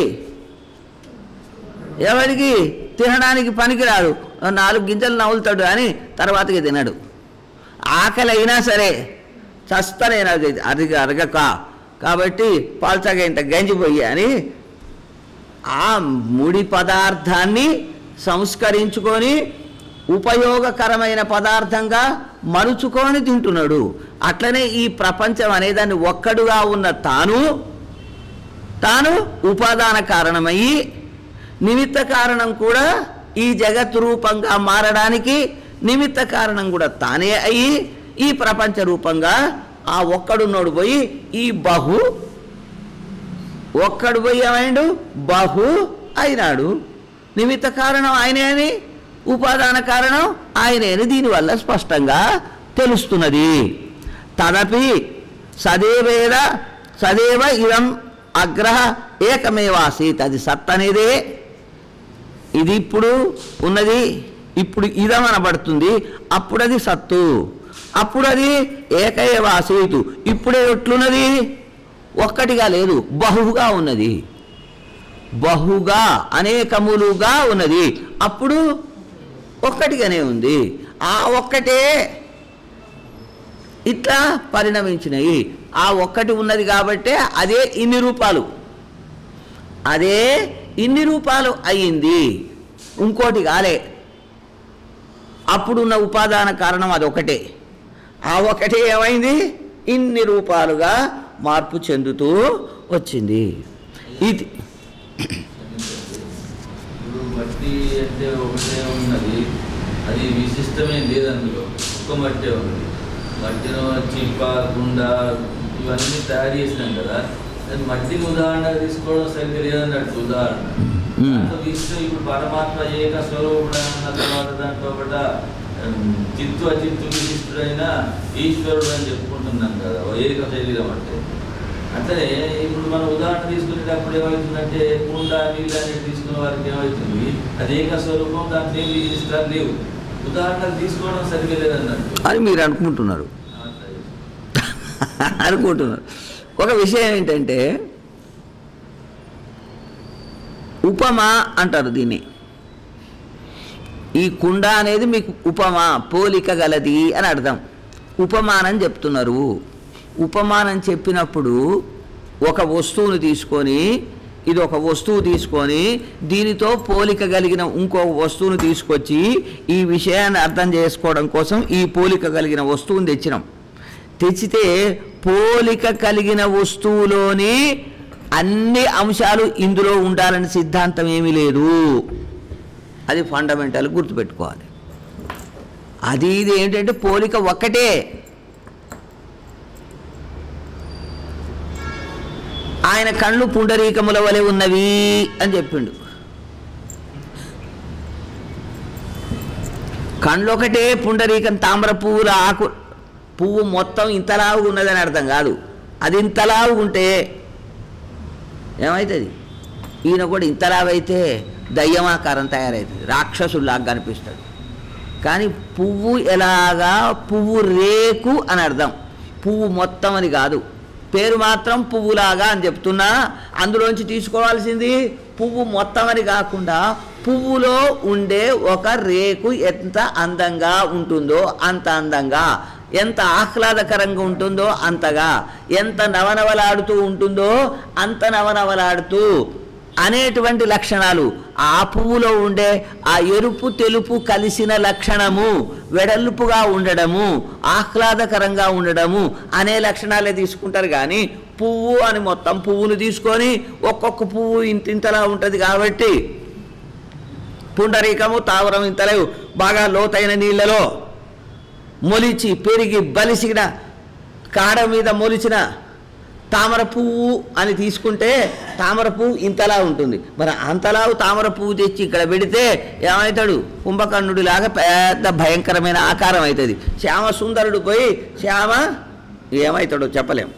ఎవరికి తినడానికి పనికిరాడు నాలుగు గింజలు నవ్వులుతాడు అని తర్వాతకి తినడు ఆకలి అయినా సరే చస్తనేనా అది అరగక కాబట్టి పాల్చగా ఇంత గంజిపోయి అని ఆ ముడి పదార్థాన్ని సంస్కరించుకొని ఉపయోగకరమైన పదార్థంగా మలుచుకొని తింటున్నాడు అట్లనే ఈ ప్రపంచం అనేదాన్ని ఒక్కడుగా ఉన్న తాను తాను ఉపాదాన కారణమయ్యి నిమిత్త కారణం కూడా ఈ జగత్ రూపంగా మారడానికి నిమిత్త కారణం కూడా తానే అయ్యి ఈ ప్రపంచ రూపంగా ఆ ఒక్కడున్నోడు పోయి ఈ బహు ఒక్కడు పోయి ఏమైండు బహు అయినాడు నిమిత్త కారణం ఆయనే అని ఉపాదాన కారణం ఆయనే అని దీనివల్ల స్పష్టంగా తెలుస్తున్నది తదపి సదేవేద సదేవ ఇదం అగ్రహ ఏకమేవాసీత్ అది సత్ అనేదే ఇది ఇప్పుడు ఉన్నది ఇప్పుడు ఇదం అనబడుతుంది అప్పుడు అది సత్తు అప్పుడు అది ఏకైవాసీతు ఇప్పుడే ఎట్లున్నది ఒక్కటిగా లేదు బహుగా ఉన్నది బహుగా అనేకములుగా ఉన్నది అప్పుడు ఒక్కటిగానే ఉంది ఆ ఒక్కటే ఇట్లా పరిణమించినాయి ఆ ఒక్కటి ఉన్నది కాబట్టే అదే ఇన్ని రూపాలు అదే ఇన్ని రూపాలు అయ్యింది ఇంకోటి కాలే అప్పుడున్న ఉపాదాన కారణం అదొకటే ఆ ఒకటే ఏమైంది ఇన్ని రూపాలుగా మార్పు చెందుతూ వచ్చింది ఇది ఇప్పుడు మట్టి అంటే ఒకటే ఉన్నది అది విశిష్టమే లేదు అందులో ఒక్క మట్టే ఉంది మట్టిలో చిప్ప కుండ ఇవన్నీ తయారు చేసినాం కదా అది మట్టిని ఉదాహరణ తీసుకోవడం సరిగ్గా లేదన్నట్టు ఉదాహరణ మ్మ్. దాంట్లో విశిష్టం ఇప్పుడు పరమాత్మ ఏక స్వరూపుడు అన్న తర్వాత దాంట్లో కూడా ఉమ్, చిత్తు అచిత్తు విశిష్టుడైన ఈశ్వరుడు అని చెప్పుకుంటున్నాం కదా ఓ ఏక శరీరం అంటే అంటే ఇప్పుడు మనం ఉదాహరణ తీసుకునేటప్పుడు ఏమవుతుందంటే కుండ నీళ్ళు అనేది తీసుకున్న వారికి ఏమవుతుంది అది ఏక స్వరూపం దాంట్లో ఏం రిజిస్టర్ లేవు ఉదాహరణలు తీసుకోవడం సరిగా లేదన్నట్టు అని మీరు అనుకుంటున్నారు అనుకుంటున్నారు ఒక విషయం ఏంటంటే ఉపమా అంటారు దీన్ని ఈ కుండ అనేది మీకు ఉపమా పోలిక గలది అని అర్థం ఉపమానం చెప్తున్నారు ఉపమానం చెప్పినప్పుడు ఒక వస్తువును తీసుకొని ఇది ఒక వస్తువు తీసుకొని దీనితో పోలిక కలిగిన ఇంకో వస్తువును తీసుకొచ్చి ఈ విషయాన్ని అర్థం చేసుకోవడం కోసం ఈ పోలిక కలిగిన వస్తువుని తెచ్చినాం తెచ్చితే పోలిక కలిగిన వస్తువులోని అన్ని అంశాలు ఇందులో ఉండాలని సిద్ధాంతం ఏమీ లేదు అది ఫండమెంటల్ గుర్తుపెట్టుకోవాలి అది ఇది ఏంటంటే పోలిక ఒక్కటే ఆయన కళ్ళు పుండరీకముల వలె ఉన్నవి అని చెప్పిండు కళ్ళు ఒకటే పుండరీకం తామర పువ్వుల ఆకు పువ్వు మొత్తం ఇంతలావు ఉన్నదని అర్థం కాదు అది ఇంతలావు ఉంటే ఏమవుతుంది ఈయన కూడా ఇంతలావైతే దయ్యమాకారం తయారవుతుంది రాక్షసుల్లాగా కనిపిస్తాడు కానీ పువ్వు ఎలాగా పువ్వు రేకు అని అర్థం పువ్వు మొత్తం అని కాదు పేరు మాత్రం పువ్వులాగా అని చెప్తున్నా అందులోంచి తీసుకోవాల్సింది పువ్వు మొత్తం అని కాకుండా పువ్వులో ఉండే ఒక రేకు ఎంత అందంగా ఉంటుందో అంత అందంగా ఎంత ఆహ్లాదకరంగా ఉంటుందో అంతగా ఎంత నవనవలాడుతూ ఉంటుందో అంత నవనవలాడుతూ అనేటువంటి లక్షణాలు ఆ పువ్వులో ఉండే ఆ ఎరుపు తెలుపు కలిసిన లక్షణము వెడల్పుగా ఉండడము ఆహ్లాదకరంగా ఉండడము అనే లక్షణాలే తీసుకుంటారు కానీ పువ్వు అని మొత్తం పువ్వును తీసుకొని ఒక్కొక్క పువ్వు ఇంత ఇంతలా ఉంటుంది కాబట్టి పుండరీకము తావరం ఇంతలేవు బాగా లోతైన నీళ్ళలో మొలిచి పెరిగి బలిసిన కాడ మీద మొలిచిన తామర పువ్వు అని తీసుకుంటే తామర పువ్వు ఇంతలా ఉంటుంది మరి అంతలా తామర పువ్వు తెచ్చి ఇక్కడ పెడితే ఏమవుతాడు కుంభకర్ణుడిలాగా పెద్ద భయంకరమైన ఆకారం అవుతుంది శ్యామ సుందరుడు పోయి శ్యామ ఏమవుతాడో చెప్పలేం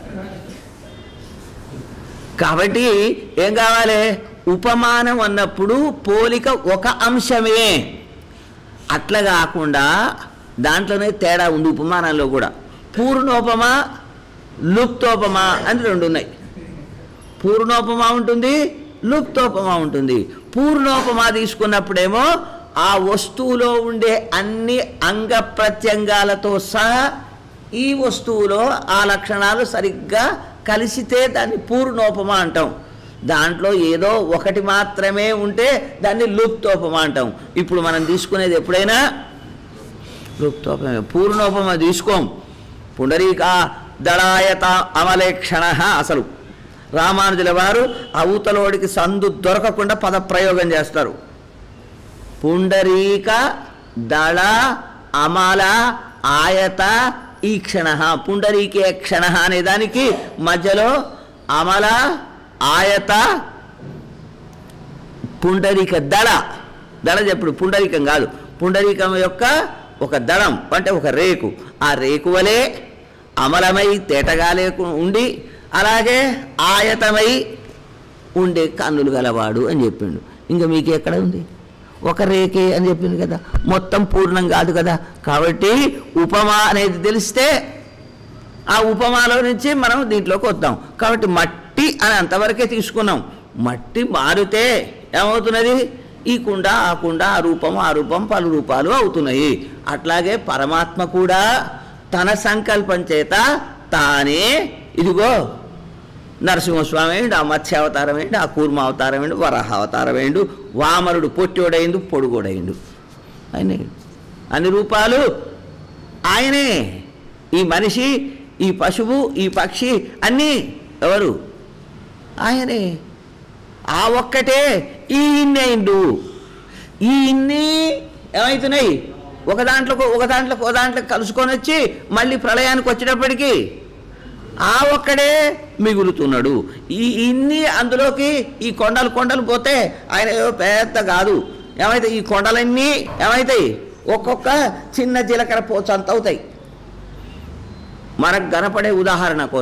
కాబట్టి ఏం కావాలి ఉపమానం అన్నప్పుడు పోలిక ఒక అంశమే అట్లా కాకుండా దాంట్లోనే తేడా ఉంది ఉపమానాల్లో కూడా పూర్ణోపమా లుప్తోపమా అని రెండు ఉన్నాయి పూర్ణోపమా ఉంటుంది లుప్తోపమా ఉంటుంది పూర్ణోపమా తీసుకున్నప్పుడేమో ఆ వస్తువులో ఉండే అన్ని అంగ ప్రత్యంగాలతో సహా ఈ వస్తువులో ఆ లక్షణాలు సరిగ్గా కలిసితే దాన్ని పూర్ణోపమా అంటాం దాంట్లో ఏదో ఒకటి మాత్రమే ఉంటే దాన్ని లుప్తోపమా అంటాం ఇప్పుడు మనం తీసుకునేది ఎప్పుడైనా లుప్తోపమే పూర్ణోపమ తీసుకోం పుండరీక దళాయత అమలేక్షణ అసలు రామానుజుల వారు అవతలోడికి సందు దొరకకుండా పదప్రయోగం చేస్తారు పుండరీక దళ అమల ఆయత ఈ క్షణ పుండరీకే క్షణ అనే దానికి మధ్యలో అమల ఆయత పుండరీక దళ దళ చెప్పుడు పుండరీకం కాదు పుండరీకం యొక్క ఒక దళం అంటే ఒక రేకు ఆ రేకు వలె అమలమై తేటగా లేకు ఉండి అలాగే ఆయతమై ఉండే కన్నులు గలవాడు అని చెప్పిండు ఇంకా మీకు ఎక్కడ ఉంది ఒక రేకే అని చెప్పింది కదా మొత్తం పూర్ణం కాదు కదా కాబట్టి ఉపమా అనేది తెలిస్తే ఆ ఉపమాలో నుంచి మనం దీంట్లోకి వద్దాం కాబట్టి మట్టి అని అంతవరకే తీసుకున్నాం మట్టి మారితే ఏమవుతున్నది ఈ కుండ ఆ కుండ ఆ రూపం ఆ రూపం పలు రూపాలు అవుతున్నాయి అట్లాగే పరమాత్మ కూడా తన సంకల్పం చేత తానే ఇదిగో నరసింహస్వామి అయిండు ఆ మత్స్యావతారం అయిండు ఆ కూర్మ అవతారం అయిండు వరాహ అవతారం అయిండు వామనుడు పొట్టోడైండు పొడుగోడైండు ఆయనే అన్ని రూపాలు ఆయనే ఈ మనిషి ఈ పశువు ఈ పక్షి అన్నీ ఎవరు ఆయనే ఆ ఒక్కటే ఈ ఇన్ని అయిండు ఈ ఇన్ని ఏమవుతున్నాయి ఒక దాంట్లో ఒక దాంట్లో ఒక దాంట్లో కలుసుకొని వచ్చి మళ్ళీ ప్రళయానికి వచ్చేటప్పటికి ఆ ఒక్కడే మిగులుతున్నాడు ఈ ఇన్ని అందులోకి ఈ కొండలు కొండలు పోతే ఆయన ఏవో పెద్ద కాదు ఏమైతే ఈ కొండలన్నీ ఏమవుతాయి ఒక్కొక్క చిన్న జీలకర్ర పోచంత అవుతాయి మనకు కనపడే ఉదాహరణ కోసం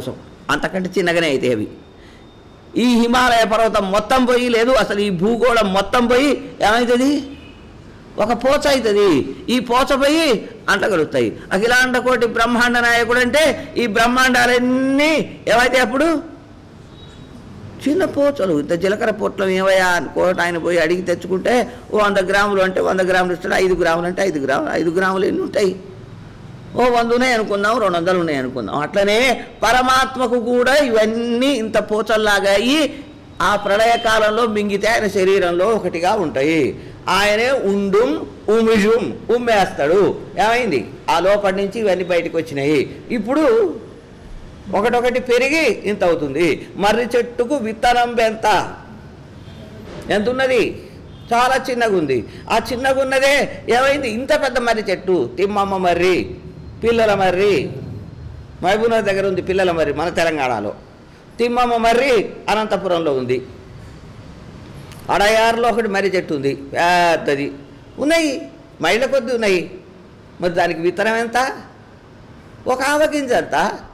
అంతకంటే చిన్నగానే అయితే అవి ఈ హిమాలయ పర్వతం మొత్తం పోయి లేదు అసలు ఈ భూగోళం మొత్తం పోయి ఏమవుతుంది ఒక పోచ అవుతుంది ఈ పోచ పోయి అంటగలుగుతాయి అఖిలాండ కోటి బ్రహ్మాండ నాయకుడు అంటే ఈ బ్రహ్మాండాలన్నీ ఏమైతే అప్పుడు చిన్న పోచలు ఇంత జీలకర్ర పొట్లం ఏవయ్యా అనుకోట ఆయన పోయి అడిగి తెచ్చుకుంటే ఓ వంద గ్రాములు అంటే వంద గ్రాములు ఇస్తాడు ఐదు గ్రాములు అంటే ఐదు గ్రాములు ఐదు గ్రాములు ఎన్ని ఉంటాయి ఓ వంద ఉన్నాయి అనుకుందాం రెండు వందలు ఉన్నాయి అనుకుందాం అట్లనే పరమాత్మకు కూడా ఇవన్నీ ఇంత పోచల్లాగా అయ్యి ఆ ప్రళయ కాలంలో మింగితే ఆయన శరీరంలో ఒకటిగా ఉంటాయి ఆయనే ఉండుం ఉమిజుం ఉమ్మేస్తాడు ఏమైంది ఆ లోపటి నుంచి ఇవన్నీ బయటకు వచ్చినాయి ఇప్పుడు ఒకటొకటి పెరిగి ఇంత అవుతుంది మర్రి చెట్టుకు విత్తనం ఎంత ఎంత ఉన్నది చాలా చిన్నగా ఉంది ఆ చిన్నగా ఉన్నదే ఏమైంది ఇంత పెద్ద మర్రి చెట్టు తిమ్మమ్మ మర్రి పిల్లల మర్రి మహబూబ్నగర్ దగ్గర ఉంది పిల్లల మర్రి మన తెలంగాణలో తిమ్మమ్మ మర్రి అనంతపురంలో ఉంది అడయారులో ఒకటి మర్రి చెట్టు ఉంది పెద్దది ఉన్నాయి మైళ్ళ కొద్ది ఉన్నాయి మరి దానికి విత్తనం ఎంత ఒక ఆవగింజ ఎంత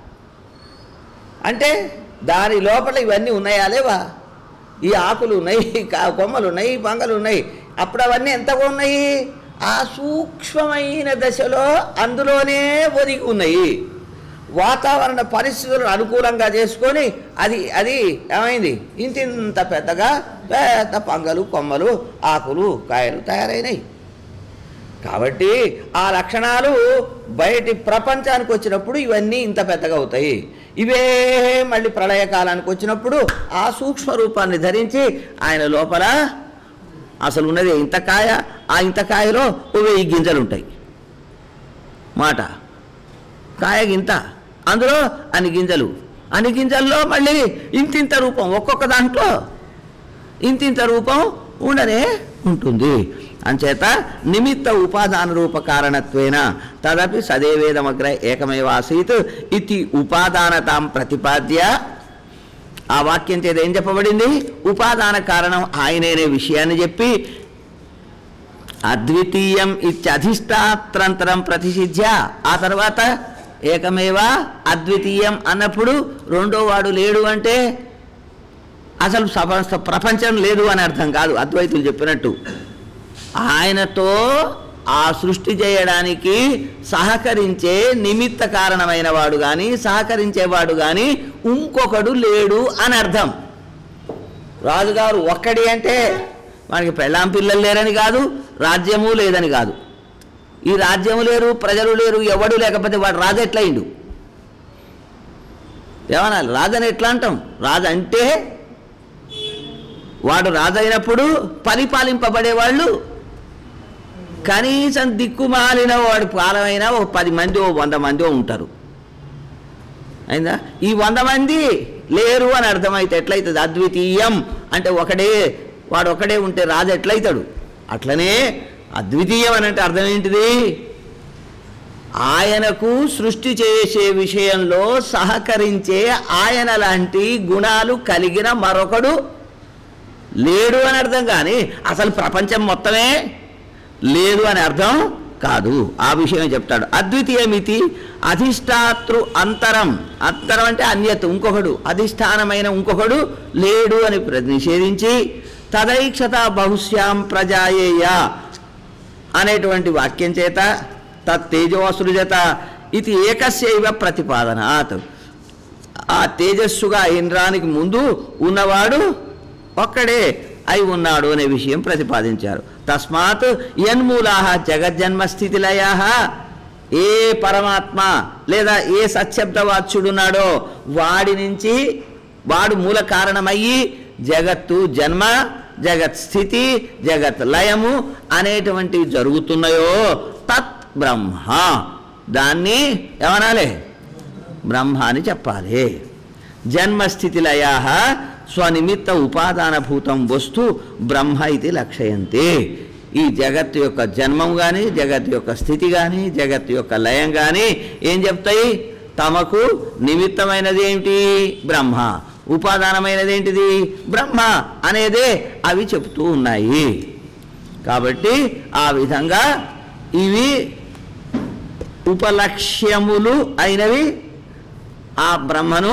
అంటే దాని లోపల ఇవన్నీ ఉన్నాయా లేవా ఈ ఆకులు ఉన్నాయి కా- కొమ్మలు ఉన్నాయి పంగలు ఉన్నాయి అప్పుడు అవన్నీ ఎంతగా ఉన్నాయి ఆ సూక్ష్మమైన దశలో అందులోనే ఒదిగి ఉన్నాయి వాతావరణ పరిస్థితులను అనుకూలంగా చేసుకొని అది అది ఏమైంది ఇంత ఇంత పెద్దగా పెద్ద పంగలు కొమ్మలు ఆకులు కాయలు తయారైనాయి కాబట్టి ఆ లక్షణాలు బయటి ప్రపంచానికి వచ్చినప్పుడు ఇవన్నీ ఇంత పెద్దగా అవుతాయి ఇవే మళ్ళీ ప్రళయకాలానికి వచ్చినప్పుడు ఆ సూక్ష్మ రూపాన్ని ధరించి ఆయన లోపల అసలు ఉన్నది ఇంత కాయ ఆ ఇంత కాయలో ఓ వెయ్యి గింజలు ఉంటాయి మాట కాయ గింత అందులో అన్ని గింజలు అన్ని గింజల్లో మళ్ళీ ఇంతింత రూపం ఒక్కొక్క దాంట్లో ఇంతింత రూపం ఉండనే ఉంటుంది అంచేత నిమిత్త ఉపాదాన రూప కారణత్వేన తదపి సదేవేదమగ్ర ఏకమేవాసీత్ ఇది ఉపాదానతాం ప్రతిపాద్య ఆ వాక్యం చేత ఏం చెప్పబడింది ఉపాదాన కారణం ఆయనేనే విషయాన్ని చెప్పి అద్వితీయం ఇత్యధిష్టాత్రంతరం ప్రతిసిద్ధ్య ఆ తర్వాత ఏకమేవా అద్వితీయం అన్నప్పుడు రెండో వాడు లేడు అంటే అసలు సప- ప్రపంచం లేదు అని అర్థం కాదు అద్వైతులు చెప్పినట్టు ఆయనతో ఆ సృష్టి చేయడానికి సహకరించే నిమిత్త కారణమైన వాడు కానీ సహకరించేవాడు కానీ ఇంకొకడు లేడు అని అర్థం రాజుగారు ఒక్కడి అంటే మనకి పెళ్ళాం పిల్లలు లేరని కాదు రాజ్యము లేదని కాదు ఈ రాజ్యము లేరు ప్రజలు లేరు ఎవడు లేకపోతే వాడు రాజు ఎట్లయిండు ఏమనాలి రాజని ఎట్లా అంటాం రాజు అంటే వాడు రాజు అయినప్పుడు పరిపాలింపబడేవాళ్ళు కనీసం దిక్కుమాలిన వాడు పాలమైనా ఒక పది మంది ఓ వంద మంది ఉంటారు అయిందా ఈ వంద మంది లేరు అని అర్థమైతే ఎట్లయితుంది అద్వితీయం అంటే ఒకడే వాడు ఒకడే ఉంటే రాజు ఎట్లయితాడు అట్లనే అద్వితీయం అని అంటే అర్థం ఏంటిది ఆయనకు సృష్టి చేసే విషయంలో సహకరించే ఆయన లాంటి గుణాలు కలిగిన మరొకడు లేడు అని అర్థం కానీ అసలు ప్రపంచం మొత్తమే లేదు అని అర్థం కాదు ఆ విషయం చెప్తాడు అద్వితీయమితి అధిష్టాతృ అంతరం అంతరం అంటే అన్యత్ ఇంకొకడు అధిష్టానమైన ఇంకొకడు లేడు అని ప్ర- నిషేధించి తదైక్షత బహుశ్యాం ప్రజాయేయ అనేటువంటి వాక్యం చేత తేజోసృజత ఇది ఏకస్యైవ ప్రతిపాదనాత్ ఆ తేజస్సుగా ఇంద్రానికి ముందు ఉన్నవాడు ఒక్కడే అయి ఉన్నాడు అనే విషయం ప్రతిపాదించారు తస్మాత్ యన్మూలా జగజ్జన్మస్థితిలయ ఏ పరమాత్మ లేదా ఏ సత్శబ్దవాచ్యుడున్నాడో వాడి నుంచి వాడు మూల కారణమయ్యి జగత్తు జన్మ జగత్ స్థితి జగత్ లయము అనేటువంటివి జరుగుతున్నాయో తత్ బ్రహ్మ దాన్ని ఏమనాలి బ్రహ్మ అని చెప్పాలి జన్మస్థితిలయా స్వనిమిత్త ఉపాదానభూతం వస్తు బ్రహ్మ ఇది లక్షయంతే ఈ జగత్తు యొక్క జన్మం కానీ జగత్తు యొక్క స్థితి కానీ జగత్తు యొక్క లయం కానీ ఏం చెప్తాయి తమకు నిమిత్తమైనది ఏమిటి బ్రహ్మ ఉపాదానమైనది ఏంటిది బ్రహ్మ అనేదే అవి చెప్తూ ఉన్నాయి కాబట్టి ఆ విధంగా ఇవి ఉపలక్ష్యములు అయినవి ఆ బ్రహ్మను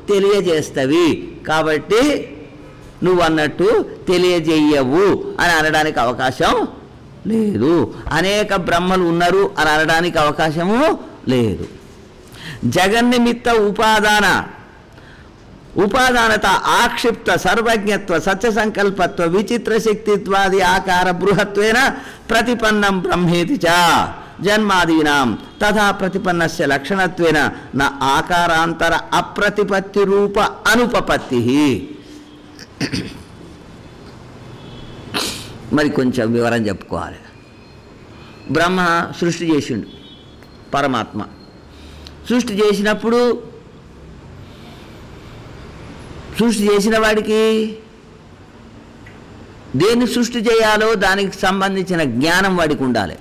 తెలియజేస్తవి కాబట్టి నువ్వు అన్నట్టు తెలియజేయవు అని అనడానికి అవకాశం లేదు అనేక బ్రహ్మలు ఉన్నారు అని అనడానికి అవకాశము లేదు జగన్నిమిత్త ఉపాదాన ఉపాదానత ఆక్షిప్త సర్వజ్ఞత్వ సత్య సంకల్పత్వ విచిత్ర శక్తిత్వాది ఆకార బృహత్వేన ప్రతిపన్నం బ్రహ్మేతి చ జన్మాదీనాం తథా ప్రతిపన్నస్య లక్షణత్వేన నా ఆకారాంతర అప్రతిపత్తి రూప అనుపపత్తి మరి కొంచెం వివరం చెప్పుకోవాలి బ్రహ్మ సృష్టి చేసిండు పరమాత్మ సృష్టి చేసినప్పుడు సృష్టి చేసిన వాడికి దేన్ని సృష్టి చేయాలో దానికి సంబంధించిన జ్ఞానం వాడికి ఉండాలి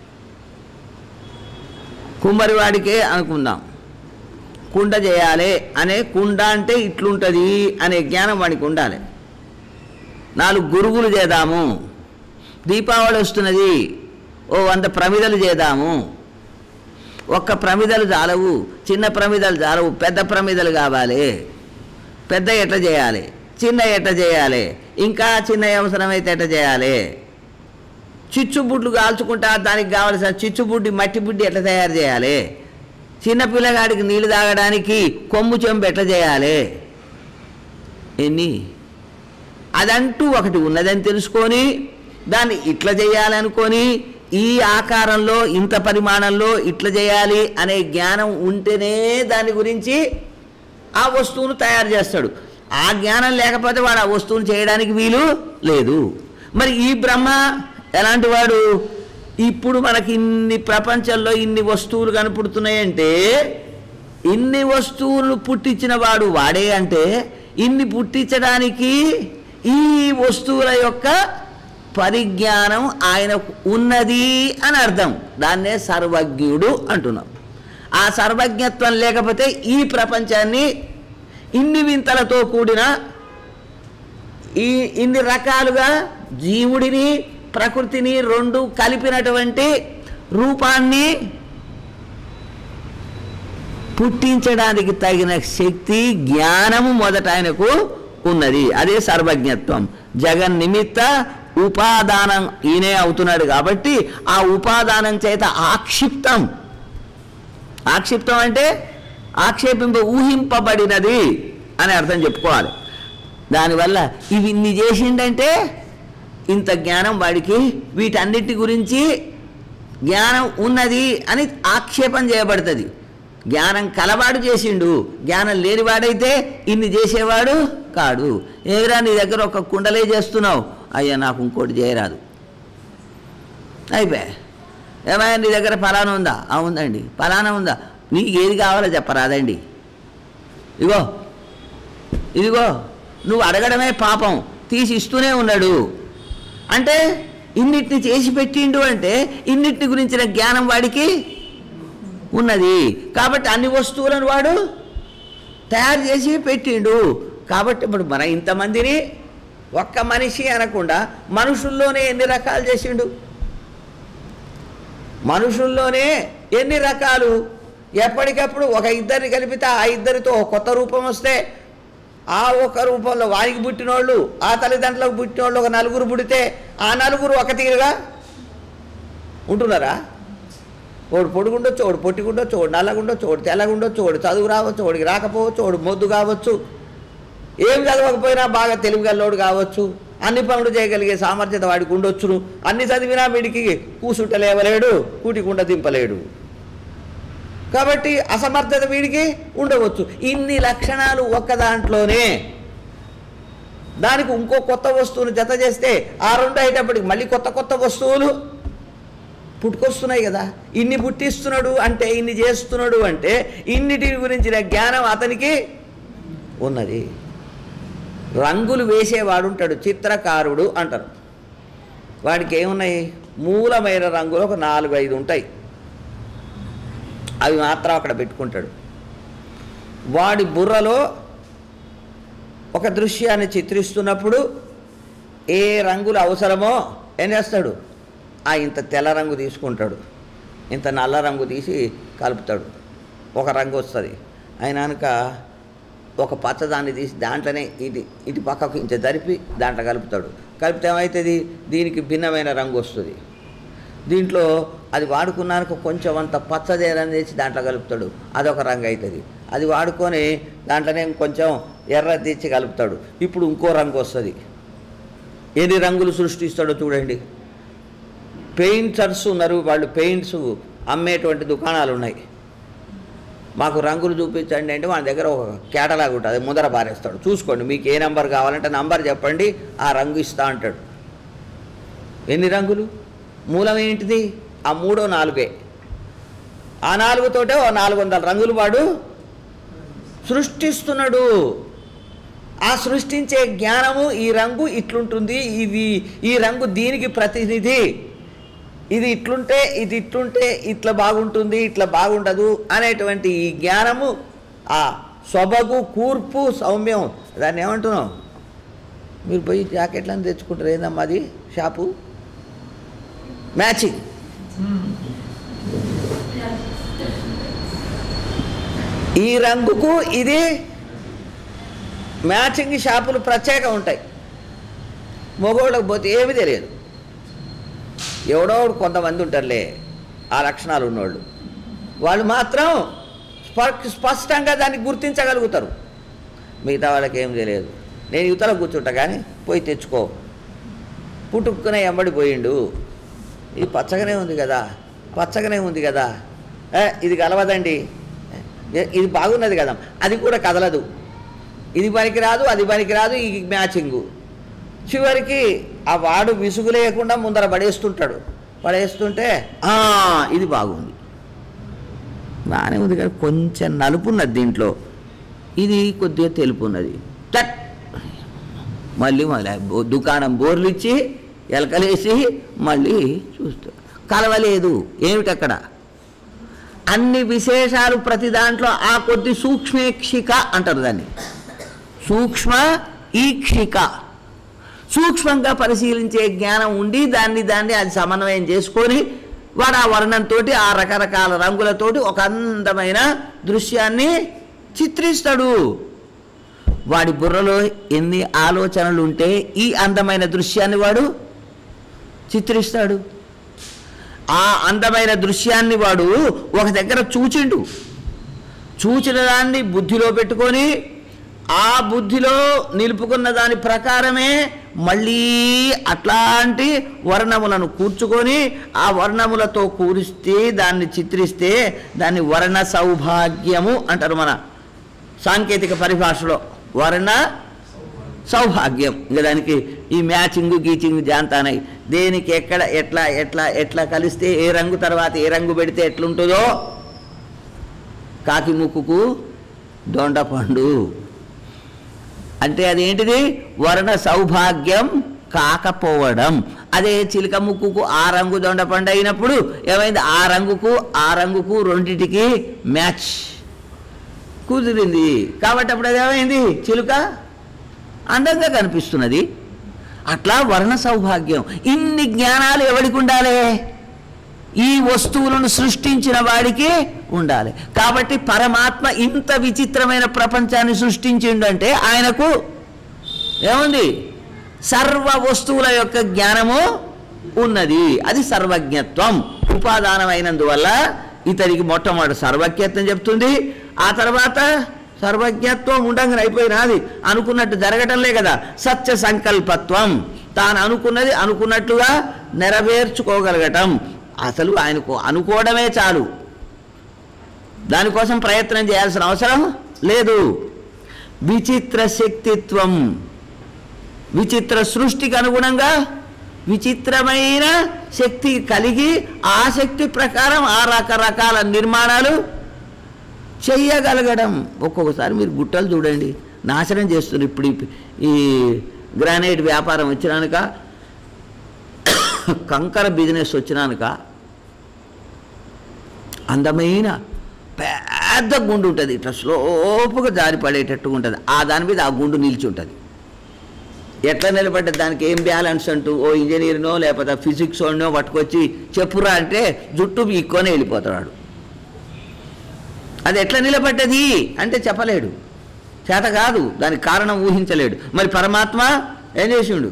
కుమ్మరి వాడికే అనుకుందాం కుండ చేయాలి అనే కుండ అంటే ఇట్లుంటుంది అనే జ్ఞానం వాడికి ఉండాలి నాలుగు గురుగులు చేద్దాము దీపావళి వస్తున్నది ఓ వంద ప్రమిదలు చేద్దాము ఒక్క ప్రమిదలు చాలవు చిన్న ప్రమిదలు చాలవు పెద్ద ప్రమిదలు కావాలి పెద్ద ఎట్లా చేయాలి చిన్న ఎట్లా చేయాలి ఇంకా చిన్న అవసరమైతే ఎట్లా చేయాలి చిచ్చుబుడ్లు కాల్చుకుంటా దానికి కావలసిన చిచ్చుబుడ్డి మట్టి బుడ్డి ఎట్లా తయారు చేయాలి చిన్న పిల్లగాడికి నీళ్లు తాగడానికి కొమ్ము చెంపు ఎట్లా చేయాలి ఎన్ని అదంటూ ఒకటి ఉన్నదని తెలుసుకొని దాన్ని ఇట్లా చేయాలనుకొని ఈ ఆకారంలో ఇంత పరిమాణంలో ఇట్లా చేయాలి అనే జ్ఞానం ఉంటేనే దాని గురించి ఆ వస్తువును తయారు చేస్తాడు ఆ జ్ఞానం లేకపోతే వాడు ఆ వస్తువును చేయడానికి వీలు లేదు మరి ఈ బ్రహ్మ ఎలాంటి వాడు ఇప్పుడు మనకి ఇన్ని ప్రపంచంలో ఇన్ని వస్తువులు కనపడుతున్నాయంటే ఇన్ని వస్తువులు పుట్టించిన వాడు వాడే అంటే ఇన్ని పుట్టించడానికి ఈ వస్తువుల యొక్క పరిజ్ఞానం ఆయనకు ఉన్నది అని అర్థం దాన్నే సర్వజ్ఞుడు అంటున్నాం ఆ సర్వజ్ఞత్వం లేకపోతే ఈ ప్రపంచాన్ని ఇన్ని వింతలతో కూడిన ఈ ఇన్ని రకాలుగా జీవుడిని ప్రకృతిని రెండు కలిపినటువంటి రూపాన్ని పుట్టించడానికి తగిన శక్తి జ్ఞానము మొదట ఆయనకు ఉన్నది అదే సర్వజ్ఞత్వం జగన్ నిమిత్త ఉపాదానం ఈయనే అవుతున్నాడు కాబట్టి ఆ ఉపాదానం చేత ఆక్షిప్తం ఆక్షిప్తం అంటే ఆక్షేపింప ఊహింపబడినది అని అర్థం చెప్పుకోవాలి దానివల్ల ఇవి ఇన్ని చేసిండంటే ఇంత జ్ఞానం వాడికి వీటన్నిటి గురించి జ్ఞానం ఉన్నది అని ఆక్షేపం చేయబడుతుంది జ్ఞానం కలవాడు చేసిండు జ్ఞానం లేనివాడైతే ఇన్ని చేసేవాడు కాడు ఏరా నీ దగ్గర ఒక కుండలే చేస్తున్నావు అయ్యా నాకు ఇంకోటి చేయరాదు అయిపోయా ఏమయ్యా నీ దగ్గర ఫలానా ఉందా ఆ ఉందండి ఫలానా ఉందా నీకు ఏది కావాలో చెప్పరాదండి ఇగో ఇదిగో నువ్వు అడగడమే పాపం తీసి ఇస్తూనే ఉన్నాడు అంటే ఇన్నిటిని చేసి పెట్టిండు అంటే ఇన్నిటిని గురించిన జ్ఞానం వాడికి ఉన్నది కాబట్టి అన్ని వస్తువులను వాడు తయారు చేసి పెట్టిండు కాబట్టి ఇప్పుడు మన ఇంతమందిని ఒక్క మనిషి అనకుండా మనుషుల్లోనే ఎన్ని రకాలు చేసిండు మనుషుల్లోనే ఎన్ని రకాలు ఎప్పటికప్పుడు ఒక ఇద్దరిని కలిపితే ఆ ఇద్దరితో ఒక కొత్త రూపం వస్తే ఆ ఒక రూపంలో వానికి పుట్టినోళ్ళు ఆ తల్లిదండ్రులకు పుట్టినోళ్ళు ఒక నలుగురు పుడితే ఆ నలుగురు ఒక తీరుగా ఉంటున్నారా ఓడు పొడుగుండొచ్చు ఓడు పొట్టిగుండొచ్చు ఓడు నల్లగుండొచ్చు ఓడు తెల్లగుండొచ్చు ఓడు చదువు రావచ్చు ఓడికి రాకపోవచ్చు ఓడు మొద్దు కావచ్చు ఏం చదవకపోయినా బాగా తెలివిగల్లోడు కావచ్చు అన్ని పనులు చేయగలిగే సామర్థ్యత వాడికి ఉండొచ్చును అన్ని చదివినా వీడికి కూసుంట లేవలేడు కూటికుండ దింపలేడు కాబట్టి అసమర్థత వీడికి ఉండవచ్చు ఇన్ని లక్షణాలు ఒక్క దాంట్లోనే దానికి ఇంకో కొత్త వస్తువును జత చేస్తే ఆ రెండు అయ్యేటప్పటికి మళ్ళీ కొత్త కొత్త వస్తువులు పుట్టుకొస్తున్నాయి కదా ఇన్ని పుట్టిస్తున్నాడు అంటే ఇన్ని చేస్తున్నాడు అంటే ఇన్నిటి గురించిన జ్ఞానం అతనికి ఉన్నది రంగులు వేసేవాడు ఉంటాడు చిత్రకారుడు అంటారు వాడికి ఏమున్నాయి మూలమైన రంగులు ఒక నాలుగు ఐదు ఉంటాయి అవి మాత్రం అక్కడ పెట్టుకుంటాడు వాడి బుర్రలో ఒక దృశ్యాన్ని చిత్రిస్తున్నప్పుడు ఏ రంగులు అవసరమో ఏం చేస్తాడు ఆ ఇంత తెల్ల రంగు తీసుకుంటాడు ఇంత నల్ల రంగు తీసి కలుపుతాడు ఒక రంగు వస్తుంది అయినాక ఒక పచ్చదాన్ని తీసి దాంట్లోనే ఇటు ఇటు పక్కకు ఇంత జరిపి దాంట్లో కలుపుతాడు కలిపితే ఏమవుతుంది దీనికి భిన్నమైన రంగు వస్తుంది దీంట్లో అది వాడుకున్నాక కొంచెం అంత పచ్చదేరని తెచ్చి దాంట్లో కలుపుతాడు అదొక రంగు అవుతుంది అది వాడుకొని దాంట్లోనే కొంచెం ఎర్ర తెచ్చి కలుపుతాడు ఇప్పుడు ఇంకో రంగు వస్తుంది ఎన్ని రంగులు సృష్టిస్తాడో చూడండి పెయింటర్స్ ఉన్నారు వాళ్ళు పెయింట్స్ అమ్మేటువంటి దుకాణాలు ఉన్నాయి మాకు రంగులు చూపించండి అంటే మన దగ్గర ఒక కేటలాగ్ ఉంటుంది అది ముందర పారేస్తాడు చూసుకోండి మీకు ఏ నంబర్ కావాలంటే నంబర్ చెప్పండి ఆ రంగు ఇస్తా అంటాడు ఎన్ని రంగులు మూలం ఏంటిది ఆ మూడో నాలుగే ఆ నాలుగుతోటే ఓ నాలుగు వందల రంగులు వాడు సృష్టిస్తున్నాడు ఆ సృష్టించే జ్ఞానము ఈ రంగు ఇట్లుంటుంది ఇది ఈ రంగు దీనికి ప్రతినిధి ఇది ఇట్లుంటే ఇది ఇట్లుంటే ఇట్లా బాగుంటుంది ఇట్లా బాగుండదు అనేటువంటి ఈ జ్ఞానము ఆ సొబగు కూర్పు సౌమ్యం దాన్ని ఏమంటున్నాం మీరు పోయి జాకెట్లను తెచ్చుకుంటారు ఏందమ్మా అది షాపు మ్యాచింగ్ ఈ రంగుకు ఇది మ్యాచింగ్ షాపులు ప్రత్యేకం ఉంటాయి మగవాళ్ళకి పోతే ఏమీ తెలియదు ఎవడో ఒకడు కొంతమంది ఉంటారులే ఆ లక్షణాలు ఉన్నోళ్ళు వాళ్ళు మాత్రం స్ప- స్పష్టంగా దాన్ని గుర్తించగలుగుతారు మిగతా వాళ్ళకి ఏం తెలియదు నేను యువతలో కూర్చుంటా కానీ పోయి తెచ్చుకో పుట్టుక్కునే ఎంబడి పోయిండు ఇది పచ్చగానే ఉంది కదా పచ్చగానే ఉంది కదా ఏ, ఇది కలవదండి ఏ, ఇది బాగున్నది కదా అది కూడా కదలదు ఇది పనికి రాదు అది పనికి రాదు ఈ మ్యాచింగు చివరికి ఆ వాడు విసుగు లేకుండా ముందర పడేస్తుంటాడు పడేస్తుంటే "ఆ, ఇది బాగుంది బాగానే ఉంది కానీ కొంచెం నలుపు ఉన్నది దీంట్లో ఇది కొద్దిగా తెలుపు ఉన్నది టట్ మళ్ళీ మళ్ళీ బో- దుకాణం బోర్లు ఇచ్చి ఎలకలేసి మళ్ళీ చూస్తా కలవలేదు ఏమిటక్కడ అన్ని విశేషాలు ప్రతి దాంట్లో ఆ కొద్ది సూక్ష్మేక్షిక అంటారు దాన్ని సూక్ష్మ ఈక్షిక సూక్ష్మంగా పరిశీలించే జ్ఞానం ఉండి దాన్ని దాన్ని అది సమన్వయం చేసుకొని వాడు ఆ వర్ణంతో ఆ రకరకాల రంగులతోటి ఒక అందమైన దృశ్యాన్ని చిత్రిస్తాడు వాడి బుర్రలో ఎన్ని ఆలోచనలు ఉంటే ఈ అందమైన దృశ్యాన్ని వాడు చిత్రిస్తాడు ఆ అందమైన దృశ్యాన్ని వాడు ఒక దగ్గర చూచిండు చూచిన దాన్ని బుద్ధిలో పెట్టుకొని ఆ బుద్ధిలో నిలుపుకున్న దాని ప్రకారమే మళ్ళీ అట్లాంటి వర్ణములను కూర్చుకొని ఆ వర్ణములతో కూరిస్తే దాన్ని చిత్రిస్తే దాన్ని వర్ణ సౌభాగ్యము అంటారు మన సాంకేతిక పరిభాషలో వర్ణ సౌభాగ్యం ఇంకా దానికి ఈ మ్యాచింగ్ గీచింగ్ జాంతానై దేనికి ఎక్కడ ఎట్లా ఎట్లా ఎట్లా కలిస్తే ఏ రంగు తర్వాత ఏ రంగు పెడితే ఎట్లుంటుందో కాకి ముక్కుకు దొండపండు అంటే అదేంటిది వర్ణ సౌభాగ్యం కాకపోవడం అదే చిలుక ముక్కుకు ఆ రంగు దొండపండు అయినప్పుడు ఏమైంది ఆ రంగుకు ఆ రంగుకు రెండిటికి మ్యాచ్ కుదిరింది కాబట్టి అప్పుడు అది ఏమైంది చిలుక అందంగా కనిపిస్తున్నది అట్లా వర్ణ సౌభాగ్యం ఇన్ని జ్ఞానాలు ఎవడికి ఉండాలి ఈ వస్తువులను సృష్టించిన వాడికి ఉండాలి కాబట్టి పరమాత్మ ఇంత విచిత్రమైన ప్రపంచాన్ని సృష్టించిండంటే ఆయనకు ఏముంది సర్వ వస్తువుల యొక్క జ్ఞానము ఉన్నది అది సర్వజ్ఞత్వం ఉపాదానమైనందువల్ల ఇతనికి మొట్టమొదటి సర్వజ్ఞత్వం చెప్తుంది ఆ తర్వాత సర్వజ్ఞత్వం ఉండంగా అయిపోయినది అనుకున్నట్టు జరగటంలే కదా సత్య సంకల్పత్వం తాను అనుకున్నది అనుకున్నట్టుగా నెరవేర్చుకోగలగటం అసలు ఆయనకు అనుకోవడమే చాలు దానికోసం ప్రయత్నం చేయాల్సిన అవసరం లేదు విచిత్ర శక్తిత్వం విచిత్ర సృష్టికి అనుగుణంగా విచిత్రమైన శక్తి కలిగి ఆ శక్తి ప్రకారం ఆ రకరకాల నిర్మాణాలు చెయ్యగలగడం ఒక్కొక్కసారి మీరు గుట్టలు చూడండి నాశనం చేస్తున్నారు ఇప్పుడు ఈ- ఈ గ్రానైట్ వ్యాపారం వచ్చినాక కంకర బిజినెస్ వచ్చినాక అందమైన పెద్ద గుండు ఉంటుంది ఇట్లా స్లోపుగా జారి పడేటట్టుగా ఉంటుంది ఆ దాని మీద ఆ గుండు నిలిచి ఉంటుంది ఎట్లా నిలబడ్డది దానికి ఏం బ్యాలెన్స్ అంటూ ఓ ఇంజనీర్నో లేకపోతే ఫిజిక్స్ వాడినో పట్టుకొచ్చి చెప్పురా అంటే జుట్టు ఈక్కొని వెళ్ళిపోతాడు అది ఎట్లా నిలబడ్డది అంటే చెప్పలేడు చేత కాదు దానికి కారణం ఊహించలేడు మరి పరమాత్మ ఏం చేసిండు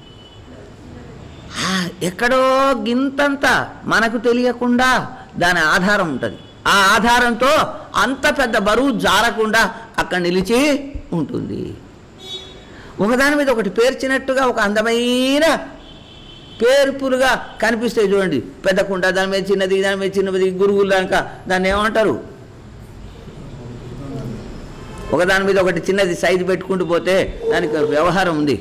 ఆ, ఎక్కడో గింతంత మనకు తెలియకుండా దాని ఆధారం ఉంటుంది ఆ ఆధారంతో అంత పెద్ద బరువు జారకుండా అక్కడ నిలిచి ఉంటుంది ఒకదాని మీద ఒకటి పేర్చినట్టుగా ఒక అందమైన పేర్పులుగా కనిపిస్తాయి చూడండి పెద్ద కుండ దాని మీద చిన్నది దాని మీద చిన్నది గురుగులు దానిక దాన్ని ఏమంటారు ఒకదాని మీద ఒకటి చిన్నది సైజు పెట్టుకుంటూ పోతే దానికి ఒక వ్యవహారం ఉంది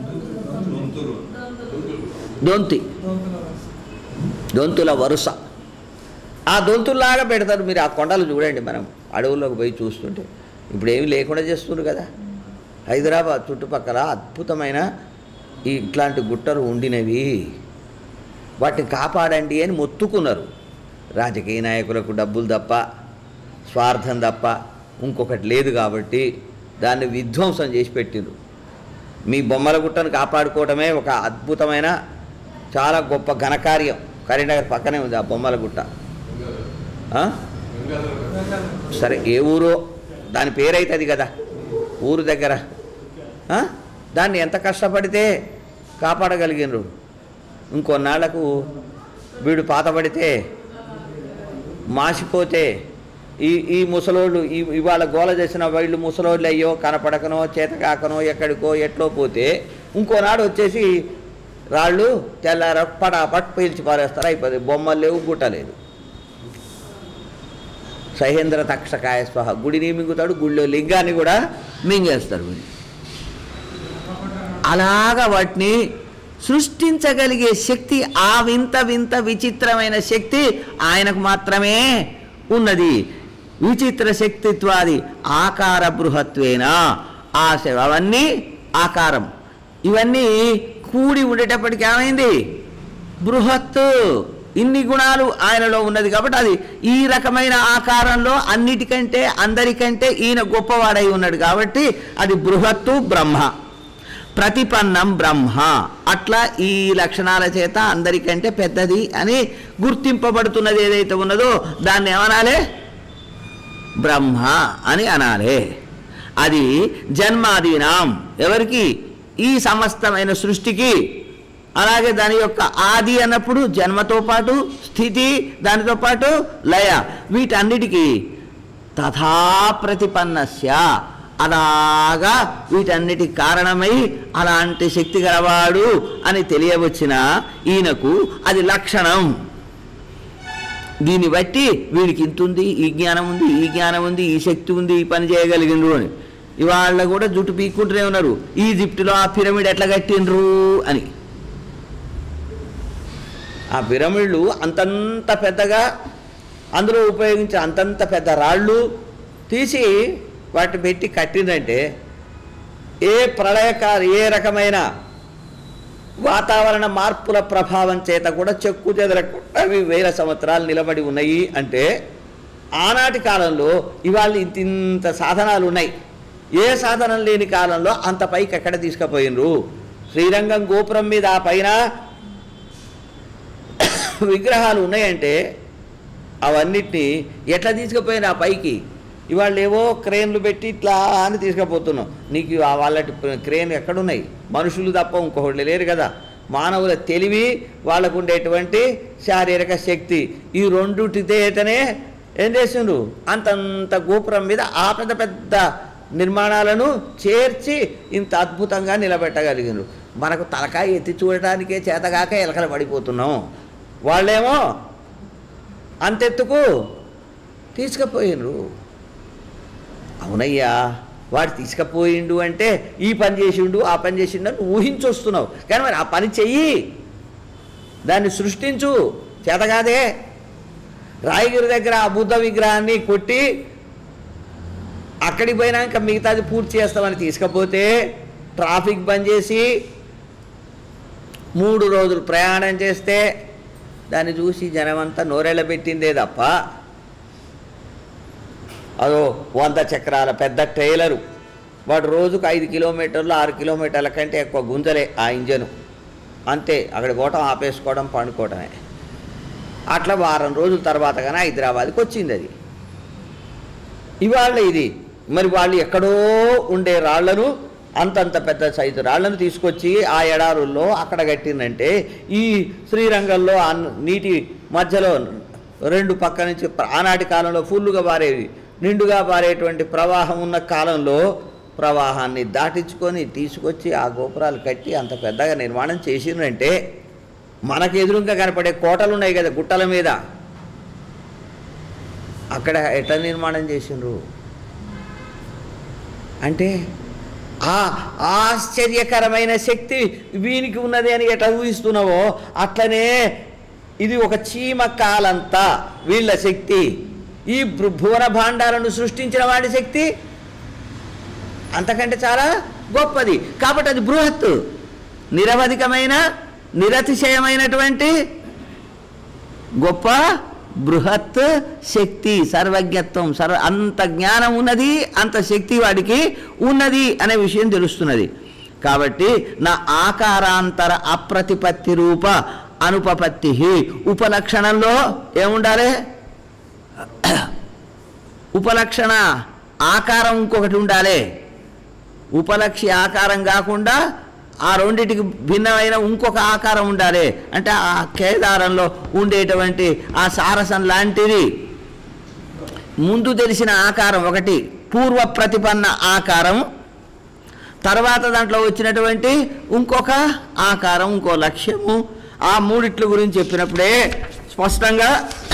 దొంతి దొంతుల వరుస ఆ దొంతుల్లాగా పెడతారు మీరు ఆ కొండలు చూడండి మనం అడవుల్లోకి పోయి చూస్తుంటే ఇప్పుడు ఏమి లేకుండా చేస్తున్నారు కదా హైదరాబాద్ చుట్టుపక్కల అద్భుతమైన ఈ ఇట్లాంటి గుట్టలు ఉండినవి వాటిని కాపాడండి అని మొత్తుకున్నారు రాజకీయ నాయకులకు డబ్బులు తప్ప స్వార్థం తప్ప ఇంకొకటి లేదు కాబట్టి దాన్ని విధ్వంసం చేసి పెట్టిండ్రు మీ బొమ్మల గుట్టను కాపాడుకోవడమే ఒక అద్భుతమైన చాలా గొప్ప ఘనకార్యం కరీంనగర్ పక్కనే ఉంది ఆ బొమ్మల గుట్ట ఆ? సరే ఏ ఊరో దాని పేరైతుంది కదా ఊరు దగ్గర ఆ? దాన్ని ఎంత కష్టపడితే కాపాడగలిగినరు ఇంకొన్నాళ్లకు వీడు పాతపడితే మాసిపోతే ఈ ఈ ముసలోళ్ళు ఈ ఇవాళ గోల చేసిన వీళ్ళు ముసలోళ్ళు అయ్యో కనపడకనో చేతకాకనో ఎక్కడికో ఎట్లో పోతే ఇంకోనాడు వచ్చేసి రాళ్ళు తెల్లార పటాపట్ పీల్చి పారేస్తారు అయిపోతుంది బొమ్మలు లేవు గుట్ట లేదు సహేంద్ర తక్షకాయ స్వహ గుడిని మింగుతాడు గుడిలో లింగాన్ని కూడా మింగేస్తారు వీడు అలాగా వాటిని సృష్టించగలిగే శక్తి ఆ వింత వింత విచిత్రమైన శక్తి ఆయనకు మాత్రమే ఉన్నది విచిత్ర శక్తిత్వాది ఆకార బృహత్వేన ఆశ అవన్నీ ఆకారం ఇవన్నీ కూడి ఉండేటప్పటికి ఏమైంది బృహత్ ఇన్ని గుణాలు ఆయనలో ఉన్నది కాబట్టి అది ఈ రకమైన ఆకారంలో అన్నిటికంటే అందరికంటే ఈయన గొప్పవాడై ఉన్నాడు కాబట్టి అది బృహత్తు బ్రహ్మ ప్రతిపన్నం బ్రహ్మ అట్లా ఈ లక్షణాల చేత అందరికంటే పెద్దది అని గుర్తింపబడుతున్నది ఏదైతే ఉన్నదో దాన్ని ఏమనాలి బ్రహ్మ అని అనాలి అది జన్మాదీనాం ఎవరికి ఈ సమస్తమైన సృష్టికి అలాగే దాని యొక్క ఆది అన్నప్పుడు జన్మతో పాటు స్థితి దానితో పాటు లయ వీటన్నిటికీ తథా ప్రతిపన్నస్య అలాగా వీటన్నిటికి కారణమై అలాంటి శక్తి గలవాడు అని తెలియవచ్చిన ఈయనకు అది లక్షణం దీన్ని బట్టి వీడికి ఇంత ఉంది ఈ జ్ఞానం ఉంది ఈ జ్ఞానం ఉంది ఈ శక్తి ఉంది ఈ పని చేయగలిగినరు అని ఇవాళ కూడా జుట్టు పీక్కుంటూనే ఉన్నారు ఈజిప్టులో ఆ పిరమిడ్ ఎట్లా కట్టిండ్రు అని ఆ పిరమిడ్లు అంతంత పెద్దగా అందులో ఉపయోగించిన అంతంత పెద్ద రాళ్ళు తీసి వాటిని పెట్టి కట్టిందంటే ఏ ప్రళయకాల ఏ రకమైన వాతావరణ మార్పుల ప్రభావం చేత కూడా చెక్కు చెదరకుండా అవి వేల సంవత్సరాలు నిలబడి ఉన్నాయి అంటే ఆనాటి కాలంలో ఇవాళ ఇంత ఇంత సాధనాలు ఉన్నాయి ఏ సాధనం లేని కాలంలో అంత పైకి ఎక్కడ తీసుకుపోయినరు శ్రీరంగం గోపురం మీద ఆ పైన విగ్రహాలు ఉన్నాయంటే అవన్నిటినీ ఎట్లా తీసుకుపోయిన ఆ పైకి ఇవాళ ఏవో క్రేన్లు పెట్టి ఇట్లా అని తీసుకుపోతున్నాం నీకు ఆ వాళ్ళ క్రేన్ ఎక్కడున్నాయి మనుషులు తప్ప ఇంకొకళ్ళు లేరు కదా మానవుల తెలివి వాళ్ళకు ఉండేటువంటి శారీరక శక్తి ఈ రెండుటితేతనే ఏం చేసిండ్రు అంతంత గోపురం మీద ఆ పెద్ద పెద్ద నిర్మాణాలను చేర్చి ఇంత అద్భుతంగా నిలబెట్టగలిగినారు మనకు తలకాయ ఎత్తి చూడటానికే చేతగాక ఎలకలు పడిపోతున్నాం వాళ్ళేమో అంతెత్తుకు తీసుకుపోయినరు అవునయ్యా వాడు తీసుకుపోయిండు అంటే ఈ పని చేసిండు ఆ పని చేసిండు అని ఊహించొస్తున్నావు కానీ మరి ఆ పని చెయ్యి దాన్ని సృష్టించు చేతగాదే రాయగిరి దగ్గర ఆ బుద్ధ విగ్రహాన్ని కొట్టి అక్కడికి పోయినాక మిగతాది పూర్తి చేస్తామని తీసుకపోతే ట్రాఫిక్ బంద్ చేసి మూడు రోజులు ప్రయాణం చేస్తే దాన్ని చూసి జనమంతా నోరెళ్ళ పెట్టిందే తప్ప అదో వంద చక్రాల పెద్ద ట్రైలరు వాడు రోజుకు ఐదు కిలోమీటర్లు ఆరు కిలోమీటర్ల కంటే ఎక్కువ గుంజలే ఆ ఇంజను అంతే అక్కడ పోవటం ఆపేసుకోవడం పండుకోవటమే అట్లా వారం రోజుల తర్వాత కానీ హైదరాబాద్కి వచ్చింది అది ఇవాళ ఇది మరి వాళ్ళు ఎక్కడో ఉండే రాళ్లను అంతంత పెద్ద సైజు రాళ్లను తీసుకొచ్చి ఆ ఎడారుల్లో అక్కడ కట్టిందంటే ఈ శ్రీరంగంలో ఆ నీటి మధ్యలో రెండు పక్క నుంచి ఆనాటి కాలంలో ఫుల్లుగా పారేవి నిండుగా పారేటువంటి ప్రవాహం ఉన్న కాలంలో ప్రవాహాన్ని దాటించుకొని తీసుకొచ్చి ఆ గోపురాలు కట్టి అంత పెద్దగా నిర్మాణం చేసిందంటే మనకు ఎదురుగా కనపడే కోటలు ఉన్నాయి కదా గుట్టల మీద అక్కడ ఎట్లా నిర్మాణం చేసిండ్రు అంటే ఆ ఆశ్చర్యకరమైన శక్తి వీనికి ఉన్నది అని ఎట్లా ఊహిస్తున్నావో అట్లనే ఇది ఒక చీమ కాలంతా వీళ్ళ శక్తి ఈ భృ- భువన భాండాలను సృష్టించిన వాడి శక్తి అంతకంటే చాలా గొప్పది కాబట్టి అది బృహత్ నిరవధికమైన నిరతిశయమైనటువంటి గొప్ప బృహత్ శక్తి సర్వజ్ఞత్వం సర్వ అంత జ్ఞానం ఉన్నది అంత శక్తి వాడికి ఉన్నది అనే విషయం తెలుస్తున్నది కాబట్టి నా ఆకారాంతర అప్రతిపత్తి రూప అనుపపత్తి ఉపలక్షణంలో ఏముండాలి ఉపలక్షణ ఆకారం ఇంకొకటి ఉండాలి ఉపలక్షి ఆకారం కాకుండా ఆ రెండిటికి భిన్నమైన ఇంకొక ఆకారం ఉండాలి అంటే ఆ కేదారంలో ఉండేటువంటి ఆ సారసం లాంటిది ముందు తెలిసిన ఆకారం ఒకటి పూర్వ ప్రతిపన్న ఆకారం తర్వాత దాంట్లో వచ్చినటువంటి ఇంకొక ఆకారం ఇంకో లక్ష్యము ఆ మూడిట్ల గురించి చెప్పినప్పుడే స్పష్టంగా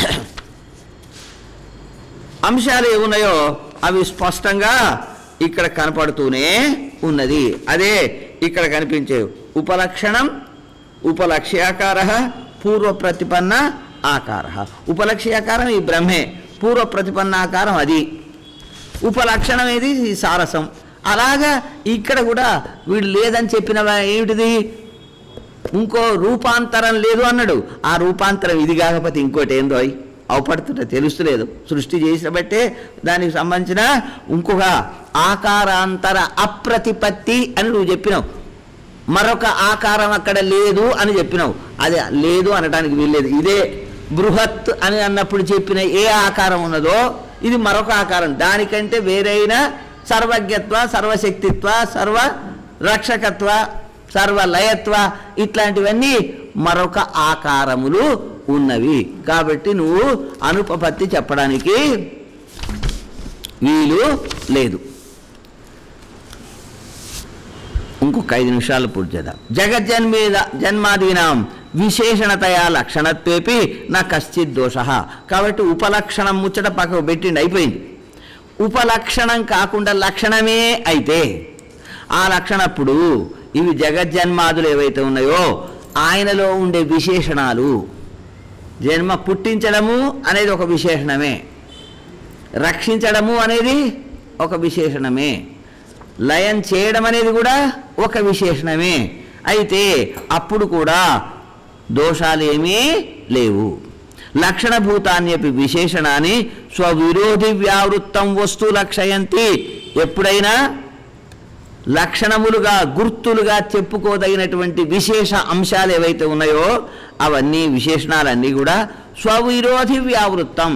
అంశాలు ఏమున్నాయో అవి స్పష్టంగా ఇక్కడ కనపడుతూనే ఉన్నది అదే ఇక్కడ కనిపించే ఉపలక్షణం ఉపలక్ష్యాకార పూర్వ ప్రతిపన్న ఆకార ఉపలక్ష్యాకారం ఈ బ్రహ్మే పూర్వ ప్రతిపన్నాకారం అది ఉపలక్షణం ఏది ఈ సారసం అలాగా ఇక్కడ కూడా వీడు లేదని చెప్పిన వా- ఏమిటిది ఇంకో రూపాంతరం లేదు అన్నాడు ఆ రూపాంతరం ఇది కాకపోతే ఇంకోటి ఏందో అయి అవపడుతుంటే తెలుస్తలేదు సృష్టి చేసిన బట్టే దానికి సంబంధించిన ఇంకొక ఆకారాంతర అప్రతిపత్తి అని నువ్వు చెప్పినావు మరొక ఆకారం అక్కడ లేదు అని చెప్పినావు అది లేదు అనడానికి వీల్లేదు ఇదే బృహత్ అని అన్నప్పుడు చెప్పిన ఏ ఆకారం ఉన్నదో ఇది మరొక ఆకారం దానికంటే వేరైన సర్వజ్ఞత్వ సర్వశక్తిత్వ సర్వ రక్షకత్వ సర్వలయత్వ ఇట్లాంటివన్నీ మరొక ఆకారములు ఉన్నవి కాబట్టి నువ్వు అనుపపత్తి చెప్పడానికి వీలు లేదు ఇంకొక ఐదు నిమిషాలు పూర్తి చేద్దాం జగజ్జన్మేద జన్మాదీనాం విశేషణతయా లక్షణత్వేపి నా కశ్చిత్ దోష కాబట్టి ఉపలక్షణం ముచ్చట పక్కకు పెట్టిండి అయిపోయింది ఉపలక్షణం కాకుండా లక్షణమే అయితే ఆ లక్షణప్పుడు ఇవి జగజ్జన్మాదులు ఏవైతే ఉన్నాయో ఆయనలో ఉండే విశేషణాలు జన్మ పుట్టించడము అనేది ఒక విశేషణమే రక్షించడము అనేది ఒక విశేషణమే లయం చేయడం అనేది కూడా ఒక విశేషణమే అయితే అప్పుడు కూడా దోషాలేమీ లేవు లక్షణభూతాన్యపి విశేషణాన్ని స్వవిరోధి వ్యావృత్తం వస్తు లక్షయంతి ఎప్పుడైనా లక్షణములుగా గుర్తులుగా చెప్పుకోదగినటువంటి విశేష అంశాలు ఏవైతే ఉన్నాయో అవన్నీ విశేషణాలన్నీ కూడా స్వవిరోధి వ్యావృత్తం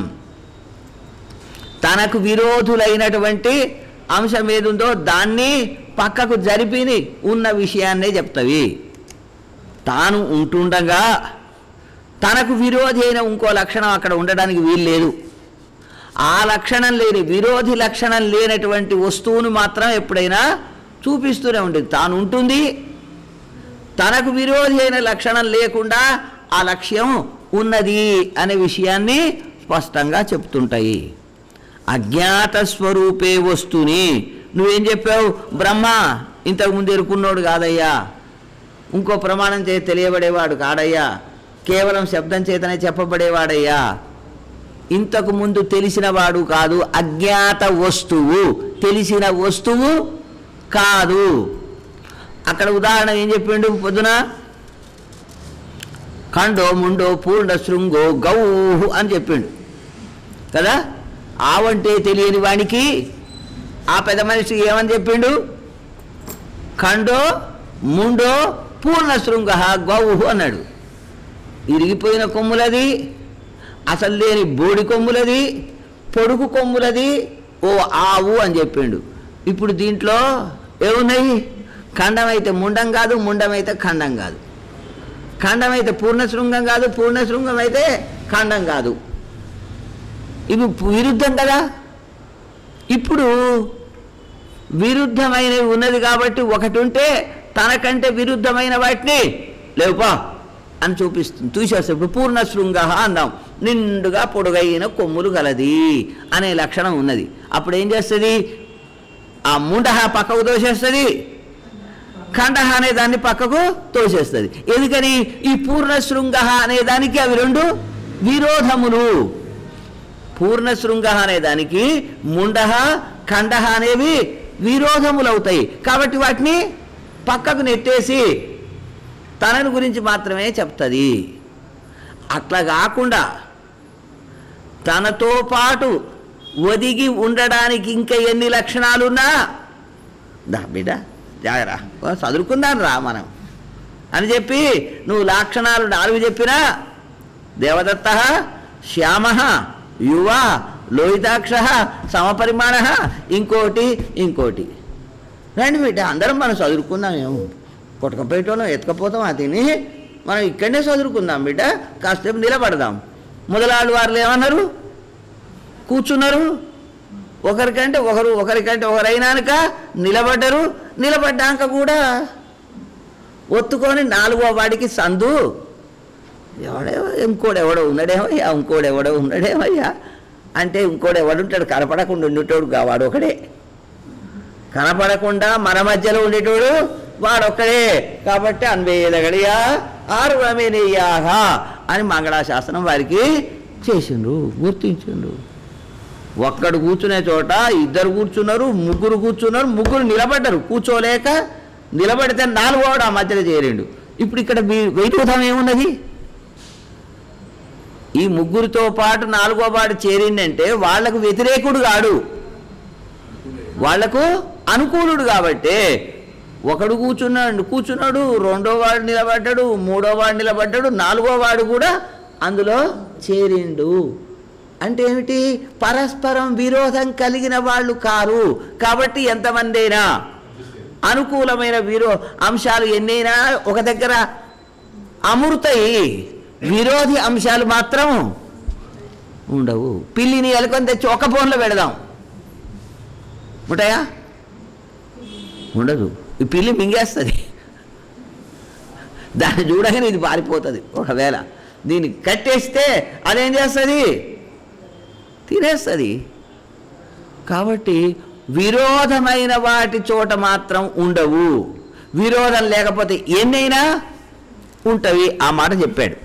తనకు విరోధులైనటువంటి అంశం ఏదుందో దాన్ని పక్కకు జరిపిని ఉన్న విషయాన్నే చెప్తవి తాను ఉంటుండగా తనకు విరోధి అయిన ఇంకో లక్షణం అక్కడ ఉండడానికి వీలు లేదు ఆ లక్షణం లేని విరోధి లక్షణం లేనటువంటి వస్తువును మాత్రం ఎప్పుడైనా చూపిస్తూనే ఉంటుంది తాను ఉంటుంది తనకు విరోధి అయిన లక్షణం లేకుండా ఆ లక్ష్యం ఉన్నది అనే విషయాన్ని స్పష్టంగా చెప్తుంటాయి అజ్ఞాత స్వరూపే వస్తుని నువ్వేం చెప్పావు బ్రహ్మ ఇంతకు ముందు ఎరుకున్నోడు కాదయ్యా ఇంకో ప్రమాణం చే తెలియబడేవాడు కాడయ్యా కేవలం శబ్దం చేతనే చెప్పబడేవాడయ్యా ఇంతకు ముందు తెలిసిన వాడు కాదు అజ్ఞాత వస్తువు తెలిసిన వస్తువు కాదు అక్కడ ఉదాహరణ ఏం చెప్పిండు పొద్దున ఖండో ముండో పూర్ణ శృంగో గౌహు అని చెప్పిండు కదా ఆవంటే తెలియని వానికి ఆ పెద్ద మనిషి ఏమని చెప్పిండు ఖండో ముండో పూర్ణ శృంగ గౌహు అన్నాడు ఇరిగిపోయిన కొమ్ములది అసలు లేని బోడి కొమ్ములది పొడుగు కొమ్ములది ఓ ఆవు అని చెప్పిండు ఇప్పుడు దీంట్లో ఏమున్నాయి ఖండం అయితే ముండం కాదు ముండం అయితే ఖండం కాదు ఖండం అయితే పూర్ణశృంగం కాదు పూర్ణశృంగం అయితే ఖండం కాదు ఇవి విరుద్ధం కదా ఇప్పుడు విరుద్ధమైనవి ఉన్నది కాబట్టి ఒకటి ఉంటే తనకంటే విరుద్ధమైన వాటిని లేవుపా అని చూపిస్తుంది చూసేస్తాం ఇప్పుడు పూర్ణ శృంగ అందాం నిండుగా పొడుగైన కొమ్ములు గలది అనే లక్షణం ఉన్నది అప్పుడు ఏం చేస్తుంది ఆ ముండహ పక్కకు దోషేస్తుంది ఖండహ అనే దాన్ని పక్కకు తోసేస్తుంది ఎందుకని ఈ పూర్ణ శృంగ అనే దానికి అవి రెండు విరోధములు పూర్ణ శృంగ అనే దానికి ముండహ ఖండహ అనేవి విరోధములు అవుతాయి కాబట్టి వాటిని పక్కకు నెట్టేసి తనని గురించి మాత్రమే చెప్తుంది అట్లా కాకుండా తనతో పాటు ఒదిగి ఉండడానికి ఇంకా ఎన్ని లక్షణాలున్నా దా బిడ్డ జాగరా ఓ, చదువుకుందాం రా మనం అని చెప్పి నువ్వు లక్షణాలు నాలుగు చెప్పినా దేవదత్త శ్యామ యువ లోహితాక్ష సమపరిమాణ ఇంకోటి ఇంకోటి రండి బిడ్డ అందరం మనం చదువుకుందాం ఏమో కొట్టకపోయేటోళ్ళం ఎత్తుకపోతాం అది తిని మనం ఇక్కడనే చదువుకుందాం బిడ్డ కాసేపు నిలబడదాం మొదలాడు వారు ఏమన్నారు కూర్చున్నారు ఒకరికంటే ఒకరు ఒకరికంటే ఒకరైనాక నిలబడ్డరు నిలబడ్డాక కూడా ఒత్తుకొని నాలుగో వాడికి సందు ఎవడేవో ఇంకోడు ఎవడో ఉన్నాడేమయ్యా ఇంకోడు ఎవడో ఉన్నాడేమయ్యా అంటే ఇంకోడు ఎవడుంటాడు కనపడకుండా ఉండేటోడు కా- వాడు ఒకడే కనపడకుండా మన మధ్యలో ఉండేటోడు వాడొక్కడే కాబట్టి అన్వేదగడియా ఆరు రమేనయ్యాహ అని మంగళాశాసనం వారికి చేసిండ్రు గుర్తించిండ్రు ఒక్కడు కూర్చునే చోట ఇద్దరు కూర్చున్నారు ముగ్గురు కూర్చున్నారు ముగ్గురు నిలబడ్డారు కూర్చోలేక నిలబడితే నాలుగోవాడు ఆ మధ్యలో చేరిండు ఇప్పుడు ఇక్కడ వీ- వైరుధ్యం ఏమున్నది ఈ ముగ్గురితో పాటు నాలుగో వాడు చేరిండంటే వాళ్లకు వ్యతిరేకుడు కాడు వాళ్లకు అనుకూలుడు కాబట్టి ఒకడు కూర్చున్నాడు కూర్చున్నాడు రెండో వాడు నిలబడ్డాడు మూడో వాడు నిలబడ్డాడు నాలుగో వాడు కూడా అందులో చేరిండు అంటే ఏమిటి పరస్పరం విరోధం కలిగిన వాళ్ళు కారు కాబట్టి ఎంతమంది అయినా అనుకూలమైన విరో అంశాలు ఎన్నైనా ఒక దగ్గర అమృతాయి విరోధి అంశాలు మాత్రం ఉండవు పిల్లిని ఎలుకొని తెచ్చి ఒక ఫోన్లో పెడదాం ఉంటాయా ఉండదు ఈ పిల్లి మింగేస్తుంది దాన్ని చూడగానే ఇది పారిపోతుంది ఒకవేళ దీన్ని కట్టేస్తే అదేం చేస్తుంది తినేస్తుంది కాబట్టి విరోధమైన వాటి చోట మాత్రం ఉండవు విరోధం లేకపోతే ఎన్నైనా ఉంటవి ఆ మాట చెప్పాడు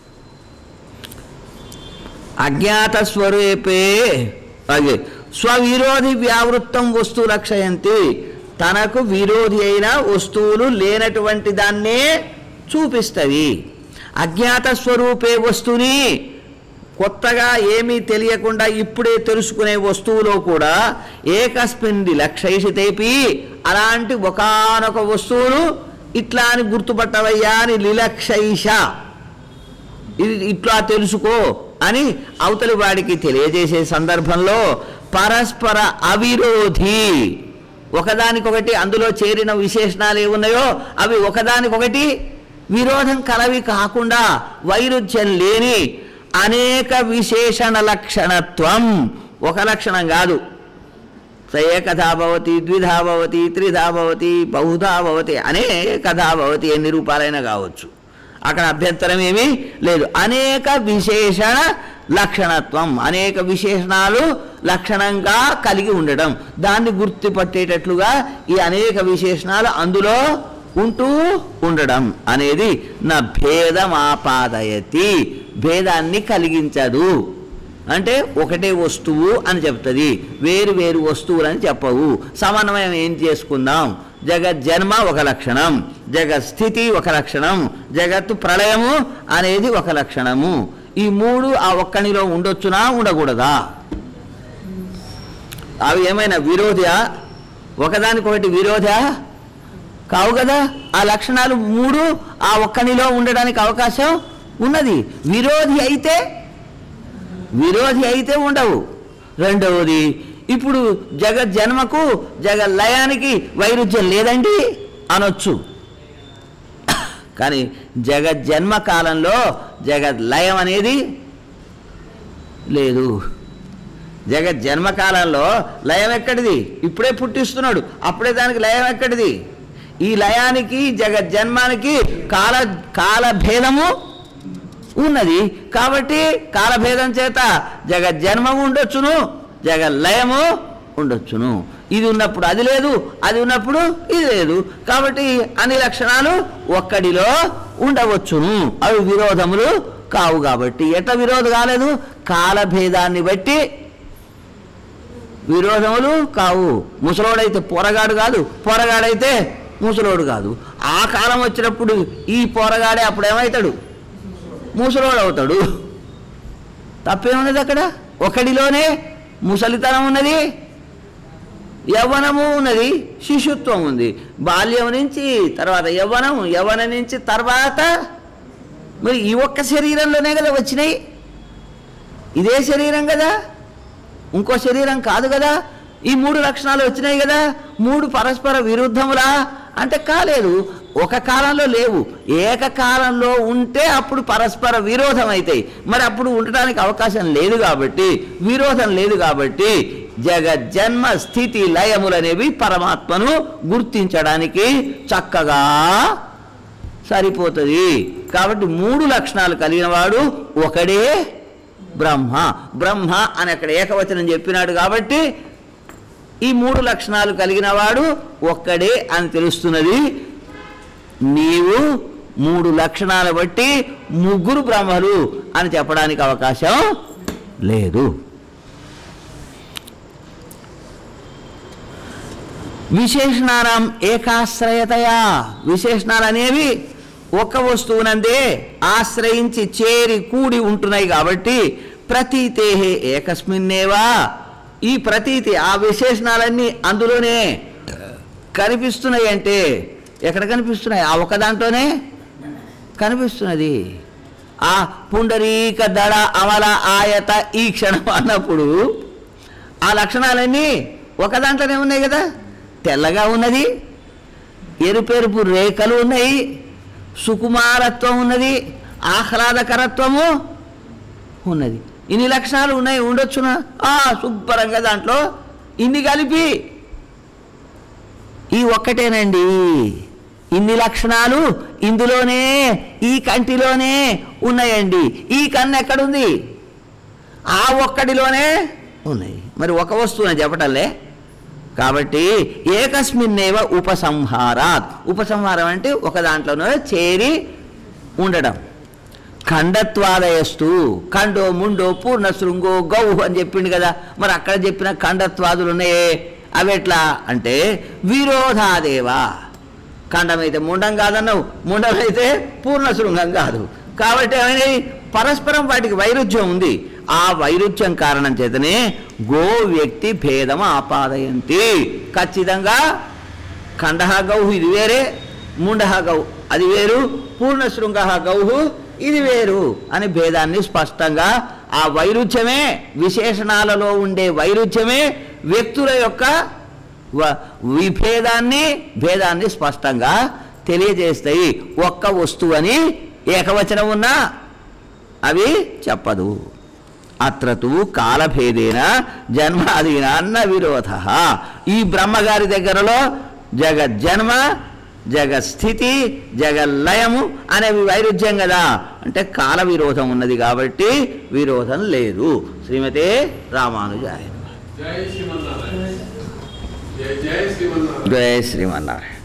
అజ్ఞాత స్వరూపే అదే స్వవిరోధి వ్యావృత్తం వస్తువు లక్షయంతి తనకు విరోధి అయిన వస్తువులు లేనటువంటి దాన్నే చూపిస్తవి అజ్ఞాత స్వరూపే వస్తువుని కొత్తగా ఏమీ తెలియకుండా ఇప్పుడే తెలుసుకునే వస్తువులో కూడా ఏకస్మిన్ లక్షయిషితేపి అలాంటి ఒకానొక వస్తువును ఇట్లా అని గుర్తుపట్టవయ్యా అని లిలక్షయిష ఇది ఇట్లా తెలుసుకో అని అవతలి వాడికి తెలియజేసే సందర్భంలో పరస్పర అవిరోధి ఒకదానికొకటి అందులో చేరిన విశేషణాలు ఏమున్నాయో అవి ఒకదానికొకటి విరోధం కలవి కాకుండా వైరుధ్యం లేని అనేక విశేషణ లక్షణత్వం ఒక లక్షణం కాదు స ఏకథా భవతి ద్విధా భవతి త్రిధా భవతి బహుధా భవతి అనేకథా భవతి ఎన్ని రూపాలైనా కావచ్చు అక్కడ అభ్యంతరం ఏమీ లేదు అనేక విశేషణ లక్షణత్వం అనేక విశేషణాలు లక్షణంగా కలిగి ఉండడం దాన్ని గుర్తుపట్టేటట్లుగా ఈ అనేక విశేషణాలు అందులో ఉంటూ ఉండడం అనేది నా భేదమాపాదయతి భేదాన్ని కలిగించదు అంటే ఒకటే వస్తువు అని చెప్తుంది వేరు వేరు వస్తువులని చెప్పవు సమన్వయం ఏం చేసుకుందాం జగత్ జన్మ ఒక లక్షణం జగత్ స్థితి ఒక లక్షణం జగత్తు ప్రళయము అనేది ఒక లక్షణము ఈ మూడు ఆ ఒక్కనిలో ఉండొచ్చునా ఉండకూడదా అవి ఏమైనా విరోధా ఒకదానికొకటి విరోధా కావు కదా ఆ లక్షణాలు మూడు ఆ ఒక్కనిలో ఉండడానికి అవకాశం ఉన్నది విరోధి అయితే విరోధి అయితే ఉండవు రెండవది ఇప్పుడు జగత్ జన్మకు జగత్ లయానికి వైరుధ్యం లేదండి అనొచ్చు కానీ జగత్ జన్మ కాలంలో జగత్ లయం అనేది లేదు జగత్ జన్మకాలంలో లయం ఎక్కడిది ఇప్పుడే పుట్టిస్తున్నాడు అప్పుడే దానికి లయం ఎక్కడిది ఈ లయానికి జగత్ జన్మానికి కాల కాలభేదము ఉన్నది కాబట్టి కాలభేదం చేత జగత్ జన్మము ఉండొచ్చును జగత్ లయము ఉండొచ్చును ఇది ఉన్నప్పుడు అది లేదు అది ఉన్నప్పుడు ఇది లేదు కాబట్టి అన్ని లక్షణాలు ఒక్కడిలో ఉండవచ్చును అవి విరోధములు కావు కాబట్టి ఎట్లా విరోధం కాలేదు కాలభేదాన్ని బట్టి విరోధములు కావు ముసలోడైతే పొరగాడు కాదు పొరగాడైతే ముసలోడు కాదు ఆ కాలం వచ్చినప్పుడు ఈ పొరగాడే అప్పుడు ఏమవుతాడు ముసలోడు అవుతాడు తప్పేమున్నది అక్కడ ఒకడిలోనే ముసలితనం ఉన్నది యవ్వనము ఉన్నది శిశుత్వం ఉంది బాల్యం నుంచి తర్వాత యవ్వనం యవ్వనం నుంచి తర్వాత మరి ఈ ఒక్క శరీరంలోనే కదా వచ్చినాయి ఇదే శరీరం కదా ఇంకో శరీరం కాదు కదా ఈ మూడు లక్షణాలు వచ్చినాయి కదా మూడు పరస్పర విరుద్ధములా అంటే కాలేదు ఒక కాలంలో లేవు ఏకకాలంలో ఉంటే అప్పుడు పరస్పర విరోధం అవుతాయి మరి అప్పుడు ఉండటానికి అవకాశం లేదు కాబట్టి విరోధం లేదు కాబట్టి జగజ్జన్మ స్థితి లయములనేవి పరమాత్మను గుర్తించడానికి చక్కగా సరిపోతుంది కాబట్టి మూడు లక్షణాలు కలిగిన వాడు ఒకడే బ్రహ్మ బ్రహ్మ అని అక్కడ ఏకవచనం చెప్పినాడు కాబట్టి ఈ మూడు లక్షణాలు కలిగిన వాడు ఒక్కడే అని తెలుస్తున్నది నీవు మూడు లక్షణాలు బట్టి ముగ్గురు బ్రహ్మలు అని చెప్పడానికి అవకాశం లేదు విశేషణానం ఏకాశ్రయతయా విశేషణాలు అనేవి ఒక వస్తువునందే ఆశ్రయించి చేరి కూడి ఉంటున్నాయి కాబట్టి ప్రతీతేహే ఏకస్మిన్నేవా ఈ ప్రతీతి ఆ విశేషణాలన్నీ అందులోనే కనిపిస్తున్నాయి అంటే ఎక్కడ కనిపిస్తున్నాయి ఆ ఒక దాంట్లోనే కనిపిస్తున్నది ఆ పుండరీక దడ అమల ఆయత ఈ క్షణం అన్నప్పుడు ఆ లక్షణాలన్నీ ఒక దాంట్లోనే ఉన్నాయి కదా తెల్లగా ఉన్నది ఎరుపెరుపు రేఖలు ఉన్నాయి సుకుమారత్వం ఉన్నది ఆహ్లాదకరత్వము ఉన్నది ఇన్ని లక్షణాలు ఉన్నాయి ఉండొచ్చునా ఆ, శుభ్రంగా దాంట్లో ఇన్ని కలిపి ఈ ఒక్కటేనండి ఇన్ని లక్షణాలు ఇందులోనే ఈ కంటిలోనే ఉన్నాయండి ఈ కన్ను ఎక్కడుంది ఆ ఒక్కడిలోనే ఉన్నాయి మరి ఒక వస్తువుని చెప్పటంలే కాబట్టి ఏకస్మిన్నేవ ఉపసంహారాత్ ఉపసంహారం అంటే ఒక దాంట్లోనే చేరి ఉండడం ఖండత్వాదయస్తు ఖండో ముండో పూర్ణ శృంగో గౌ అని చెప్పిండు కదా మరి అక్కడ చెప్పిన ఖండత్వాదులు ఉన్నాయే అవి ఎట్లా అంటే విరోధాదేవా ఖండమైతే ముండం కాదన్నావు ముండం అయితే పూర్ణ శృంగం కాదు కాబట్టి ఏమైనా పరస్పరం వాటికి వైరుధ్యం ఉంది ఆ వైరుధ్యం కారణం చేతనే గో వ్యక్తి భేదం ఆపాదయంతి ఖచ్చితంగా ఖండహ గౌహు ఇది వేరే ముండహ గౌ అది వేరు పూర్ణ శృంగ గౌహు ఇది వేరు అని భేదాన్ని స్పష్టంగా ఆ వైరుధ్యమే విశేషణాలలో ఉండే వైరుధ్యమే వ్యక్తుల యొక్క వ- విభేదాన్ని భేదాన్ని స్పష్టంగా తెలియజేస్తాయి ఒక్క వస్తువు అని ఏకవచనం ఉన్నా అవి చెప్పదు అత్రతు కాలభేదేన జన్మాదీన అన్న విరోధ ఈ బ్రహ్మగారి దగ్గరలో జగజ్జన్మ జగస్థితి జగల్లయము అనేవి వైరుధ్యం కదా అంటే కాల విరోధం ఉన్నది కాబట్టి విరోధం లేదు శ్రీమతే రామానుజాయ జై శ్రీమన్నారాయణ జై జై శ్రీమన్నారాయణ జయ శ్రీమన్నారాయణ